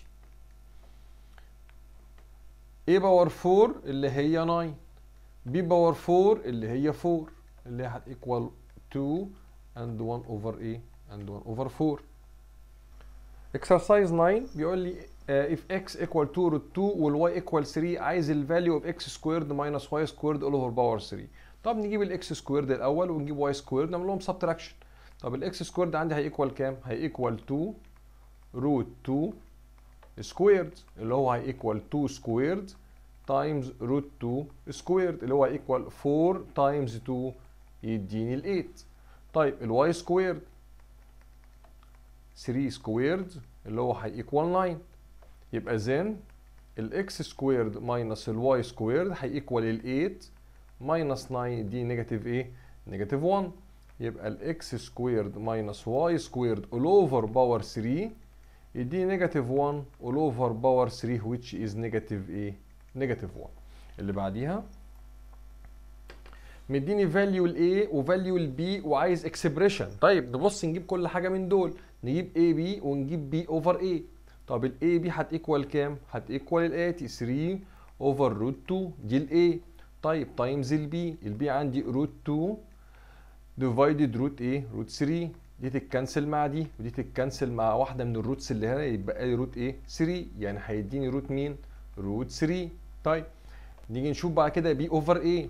a باور 4 اللي هي 9 b باور 4 اللي هي 4 اللي هي هتيكوال 2 and 1 over a and 1 over 4 exercise 9 بيقول لي uh, if x equal 2 root 2 وال y equal 3 عايز ال value of x squared minus y squared all over power 3 طب نجيب ال x squared الاول ونجيب y squared نعمل لهم subtraction طب ال x squared عندي هيكوال كام هيكوال 2 root 2 squared اللي هو هيكوال 2 squared times root 2 squared اللي هو هيكوال 4 times 2 يديني ال 8 طيب ال y squared 3 squared اللي هو هيكوال 9 يبقى then ال x squared minus ال y squared هيكوال ال 8 minus 9 دي نيجاتيف ايه؟ نيجاتيف 1 يبقى ال x squared minus y squared all over power 3 يديني نيجاتيف 1 all over power 3 which is negative ايه؟ نيجاتيف 1 اللي بعديها مديني فاليو ال A وفاليو ال B وعايز اكسبريشن طيب نبص نجيب كل حاجه من دول نجيب A B ونجيب B اوفر A طب ال A B هتيكوال كام؟ هتيكوال الاتي 3 اوفر روت 2 دي ال A طيب تايمز ال B ال B عندي روت 2 ديفايدد روت ايه؟ روت 3 دي تتكنسل مع دي ودي تتكنسل مع واحده من الروتس اللي هنا يبقى لي روت ايه؟ 3 يعني هيديني روت مين؟ روت 3 طيب نيجي نشوف بعد كده بي اوفر ايه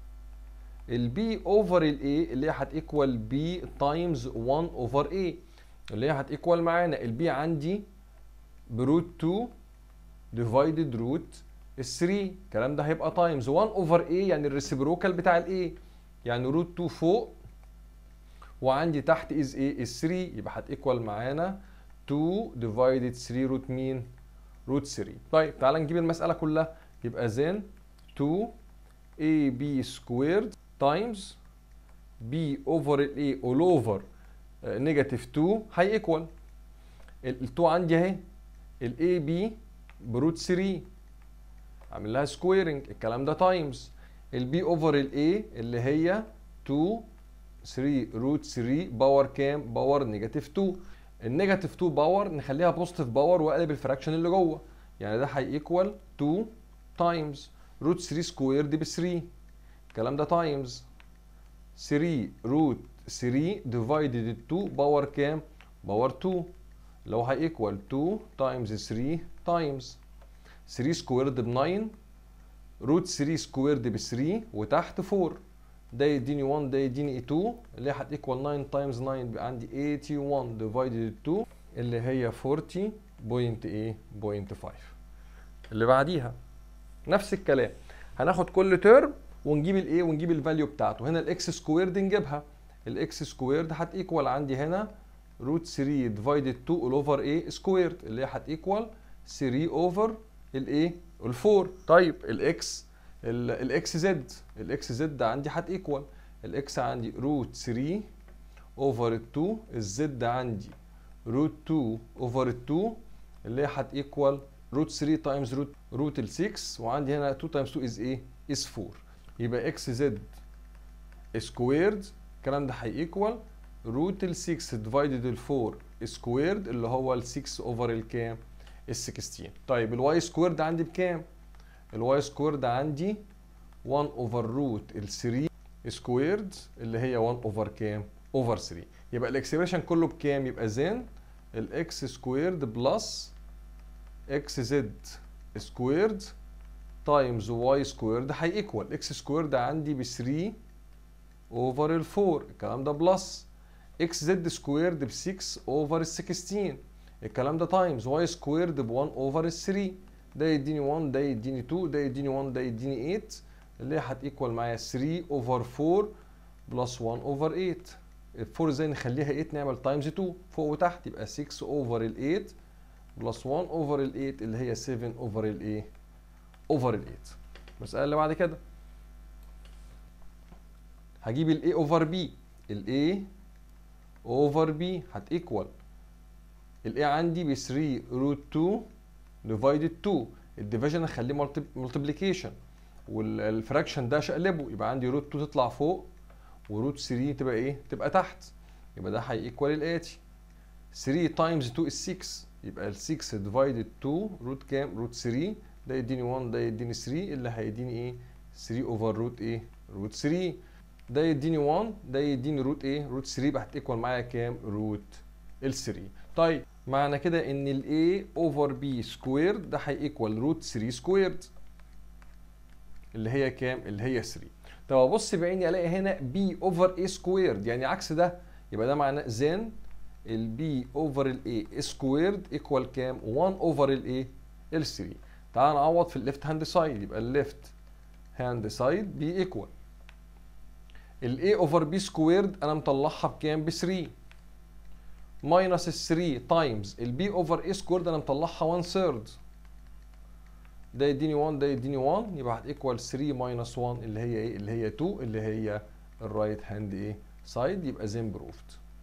البي اوفر الاي اللي هي هتيكوال بي تايمز 1 اوفر اي اللي هي هتيكوال معانا البي عندي بروت 2 ديفايدد روت ال 3 الكلام ده هيبقى تايمز 1 اوفر اي يعني الريسيبروكال بتاع الاي يعني روت 2 فوق وعندي تحت از ايه از 3 يبقى هتيكوال معانا 2 ديفايدد 3 روت مين روت 3 طيب تعال نجيب المساله كلها يبقى زين 2 ab squared times b over ال a all over نيجاتيف 2 هيكوال ال 2 عندي اهي ال ab بروت 3 اعمل لها سكويرنج الكلام ده تايمز ال b over ال a اللي هي 2 3 روت 3 باور كام؟ باور نيجاتيف 2 النيجاتيف 2 باور نخليها بوزيتيف باور واقلب الفراكشن اللي جوه يعني ده هيكوال 2 تايمز روت 3 سكوير دي ب 3 الكلام ده تايمز 3 روت 3 ديفايدد 2 باور كام؟ باور 2 لو هيكوال 2 تايمز 3 تايمز 3 سكويرد ب 9 روت 3 سكويرد ب 3 وتحت 4 ده يديني 1 ده يديني 2 اللي هي هتيكوال 9 تايمز 9 يبقى عندي 81 ديفايدد 2 اللي هي 40 بوينت ايه؟ بوينت 5 اللي بعديها نفس الكلام هناخد كل ترم ونجيب الايه ونجيب الفاليو بتاعته هنا الاكس سكويرد نجيبها الاكس سكويرد هتيكوال عندي هنا روت 3 ديفايدد 2 اول اوفر ايه سكويرد اللي هي هتيكوال 3 اوفر الايه ال4 طيب الاكس الاكس زد الاكس زد عندي هتيكوال الاكس عندي روت 3 اوفر 2 الزد عندي روت 2 اوفر 2 اللي هي هتيكوال روت 3 تايمز روت روت ال 6 وعندي هنا 2 تايمز 2 از ايه؟ از 4 يبقى اكس زد سكويرد الكلام ده هيكوال روت ال 6 ديفايدد ال 4 سكويرد اللي هو ال 6 اوفر الكام؟ ال 16 طيب الواي سكويرد عندي بكام؟ الواي سكويرد عندي 1 اوفر روت ال 3 سكويرد اللي هي 1 اوفر كام؟ اوفر 3 يبقى الاكسبريشن كله بكام؟ يبقى زين الاكس سكويرد بلس اكس زد سكويرد تايمز واي سكويرد هيكوال اكس سكويرد عندي ب 3 اوفر ال 4 الكلام ده بلس اكس زد سكويرد ب 6 اوفر ال 16 الكلام ده تايمز واي سكويرد ب 1 اوفر ال 3 ده يديني 1 ده يديني 2 ده يديني 1 ده يديني 8 اللي هي هتيكوال معايا 3 اوفر 4 بلس 1 اوفر 8 ال 4 ازاي نخليها 8 نعمل تايمز 2 فوق وتحت يبقى 6 اوفر ال 8 بلس 1 اوفر ال 8 اللي هي 7 اوفر الايه؟ اوفر ال 8 المسألة اللي بعد كده هجيب ال A اوفر B ال A اوفر B هتيكوال ال A عندي ب 3 روت 2 ديفايدد 2 الديفيجن اخليه ملتبليكيشن والفراكشن ده شقلبه يبقى عندي روت 2 تطلع فوق وروت 3 تبقى ايه تبقى تحت يبقى ده هيكوال الاتي 3 تايمز 2 is 6 يبقى ال 6 ديفايدد 2 روت كام روت 3 ده يديني 1 ده يديني 3 اللي هيديني ايه 3 اوفر روت ايه روت 3 ده يديني 1 ده يديني روت ايه روت 3 يبقى هتيكوال معايا كام روت ال 3 طيب معنى كده ان ال a اوفر b سكويرد ده هيكوال روت 3 سكويرد اللي هي كام اللي هي 3 طب ابص بعيني الاقي هنا b اوفر a سكويرد يعني عكس ده يبقى ده معناه زين ال b اوفر ال a سكويرد ايكوال كام 1 اوفر ال a ال 3 تعال نعوض في الليفت هاند سايد يبقى الليفت هاند سايد بي ايكوال ال a اوفر b سكويرد انا مطلعها بكام ب 3 ماينس ال 3 تايمز ال b اوفر a سكويرد انا مطلعها 1 ثيرد ده يديني 1 ده يديني 1 يبقى هتيكوال 3 ماينس 1 اللي هي ايه اللي هي 2 اللي هي الرايت هاند ايه سايد يبقى زين بروفد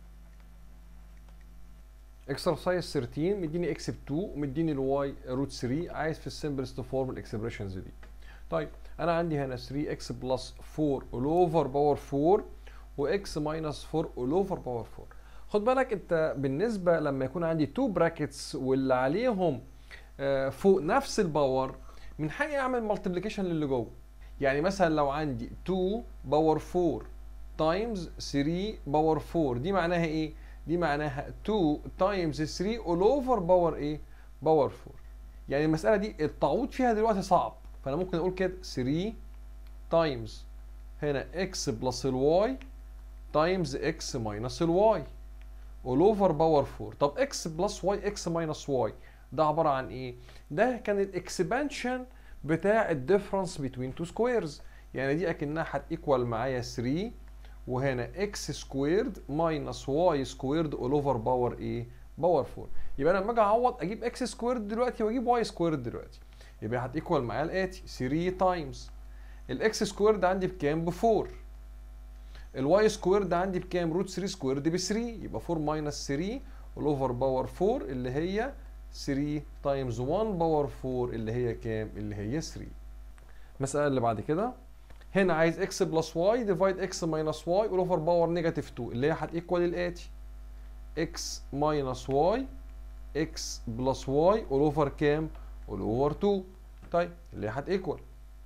اكسرسايز 13 مديني اكس ب 2 ومديني الواي روت 3 عايز في السمبلست فورم الاكسبريشنز دي طيب انا عندي هنا 3 اكس بلس 4 اول اوفر باور 4 واكس ماينس 4 اول اوفر باور 4 خد بالك انت بالنسبه لما يكون عندي 2 براكتس واللي عليهم آه، فوق نفس الباور من حقي اعمل مالتيبليكيشن للي جوه يعني مثلا لو عندي 2 باور 4 تايمز 3 باور 4 دي معناها ايه دي معناها 2 تايمز 3 اول اوفر باور ايه باور 4 يعني المساله دي التعويض فيها دلوقتي صعب فانا ممكن اقول كده 3 تايمز هنا اكس بلس الواي تايمز اكس ماينس الواي اول اوفر باور 4 طب اكس بلس واي اكس ماينس واي ده عباره عن ايه ده كان الاكسبانشن بتاع الديفرنس بين تو سكويرز يعني دي اكنها هتيكوال معايا 3 وهنا اكس سكويرد ماينس واي سكويرد اول اوفر باور ايه باور 4 يبقى انا لما اجي اعوض اجيب اكس سكويرد دلوقتي واجيب واي سكويرد دلوقتي يبقى هتيكوال معايا الاتي 3 تايمز الاكس سكويرد عندي بكام ب 4 الواي سكويرد عندي بكام روت 3 سكويرد ب 3 يبقى 4 ماينس 3 الاوفر باور 4 اللي هي 3 تايمز 1 باور 4 اللي هي كام اللي هي 3 المساله اللي بعد كده هنا عايز اكس بلس واي ديفايد اكس ماينس واي الاوفر باور نيجاتيف 2 اللي هي هتيكوال الاتي اكس ماينس واي اكس بلس واي الاوفر كام الاوفر 2 طيب اللي هي هتيكوال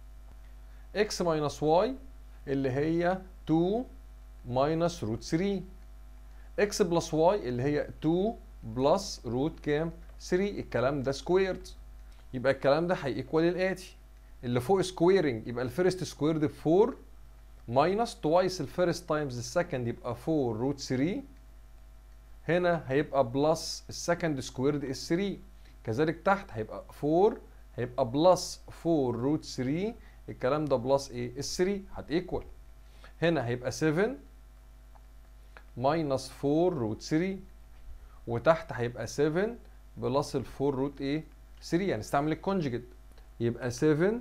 اكس ماينس واي اللي هي 2 ماينس روت 3 اكس بلس واي اللي هي 2 بلس روت كام 3 الكلام ده سكويرد يبقى الكلام ده هيكوال الاتي اللي فوق سكويرنج يبقى الفيرست سكويرد ب 4 ماينس توايس الفيرست تايمز السكند يبقى 4 روت 3 هنا هيبقى بلس السكند سكويرد is 3 كذلك تحت هيبقى 4 هيبقى بلس 4 روت 3 الكلام ده بلس ايه ال 3 هتيكوال هنا هيبقى 7 ماينس 4 روت 3 وتحت هيبقى 7 بلس ال 4 روت ايه 3 يعني استعمل الكونجيجيت يبقى 7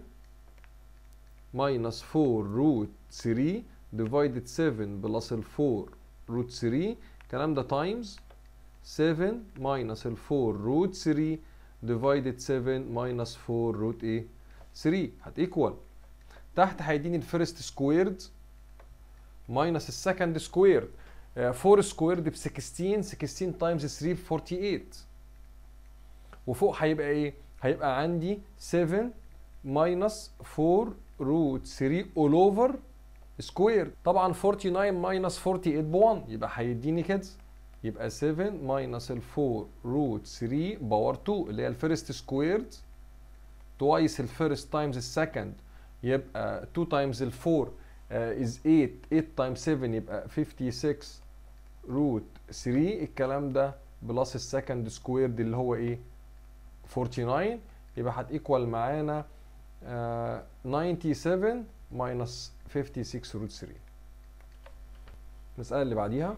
ماينس 4 روت 3 ديفايدد 7 بلس ال 4 روت 3 الكلام ده تايمز 7 ماينس ال 4 روت 3 ديفايدد 7 ماينس 4 روت ايه 3 هتيكوال تحت هيديني الفيرست سكويرد ماينس السكند سكويرد 4 سكويرد ب 16 16 تايمز 3 ب 48 وفوق هيبقى ايه هيبقى عندي 7 ماينس 4 روت 3 اول اوفر سكوير طبعا 49 ماينس 48 ب 1 يبقى هيديني كده يبقى 7 ماينس ال 4 روت 3 باور 2 اللي هي الفيرست سكويرد توايس الفيرست تايمز السكند يبقى 2 تايمز ال 4 از 8 8 تايمز 7 يبقى 56 روت 3 الكلام ده بلس السكند سكويرد اللي هو ايه 49 يبقى هتيكوال معانا آه 97 ماينس 56 روت 3 المسألة اللي بعديها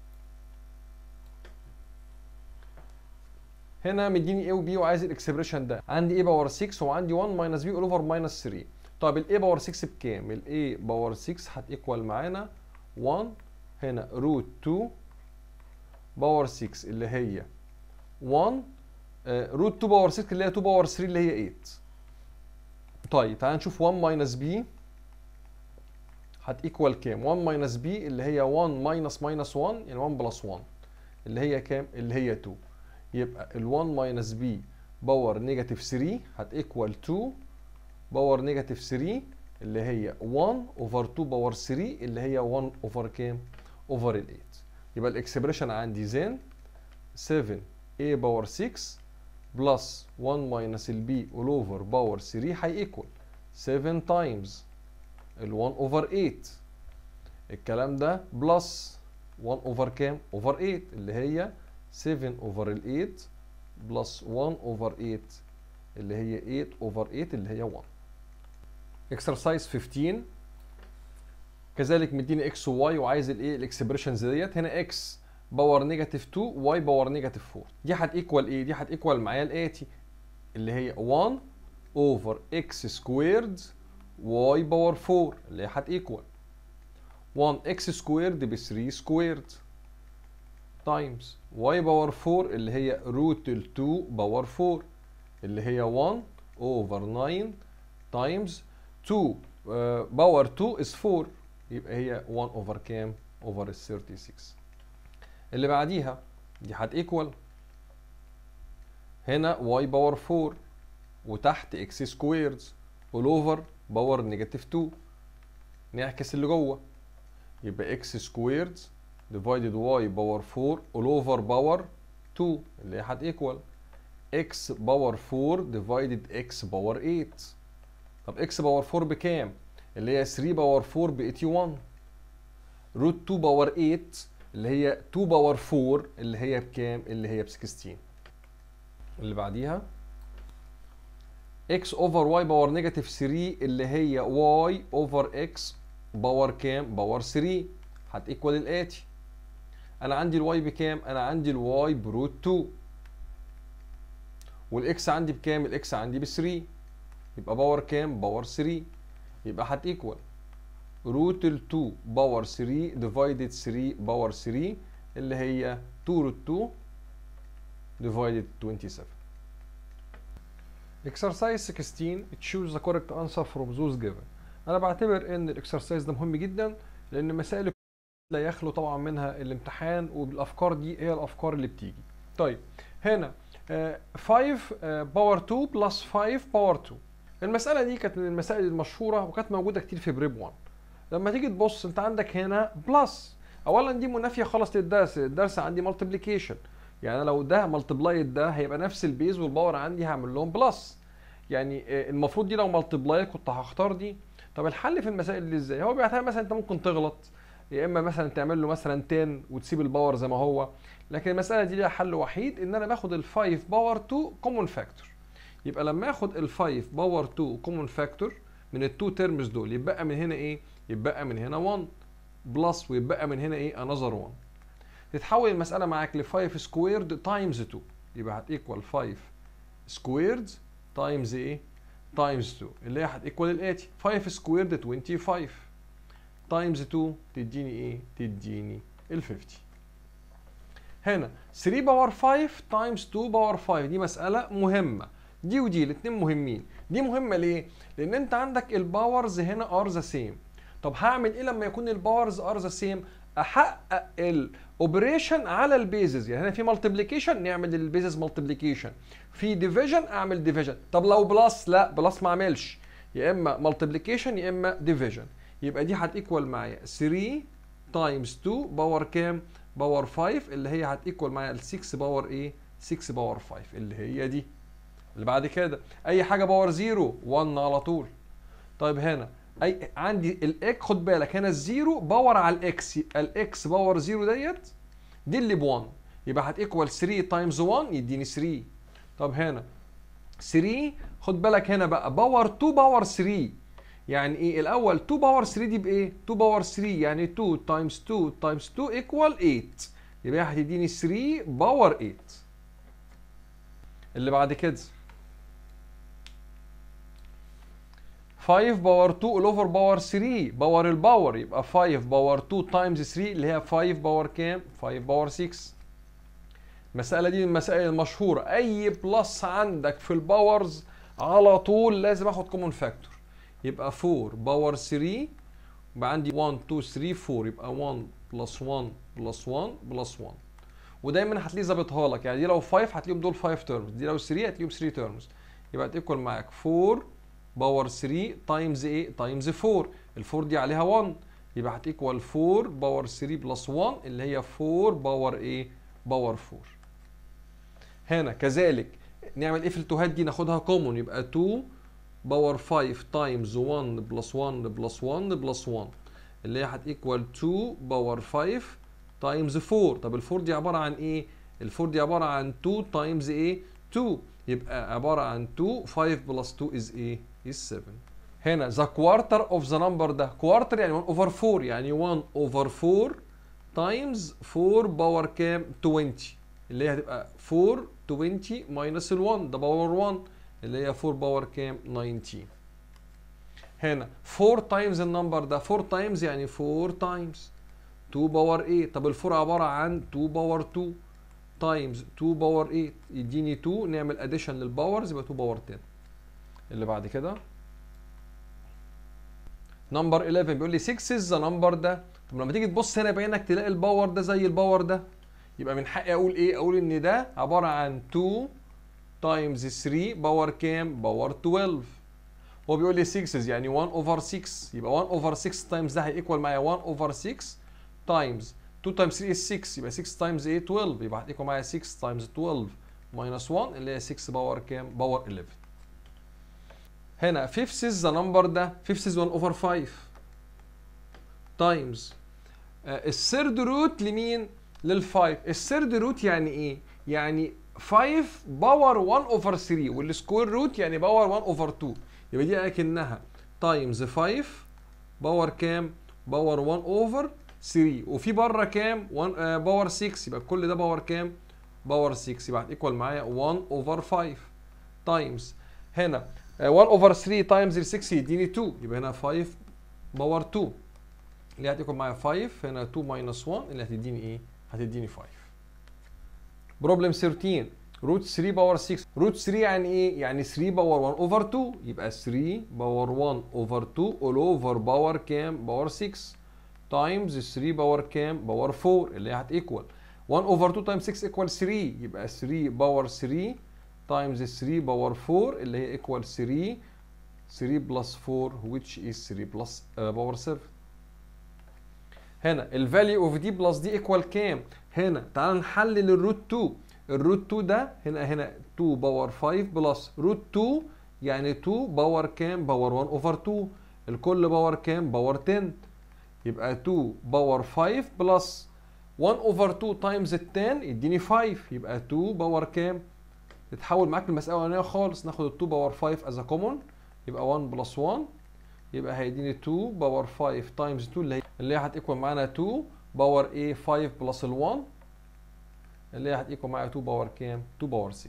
هنا مديني A و B وعايز الاكسبريشن ده عندي A باور 6 وعندي 1 ماينس B اول اوفر ماينس 3 طب ال A باور 6 بكام؟ ال A باور 6 هتيكوال معانا 1 هنا روت 2 باور 6 اللي هي 1 روت 2 باور 6 اللي هي 2 باور 3 اللي هي 8 طيب تعال نشوف 1 ماينس بي هتيكوال كام 1 ماينس بي اللي هي 1 ماينس ماينس 1 يعني 1 بلس 1 اللي هي كام اللي هي 2 يبقى ال 1 ماينس بي باور نيجاتيف 3 هتيكوال 2 باور نيجاتيف 3 اللي هي 1 اوفر 2 باور 3 اللي هي 1 اوفر كام اوفر ال 8 يبقى الاكسبريشن عندي زين 7 a باور 6 بلس 1 ماينس البي اول اوفر باور 3 هيكوال 7 تايمز ال 1 اوفر 8 الكلام ده بلس 1 اوفر كام اوفر 8 اللي هي 7 اوفر ال 8 بلس 1 اوفر 8 اللي هي 8 اوفر 8 اللي هي 1 اكسرسايز 15 كذلك مديني اكس وواي وعايز الايه الاكسبريشنز ديت هنا اكس باور نيجاتيف 2 واي باور نيجاتيف 4 دي هتيكوال ايه دي هتيكوال معايا الاتي اللي هي 1 اوفر اكس سكويرد واي باور 4 اللي هي هتيكوال 1 اكس سكويرد ب 3 سكويرد تايمز واي باور 4 اللي هي روت ال 2 باور 4 اللي هي 1 اوفر 9 تايمز 2 باور 2 is 4 يبقى هي 1 اوفر كام اوفر ال 36 اللي بعديها دي هتيكوال هنا y باور 4 وتحت x سكويرد all اوفر باور نيجاتيف 2 نعكس اللي جوه يبقى x سكويرد ديفايدد y باور 4 all اوفر باور 2 اللي هي هتيكوال x باور 4 ديفايدد x باور 8 طب x باور 4 بكام؟ اللي هي 3 باور 4 ب 81 روت 2 باور 8 اللي هي 2 باور 4 اللي هي بكام؟ اللي هي ب 16 اللي بعديها x اوفر y باور نيجاتيف 3 اللي هي y اوفر x باور كام؟ باور 3 هتيكوال الاتي انا عندي الواي بكام؟ انا عندي الواي بروت 2 والاكس عندي بكام؟ الاكس عندي ب 3 يبقى باور كام؟ باور 3 يبقى هتيكوال روت ال 2 باور 3 ديفايدد 3 باور 3 اللي هي 2 روت 2 divided 27 exercise 16 choose the correct answer from those given انا بعتبر ان الاكسرسايز ده مهم جدا لان مسائل لا يخلو طبعا منها الامتحان والافكار دي هي الافكار اللي بتيجي طيب هنا 5 باور 2 بلس 5 باور 2 المساله دي كانت من المسائل المشهوره وكانت موجوده كتير في بريب 1 لما تيجي تبص انت عندك هنا بلس اولا دي منافيه خالص للدرس الدرس عندي مالتيبليكيشن يعني لو ده مالتبلايد ده هيبقى نفس البيز والباور عندي هعمل لهم بلس يعني المفروض دي لو مالتبلايد كنت هختار دي طب الحل في المسائل دي ازاي هو بيعتبر مثلا انت ممكن تغلط يا اما مثلا تعمل له مثلا 10 وتسيب الباور زي ما هو لكن المساله دي ليها حل وحيد ان انا باخد ال 5 باور 2 كومون فاكتور يبقى لما اخد ال 5 باور 2 كومون فاكتور من التو تيرمز دول يبقى من هنا ايه يبقى من هنا 1 بلس ويبقى من هنا ايه انذر 1 تتحول المساله معاك ل 5 سكويرد تايمز 2 يبقى هتيكوال 5 سكويرد تايمز ايه تايمز 2 اللي هي هتيكوال الاتي 5 سكويرد 25 تايمز 2 تديني ايه تديني ال 50 هنا 3 باور 5 تايمز 2 باور 5 دي مساله مهمه دي ودي الاثنين مهمين دي مهمه ليه لان انت عندك الباورز هنا ار ذا سيم طب هعمل ايه لما يكون الباورز ار ذا سيم احقق الاوبريشن على البيزز يعني هنا في مالتيبليكيشن نعمل البيزز مالتيبليكيشن في ديفيجن اعمل ديفيجن طب لو بلس لا بلس ما اعملش يا اما مالتيبليكيشن يا اما ديفيجن يبقى دي هتيكوال معايا 3 تايمز 2 باور كام باور 5 اللي هي هتيكوال معايا ال 6 باور ايه 6 باور 5 اللي هي دي اللي بعد كده اي حاجه باور 0 1 على طول طيب هنا اي عندي الاك خد بالك هنا الزيرو باور على الاكس الاكس باور 0 ديت دي اللي ب 1 يبقى هتيكوال 3 تايمز 1 يديني 3 طب هنا 3 خد بالك هنا بقى باور 2 باور 3 يعني ايه الاول 2 باور 3 دي بايه 2 باور 3 يعني 2 تايمز 2 تايمز 2 ايكوال 8 يبقى هتديني 3 باور 8 اللي بعد كده 5 باور 2 الاوفر باور 3 باور الباور يبقى 5 باور 2 تايمز 3 اللي هي 5 باور كام 5 باور 6 المساله دي من المسائل المشهوره اي بلس عندك في الباورز على طول لازم اخد كومون فاكتور يبقى 4 باور 3 يبقى عندي 1 2 3 4 يبقى 1 بلس 1 بلس 1 بلس 1 ودايما هتلاقيه ظابطها لك يعني دي لو 5 هتلاقيهم دول 5 تيرمز دي لو 3 هتلاقيهم 3 تيرمز يبقى تيكوال معاك 4 باور 3 تايمز ايه تايمز 4 ال 4 دي عليها 1 يبقى هتيكوال 4 باور 3 بلس 1 اللي هي 4 باور ايه باور 4 هنا كذلك نعمل ايه في التوهات دي ناخدها كومون يبقى 2 باور 5 تايمز 1 بلس 1 بلس 1 بلس 1 اللي هي هتيكوال 2 باور 5 تايمز 4 طب ال 4 دي عباره عن ايه ال 4 دي عباره عن 2 تايمز ايه 2 يبقى عباره عن 2 5 بلس 2 از ايه is 7 هنا the quarter of the number ده quarter يعني 1 over 4 يعني 1 over 4 times 4 باور كام 20 اللي هي هتبقى 4 20 minus ال 1 ده باور 1 اللي هي 4 باور كام 19 هنا 4 times النمبر ده 4 times يعني 4 times 2 باور 8 طب ال 4 عباره عن 2 باور 2 تايمز 2 باور 8 يديني 2 نعمل اديشن للباورز يبقى 2 باور 10 اللي بعد كده نمبر 11 بيقول لي 6 از ذا نمبر ده طب لما تيجي تبص هنا بعينك تلاقي الباور ده زي الباور ده يبقى من حقي اقول ايه اقول ان ده عباره عن 2 تايمز 3 باور كام باور 12 هو بيقول لي 6 يعني 1 اوفر 6 يبقى 1 اوفر 6 تايمز ده هيكوال معايا 1 اوفر 6 تايمز 2 تايمز 3 is 6 يبقى 6 تايمز ايه 12 يبقى هتيكوال معايا 6 تايمز 12 ماينس 1 اللي هي 6 باور كام باور 11 هنا 5 is the number ده 5 is 1 over 5 تايمز الثيرد روت لمين؟ لل5 الثيرد روت يعني ايه؟ يعني 5 باور 1 اوفر 3 والسكوير روت يعني باور 1 اوفر 2 يبقى دي اكنها تايمز 5 باور كام؟ باور 1 اوفر 3 وفي بره كام؟ 1 آه باور 6 يبقى كل ده باور كام؟ باور 6 يبقى هتيكوال معايا 1 اوفر 5 تايمز هنا 1 اوفر 3 تايمز ال 6 يديني 2 يبقى هنا 5 باور 2 اللي هتكون معايا 5 هنا 2 ماينس 1 اللي هتديني ايه؟ هتديني 5 بروبلم 13 روت 3 باور 6 روت 3 يعني ايه؟ يعني 3 باور 1 اوفر 2 يبقى 3 باور 1 اوفر 2 اول اوفر باور كام؟ باور 6 تايمز 3 باور كام؟ باور 4 اللي هي هتيكوال 1 اوفر 2 تايمز 6 ايكوال 3 يبقى 3 باور 3 تايمز 3 باور 4 اللي هي ايكوال 3 3 بلس 4 which is 3 بلس باور 7 هنا الفاليو اوف دي بلس دي ايكوال كام؟ هنا تعال نحلل الروت 2 الروت 2 ده هنا هنا 2 باور 5 بلس روت 2 يعني 2 باور كام؟ باور 1 اوفر 2 الكل باور كام؟ باور 10 يبقى 2 باور 5 بلس 1 اوفر 2 تايمز ال 10 يديني 5 يبقى 2 باور كام؟ تتحول معاك المساله الاولانيه خالص ناخد ال 2 باور 5 از كومون يبقى 1 بلس 1 يبقى هيديني 2 باور 5 تايمز 2 اللي هي اللي هي هتيكوال معانا 2 باور ايه 5 بلس ال 1 اللي هي هتيكوال معايا 2 باور كام 2 باور 6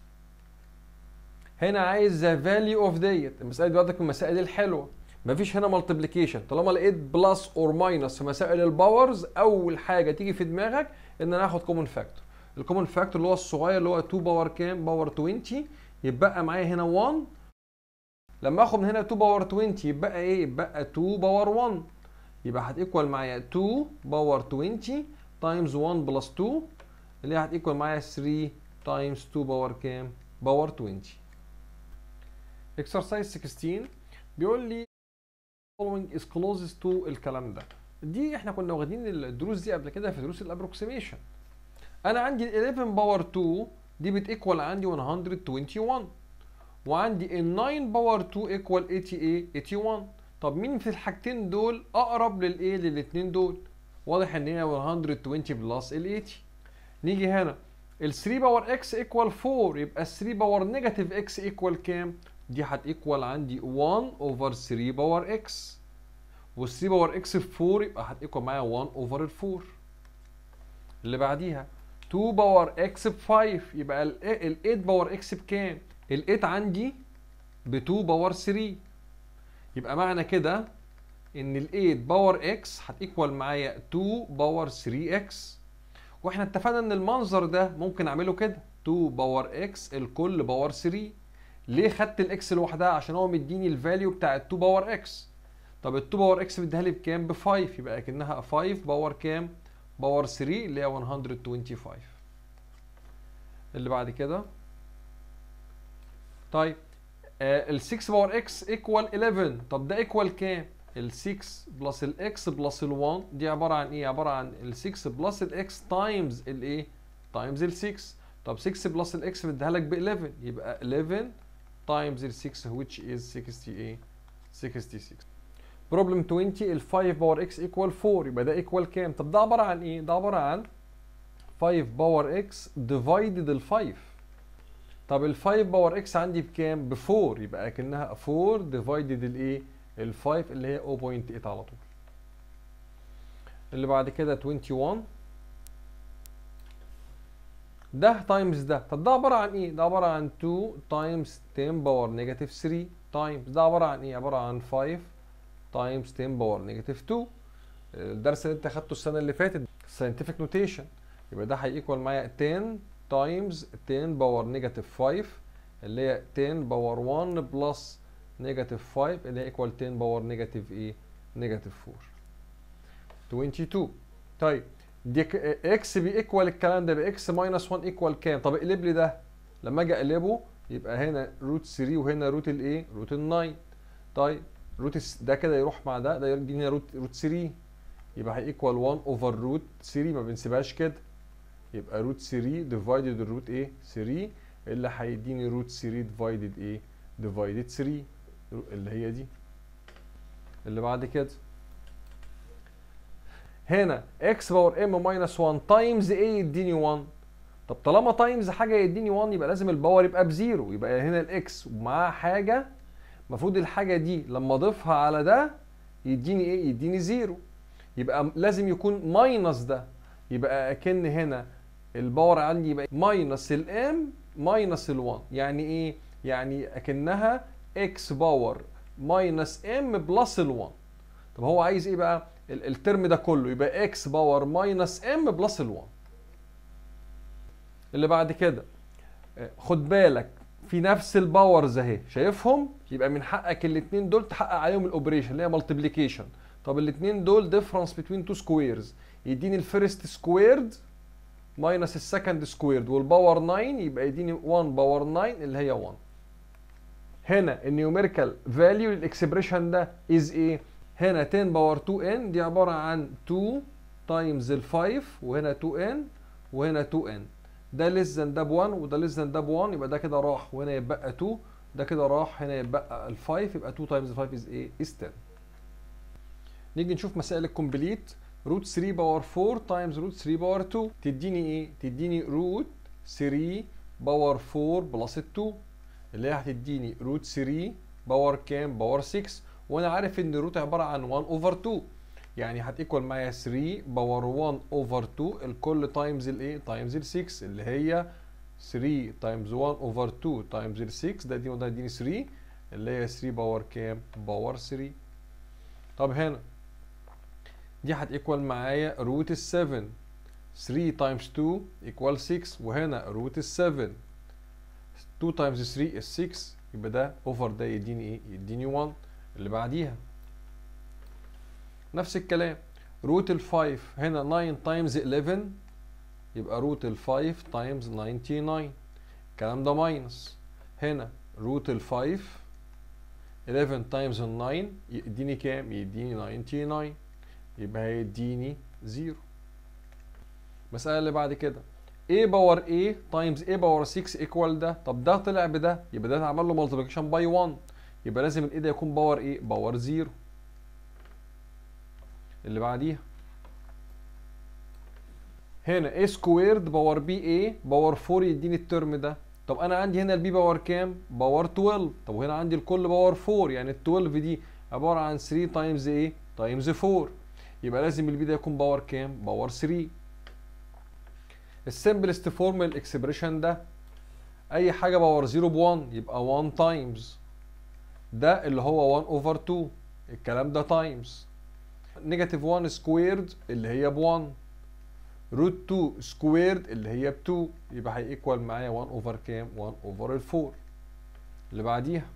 هنا عايز ذا فاليو اوف ديت المساله دي برضك من المسائل الحلوه مفيش هنا مالتيبليكيشن طالما لقيت بلس اور ماينس في مسائل الباورز اول حاجه تيجي في دماغك ان انا اخد كومن فاكتور الكومن فاكتور اللي هو الصغير اللي هو 2 باور كام باور 20 يبقى معايا هنا 1 لما اخد من هنا 2 باور 20 يبقى ايه يبقى 2 باور 1 يبقى هتيكوال معايا 2 باور 20 تايمز 1 بلس 2 اللي هي هتيكوال معايا 3 تايمز 2 باور كام باور 20 اكسرسايز 16 بيقول لي following is closest to الكلام ده دي احنا كنا واخدين الدروس دي قبل كده في دروس الابروكسيميشن انا عندي ال 11 باور 2 دي بتيكوال عندي 121 وعندي ال 9 باور 2 ايكوال 88 81 طب مين في الحاجتين دول اقرب للايه للاثنين دول واضح ان هي 120 بلس ال 80 نيجي هنا ال 3 باور اكس ايكوال 4 يبقى ال 3 باور نيجاتيف اكس ايكوال كام دي هتيكوال عندي 1 اوفر 3 باور اكس وال 3 باور اكس في 4 يبقى هتيكوال معايا 1 اوفر ال 4 اللي بعديها 2 باور اكس ب 5 يبقى ال 8 باور اكس بكام؟ ال 8 عندي ب 2 باور 3 يبقى معنى كده ان ال 8 باور اكس هتيكوال معايا 2 باور 3 اكس واحنا اتفقنا ان المنظر ده ممكن اعمله كده 2 باور اكس الكل باور 3 ليه خدت الاكس لوحدها عشان هو مديني الفاليو بتاع ال 2 باور اكس طب ال 2 باور اكس مديها لي بكام ب 5 يبقى اكنها 5 باور كام باور 3 اللي هي 125 اللي بعد كده طيب آه ال 6 باور اكس ايكوال 11 طب ده ايكوال كام ال 6 بلس الاكس بلس ال 1 دي عباره عن ايه عباره عن ال 6 بلس الاكس تايمز الايه تايمز ال 6 طب 6 بلس الاكس مديها لك ب 11 يبقى 11 تايمز ال 6 which is 60 ايه 66 بروبلم 20 ال 5 باور اكس ايكوال 4 يبقى ده ايكوال كام طب ده عباره عن ايه ده عباره عن 5 باور اكس ديفايدد ال 5 طب ال 5 باور اكس عندي بكام ب 4 يبقى اكنها 4 ديفايدد الايه ال 5 اللي هي 0.8 على طول اللي بعد كده 21 ده تايمز ده طب ده عباره عن ايه ده عباره عن 2 تايمز 10 باور نيجاتيف 3 تايمز ده عباره عن ايه عباره عن 5 تايمز 10 باور نيجاتيف 2 الدرس اللي انت اخدته السنه اللي فاتت scientific نوتيشن يبقى ده هيكوال معايا 10 تايمز 10 باور نيجاتيف 5 اللي هي 10 باور 1 بلس نيجاتيف 5 اللي هي ايكوال 10 باور نيجاتيف ايه نيجاتيف 4 22 طيب دي اكس بيكوال الكلام ده باكس ماينس 1 ايكوال كام طب اقلب لي ده لما اجي اقلبه يبقى هنا روت 3 وهنا روت الايه روت ال 9 طيب روت ده كده يروح مع ده ده يديني روت روت 3 يبقى هيكوال 1 اوفر روت 3 ما بنسيبهاش كده يبقى روت 3 ديفايدد الروت ايه 3 اللي هيديني روت 3 ديفايدد ايه ديفايدد 3 اللي هي دي اللي بعد كده هنا اكس باور ام ماينس 1 تايمز ايه يديني 1 طب طالما تايمز حاجه يديني 1 يبقى لازم الباور يبقى بزيرو يبقى هنا الاكس ومعاه حاجه المفروض الحاجه دي لما اضيفها على ده يديني ايه يديني زيرو يبقى لازم يكون ماينس ده يبقى اكن هنا الباور عندي يبقى ماينس الام ماينس ال1 يعني ايه يعني اكنها اكس باور ماينس ام بلس ال1 طب هو عايز ايه بقى الترم ده كله يبقى اكس باور ماينس ام بلس ال1 اللي بعد كده خد بالك في نفس الباورز اهي شايفهم يبقى من حقك الاثنين دول تحقق عليهم الاوبريشن اللي هي مالتيبليكيشن طب الاثنين دول ديفرنس بين تو سكويرز يديني الفيرست سكويرد ماينس السكند سكويرد والباور 9 يبقى يديني 1 باور 9 اللي هي 1 هنا النيوميريكال فاليو للاكسبريشن ده از ايه هنا 10 باور 2 ان دي عباره عن 2 تايمز ال 5 وهنا 2 ان وهنا 2 ان ده ليس ذان ده ب 1 وده ليس ذان ده ب 1 يبقى ده كده راح وهنا يبقى 2 ده كده راح هنا يبقى ال 5 يبقى 2 تايمز 5 از ايه از 10 نيجي نشوف مسائل الكومبليت روت 3 باور 4 تايمز روت 3 باور 2 تديني ايه تديني روت 3 باور 4 بلس 2 اللي هي هتديني روت 3 باور كام باور 6 وانا عارف ان الروت عباره عن 1 اوفر 2 يعني هتيكوال معايا 3 باور 1 اوفر 2 الكل تايمز الايه تايمز ال 6 اللي هي 3 تايمز 1 اوفر 2 تايمز ال 6 ده دي ده يديني 3 اللي هي 3 باور كام باور 3 طب هنا دي هتيكوال معايا روت ال 7 3 تايمز 2 ايكوال 6 وهنا روت ال 7 2 تايمز 3 is 6 يبقى ده اوفر ده يديني ايه يديني 1 اللي بعديها نفس الكلام روت ال 5 هنا 9 تايمز 11 يبقى روت ال 5 تايمز 99 الكلام ده ماينس هنا روت ال 5 11 تايمز 9 يديني كام يديني 99 يبقى هيديني 0 المسألة اللي بعد كده a باور a تايمز a باور 6 ايكوال ده طب ده طلع بده يبقى ده اتعمل له ملتبليكيشن باي 1 يبقى لازم الايه ده يكون باور ايه باور 0 اللي بعديها هنا a سكويرد باور b a باور 4 يديني الترم ده طب انا عندي هنا البي باور كام باور 12 طب وهنا عندي الكل باور 4 يعني ال 12 دي عباره عن 3 تايمز ايه تايمز 4 يبقى لازم البي ده يكون باور كام باور 3 السمبلست فورم الاكسبريشن ده اي حاجه باور 0 ب 1 يبقى 1 تايمز ده اللي هو 1 اوفر 2 الكلام ده تايمز نيجاتيف 1 سكويرد اللي هي ب 1 روت 2 سكويرد اللي هي ب 2 يبقى هيكوال معايا 1 اوفر كام 1 اوفر ال 4 اللي بعديها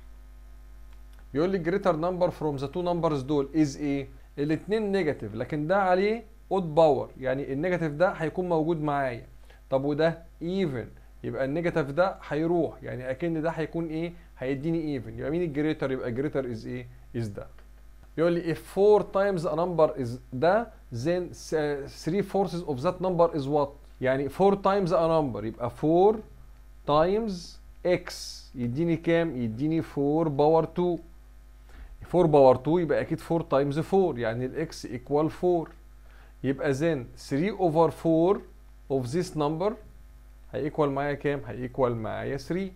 بيقول لي greater number from the two numbers دول is ايه الاثنين نيجاتيف لكن ده عليه اود باور يعني النيجاتيف ده هيكون موجود معايا طب وده ايفن يبقى النيجاتيف ده هيروح يعني اكن ده هيكون ايه هيديني ايفن يبقى مين الجريتر يبقى جريتر از ايه از ده بيقول لي if 4 times a number is ده then 3 forces of that number is what يعني 4 times a number يبقى 4 times x يديني كام يديني 4 باور 2 4 باور 2 يبقى اكيد 4 تايمز 4 يعني الاكس ايكوال 4 يبقى then 3 over 4 of this number هيكوال معايا كام هيكوال معايا 3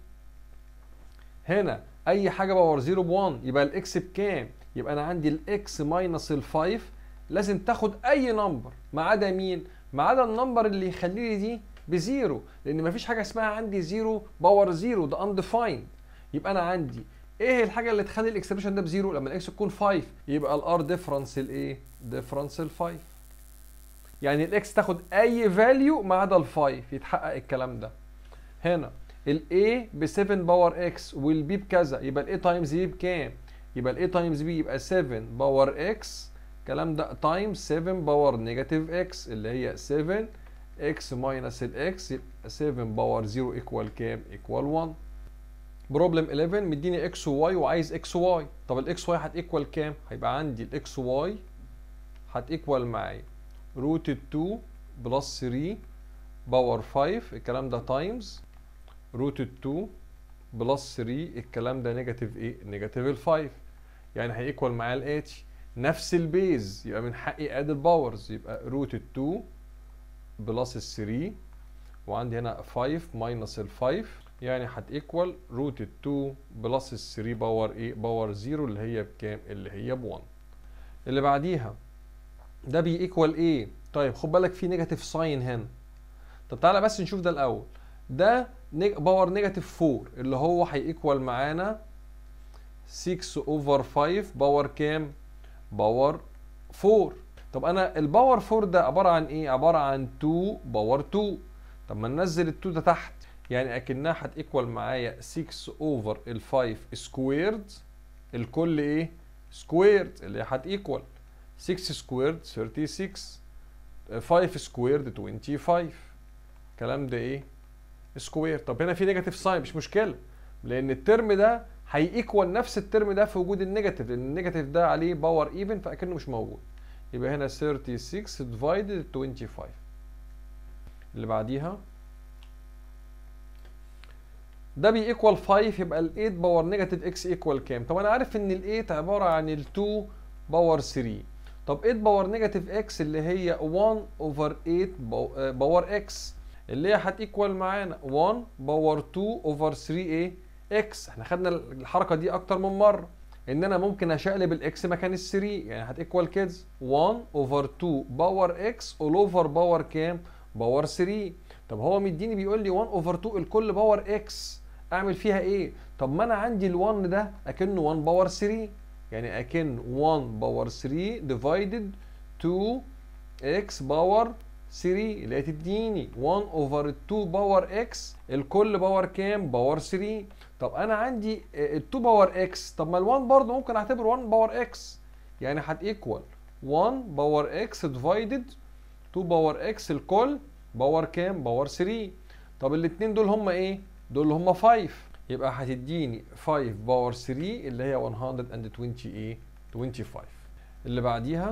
هنا اي حاجه باور 0 ب 1 يبقى الاكس بكام يبقى انا عندي الاكس ماينس ال 5 لازم تاخد اي نمبر ما عدا مين ما عدا النمبر اللي يخلي لي دي بزيرو لان مفيش حاجه اسمها عندي 0 باور 0 ده undefined يبقى انا عندي ايه الحاجه اللي تخلي الاكسبريشن ده بزيرو لما الاكس تكون 5 يبقى الار ديفرنس الايه ديفرنس ال 5 يعني الاكس تاخد اي فاليو ما عدا ال 5 يتحقق الكلام ده هنا الاي ب 7 باور اكس والبي بكذا يبقى الاي تايمز بي بكام يبقى الاي تايمز بي يبقى 7 باور اكس الكلام ده تايمز 7 باور نيجاتيف اكس اللي هي 7 اكس ماينس الاكس يبقى 7 باور 0 ايكوال كام ايكوال 1 بروبلم 11 مديني اكس وواي وعايز اكس واي طب الاكس واي هتيكوال كام هيبقى عندي الاكس واي هتيكوال معايا روت 2 بلس 3 باور 5 الكلام ده تايمز روت 2 بلس 3 الكلام ده نيجاتيف ايه نيجاتيف ال 5 يعني هيكوال معايا الاتي نفس البيز يبقى من حقي اد الباورز يبقى روت 2 بلس ال 3 وعندي هنا 5 ماينس ال 5 يعني هتيكوال روت 2 بلس ال 3 باور ايه باور 0 اللي هي بكام اللي هي ب 1 اللي بعديها ده بيكوال ايه طيب خد بالك في نيجاتيف ساين هنا طب تعالى بس نشوف ده الاول ده باور نيجاتيف 4 اللي هو هيكوال معانا 6 اوفر 5 باور كام باور 4 طب انا الباور 4 ده عباره عن ايه عباره عن 2 باور 2 طب ما ننزل ال 2 ده تحت يعني اكنها هتيكوال معايا 6 اوفر ال 5 سكويرد الكل ايه سكويرد اللي هتيكوال 6 سكويرد 36 5 سكويرد 25 الكلام ده ايه سكوير طب هنا في نيجاتيف ساين مش مشكله لان الترم ده هيكوال نفس الترم ده في وجود النيجاتيف لان النيجاتيف ده عليه باور ايفن فاكنه مش موجود يبقى هنا 36 ديفايدد 25 اللي بعديها ده بيكوال 5 يبقى ال 8 باور نيجاتيف اكس ايكوال كام؟ طب انا عارف ان ال 8 عباره عن ال 2 باور 3 طب 8 باور نيجاتيف اكس اللي هي 1 اوفر 8 باور اكس اللي هي هتيكوال معانا 1 باور 2 اوفر 3 ايه اكس احنا خدنا الحركه دي اكتر من مره ان انا ممكن اشقلب الاكس مكان ال 3 يعني هتيكوال كده 1 اوفر 2 باور اكس اول اوفر باور كام باور 3 طب هو مديني بيقول لي 1 اوفر 2 الكل باور اكس اعمل فيها ايه طب ما انا عندي ال1 ده اكنه 1 باور 3 يعني اكن 1 باور 3 ديفايدد 2 اكس باور 3 اللي هي تديني 1 اوفر 2 باور اكس الكل باور كام باور 3 طب انا عندي ال 2 باور اكس طب ما ال 1 برضه ممكن اعتبر 1 باور اكس يعني هتيكوال 1 باور اكس ديفايدد 2 باور اكس الكل باور كام باور 3 طب الاثنين دول هم ايه دول هم 5 يبقى هتديني 5 باور 3 اللي هي 120 ايه 25 اللي بعديها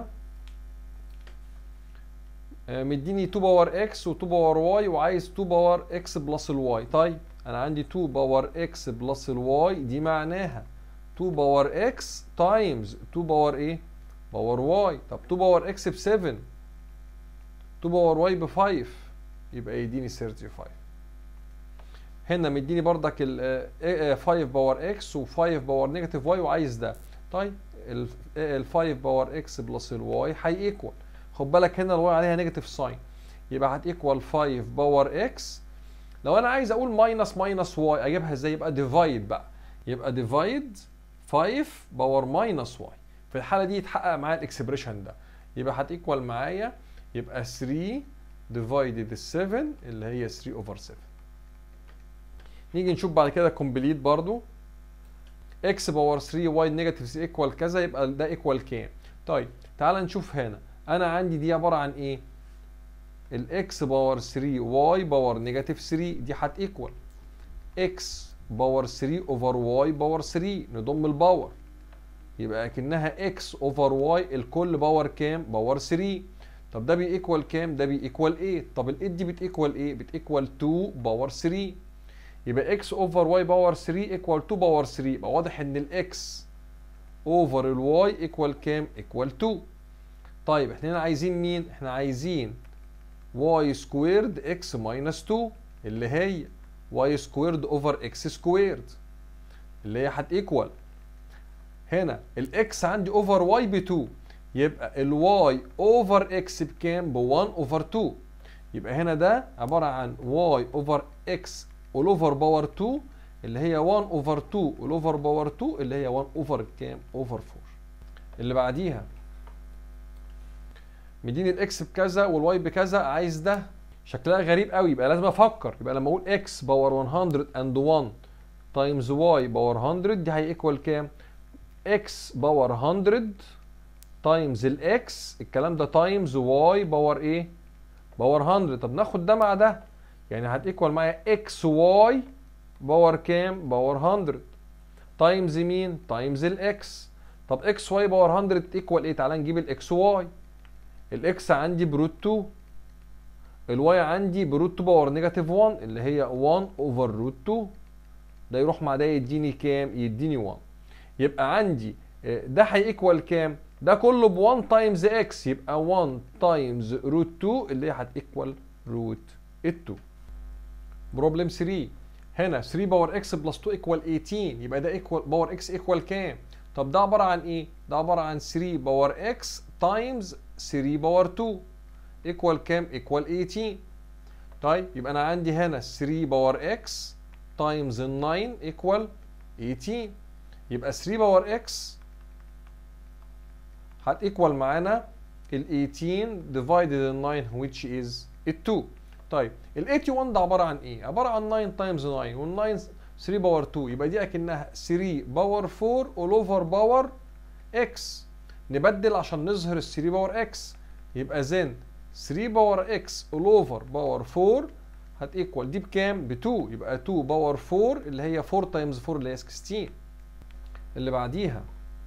مديني 2 باور اكس و2 باور واي وعايز 2 باور اكس بلس الواي طيب انا عندي 2 باور اكس بلس الواي دي معناها 2 باور اكس تايمز 2 باور ايه باور واي طب 2 باور اكس ب 7 2 باور واي ب 5 يبقى يديني 35 هنا مديني بردك ال 5 باور اكس و5 باور نيجاتيف واي وعايز ده طيب ال 5 باور اكس بلس الواي هيكوال خد بالك هنا الواي عليها نيجاتيف ساين يبقى هتيكوال 5 باور اكس لو انا عايز اقول ماينس ماينس واي اجيبها ازاي يبقى ديفايد بقى يبقى ديفايد 5 باور ماينس واي في الحاله دي يتحقق معايا الاكسبريشن ده يبقى هتيكوال معايا يبقى 3 divided ال 7 اللي هي 3 over 7 نيجي نشوف بعد كده كومبليت برضو x باور 3 y نيجاتيف 3 ايكوال كذا يبقى ده ايكوال كام طيب تعال نشوف هنا انا عندي دي عباره عن ايه الاكس باور 3 واي باور نيجاتيف 3 دي هت ايكوال اكس باور 3 اوفر واي باور 3 نضم الباور يبقى اكنها اكس اوفر واي الكل باور كام باور 3 طب ده بيكوال كام ده بيكوال 8 طب ال 8 دي بتيكوال ايه بتيكوال 2 باور 3 يبقى اكس اوفر واي باور 3 ايكوال 2 باور 3 يبقى واضح ان الاكس اوفر الواي ايكوال كام ايكوال 2 طيب احنا هنا عايزين مين احنا عايزين y سكويرد x ماينس 2 اللي هي y سكويرد اوفر x سكويرد اللي هي هتيكوال هنا الاكس عندي اوفر y ب 2 يبقى الواي اوفر اكس بكام ب 1 اوفر 2 يبقى هنا ده عباره عن y اوفر x all اوفر باور 2 اللي هي 1 اوفر 2 all اوفر باور 2 اللي هي 1 اوفر كام اوفر 4 اللي بعديها مديني الاكس بكذا والواي بكذا عايز ده شكلها غريب قوي يبقى لازم افكر يبقى لما اقول اكس باور 101 تايمز واي باور 100 دي هيكوال كام اكس باور 100 تايمز الاكس الكلام ده تايمز واي باور ايه باور 100 طب ناخد ده مع ده يعني هتيكوال معايا اكس واي باور كام باور 100 تايمز مين تايمز الاكس طب اكس واي باور 100 ايكوال ايه تعالى نجيب الاكس واي الاكس عندي بروت 2 الواي عندي بروت 2 باور نيجاتيف 1 اللي هي 1 اوفر روت 2 ده يروح مع ده يديني كام يديني 1 يبقى عندي ده هيكوال كام ده كله ب 1 تايمز اكس يبقى 1 تايمز روت 2 اللي هي هتيكوال روت 2 بروبلم 3 هنا 3 باور اكس بلس 2 ايكوال 18 يبقى ده ايكوال باور اكس ايكوال كام طب ده عباره عن ايه ده عباره عن 3 باور اكس تايمز 3 باور 2 ايكوال كام ايكوال 18 طيب يبقى انا عندي هنا 3 باور اكس تايمز 9 ايكوال 18 يبقى 3 باور اكس هتيكوال معانا ال 18 divided ال 9 which is ال 2 طيب ال 81 ده عباره عن ايه؟ عباره عن 9 تايمز 9 وال 9 3 باور 2 يبقى دي اكنها 3 باور 4 all over باور اكس نبدل عشان نظهر ال 3 باور اكس يبقى زين 3 باور اكس all over باور 4 هتيكوال دي بكام؟ ب 2 يبقى 2 باور 4 اللي هي 4 تايمز 4 اللي هي 16 اللي بعديها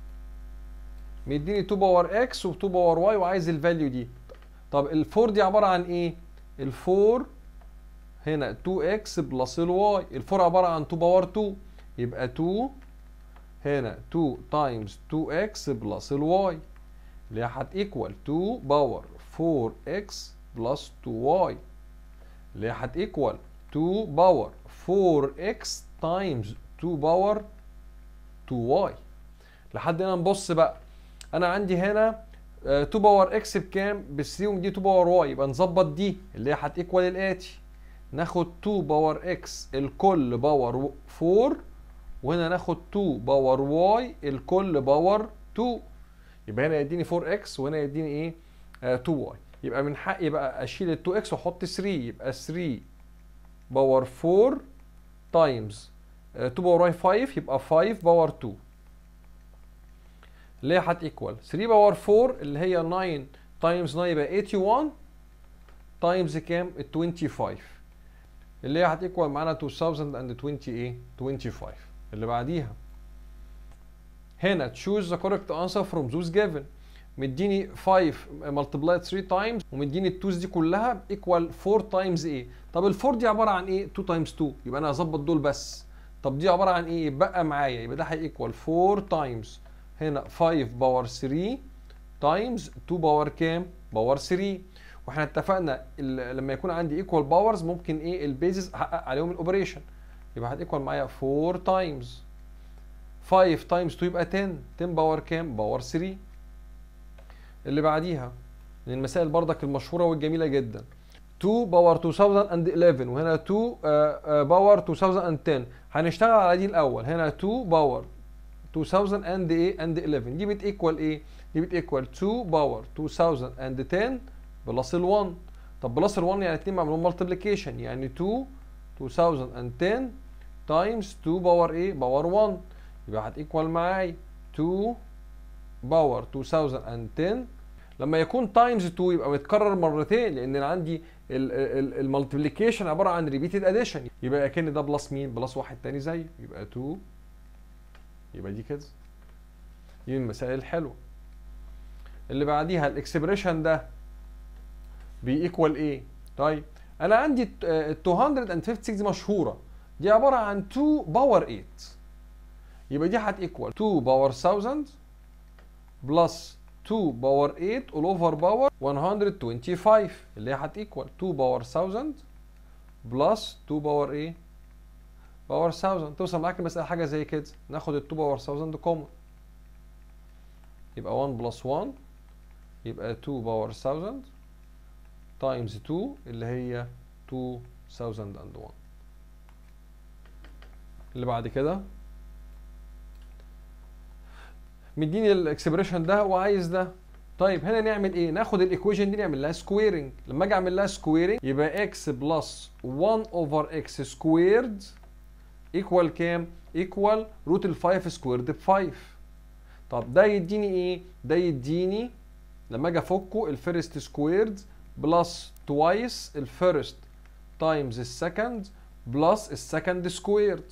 مديني 2 باور اكس و 2 باور واي وعايز الفاليو دي طب ال 4 دي عباره عن ايه؟ ال 4 هنا 2 اكس بلس الواي ال 4 عباره عن 2 باور 2 يبقى 2 هنا 2 تايمز 2 اكس بلس الواي اللي هي هتيكوال 2 باور 4 اكس بلس 2 واي اللي هي هتيكوال 2 باور 4 اكس تايمز 2 باور 2 واي لحد هنا نبص بقى انا عندي هنا 2 باور اكس بكام ب 3 ودي 2 باور واي يبقى نظبط دي اللي هي هتيكوال الاتي ناخد 2 باور اكس الكل باور 4 وهنا ناخد 2 باور واي الكل باور 2 يبقى هنا يديني 4 اكس وهنا يديني ايه آه 2 واي يبقى من حقي بقى اشيل ال 2 اكس واحط 3 يبقى 3 باور 4 تايمز 2 باور واي 5 يبقى 5 باور 2 اللي هي هتيكوال 3 باور 4 اللي هي 9 تايمز 9 يبقى 81 تايمز كام؟ ال 25 اللي هي هتيكوال معانا 2020 ايه؟ 25 اللي بعديها هنا choose the correct answer from those given مديني 5 multiplied 3 times ومديني التوز دي كلها ايكوال 4 تايمز ايه؟ طب ال 4 دي عباره عن ايه؟ 2 تايمز 2 يبقى انا هظبط دول بس طب دي عباره عن ايه؟ يبقى معايا يبقى ده هيكوال 4 تايمز هنا 5 باور 3 تايمز 2 باور كام؟ باور 3 واحنا اتفقنا لما يكون عندي ايكوال باورز ممكن ايه البيزز احقق عليهم الاوبريشن يبقى هتيكوال معايا 4 تايمز 5 تايمز 2 يبقى 10 10 باور كام؟ باور 3 اللي بعديها من المسائل بردك المشهوره والجميله جدا 2 باور 2011 وهنا 2 باور 2010 هنشتغل على دي الاول هنا 2 باور 2000 اند ايه اند 11 دي بتيكوال ايه دي بتيكوال 2 باور 2010 بلس ال 1 طب بلس ال 1 يعني 2 معمولين مالتيبليكيشن يعني 2 2010 تايمز 2 باور ايه باور 1 يبقى هتيكوال معايا 2 باور 2010 لما يكون تايمز 2 يبقى متكرر مرتين لان انا عندي المالتيبليكيشن عباره عن ريبيتد اديشن يبقى اكن ده بلس مين بلس واحد تاني زيه يبقى 2 يبقى دي كده دي من المسائل الحلوه اللي بعديها الاكسبريشن ده بيكوال ايه طيب انا عندي ال 256 دي مشهوره دي عباره عن 2 باور 8 يبقى دي هتيكوال 2 باور 1000 بلس 2 باور 8 all over باور 125 اللي هي هتيكوال 2 باور 1000 بلس 2 باور ايه باور 1000 توصل معاك المسألة حاجة زي كده ناخد ال 2 باور 1000 كومن يبقى 1 بلس 1 يبقى 2 باور 1000 تايمز 2 اللي هي 2001 اللي بعد كده مديني الاكسبريشن ده وعايز ده طيب هنا نعمل ايه ناخد الايكويشن دي نعمل لها سكويرنج لما اجي اعمل لها سكويرنج يبقى اكس بلس 1 اوفر اكس سكويرد ايكوال كام ايكوال روت ال 5 سكويرد ب 5 طب ده يديني ايه ده يديني لما اجي افكه الفيرست سكويرد بلس توايس الفيرست تايمز السكند بلس السكند سكويرد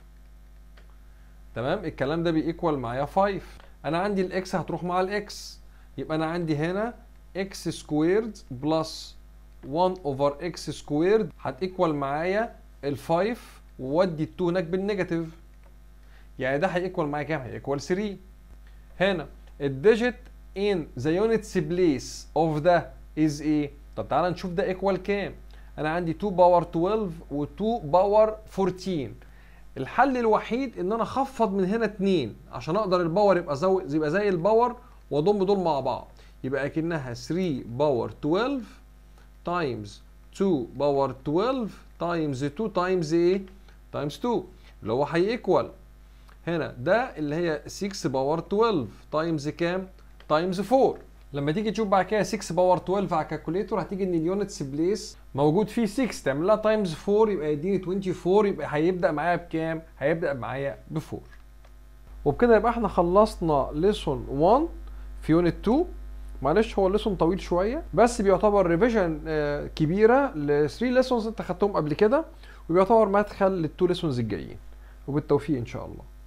تمام الكلام ده بيكوال معايا 5 انا عندي الاكس هتروح مع الاكس يبقى انا عندي هنا اكس سكويرد بلس 1 اوفر اكس سكويرد هتيكوال معايا ال5 وودي ال2 هناك بالنيجاتيف يعني ده هيكوال معايا كام هيكوال 3 هنا الديجيت ان ذا يونتس بليس اوف ده از ايه طب تعالى نشوف ده ايكوال كام انا عندي 2 باور 12 و2 باور 14 الحل الوحيد ان انا اخفض من هنا 2 عشان اقدر الباور يبقى زي يبقى زي الباور واضم دول مع بعض يبقى اكنها 3 باور 12 تايمز 2 باور 12 تايمز 2 تايمز ايه تايمز 2 اللي هو هيكوال هنا ده اللي هي 6 باور 12 تايمز كام تايمز 4 لما تيجي تشوف بعد كده 6 باور 12 على الكالكوليتور هتيجي ان اليونتس بليس موجود فيه 6 تعمل لها تايمز 4 يبقى يديني 24 يبقى هيبدا معايا بكام؟ هيبدا معايا ب 4 وبكده يبقى احنا خلصنا ليسون 1 في يونت 2 معلش هو الليسون طويل شويه بس بيعتبر ريفيجن كبيره ل 3 ليسونز انت خدتهم قبل كده وبيعتبر مدخل للتو ليسونز الجايين وبالتوفيق ان شاء الله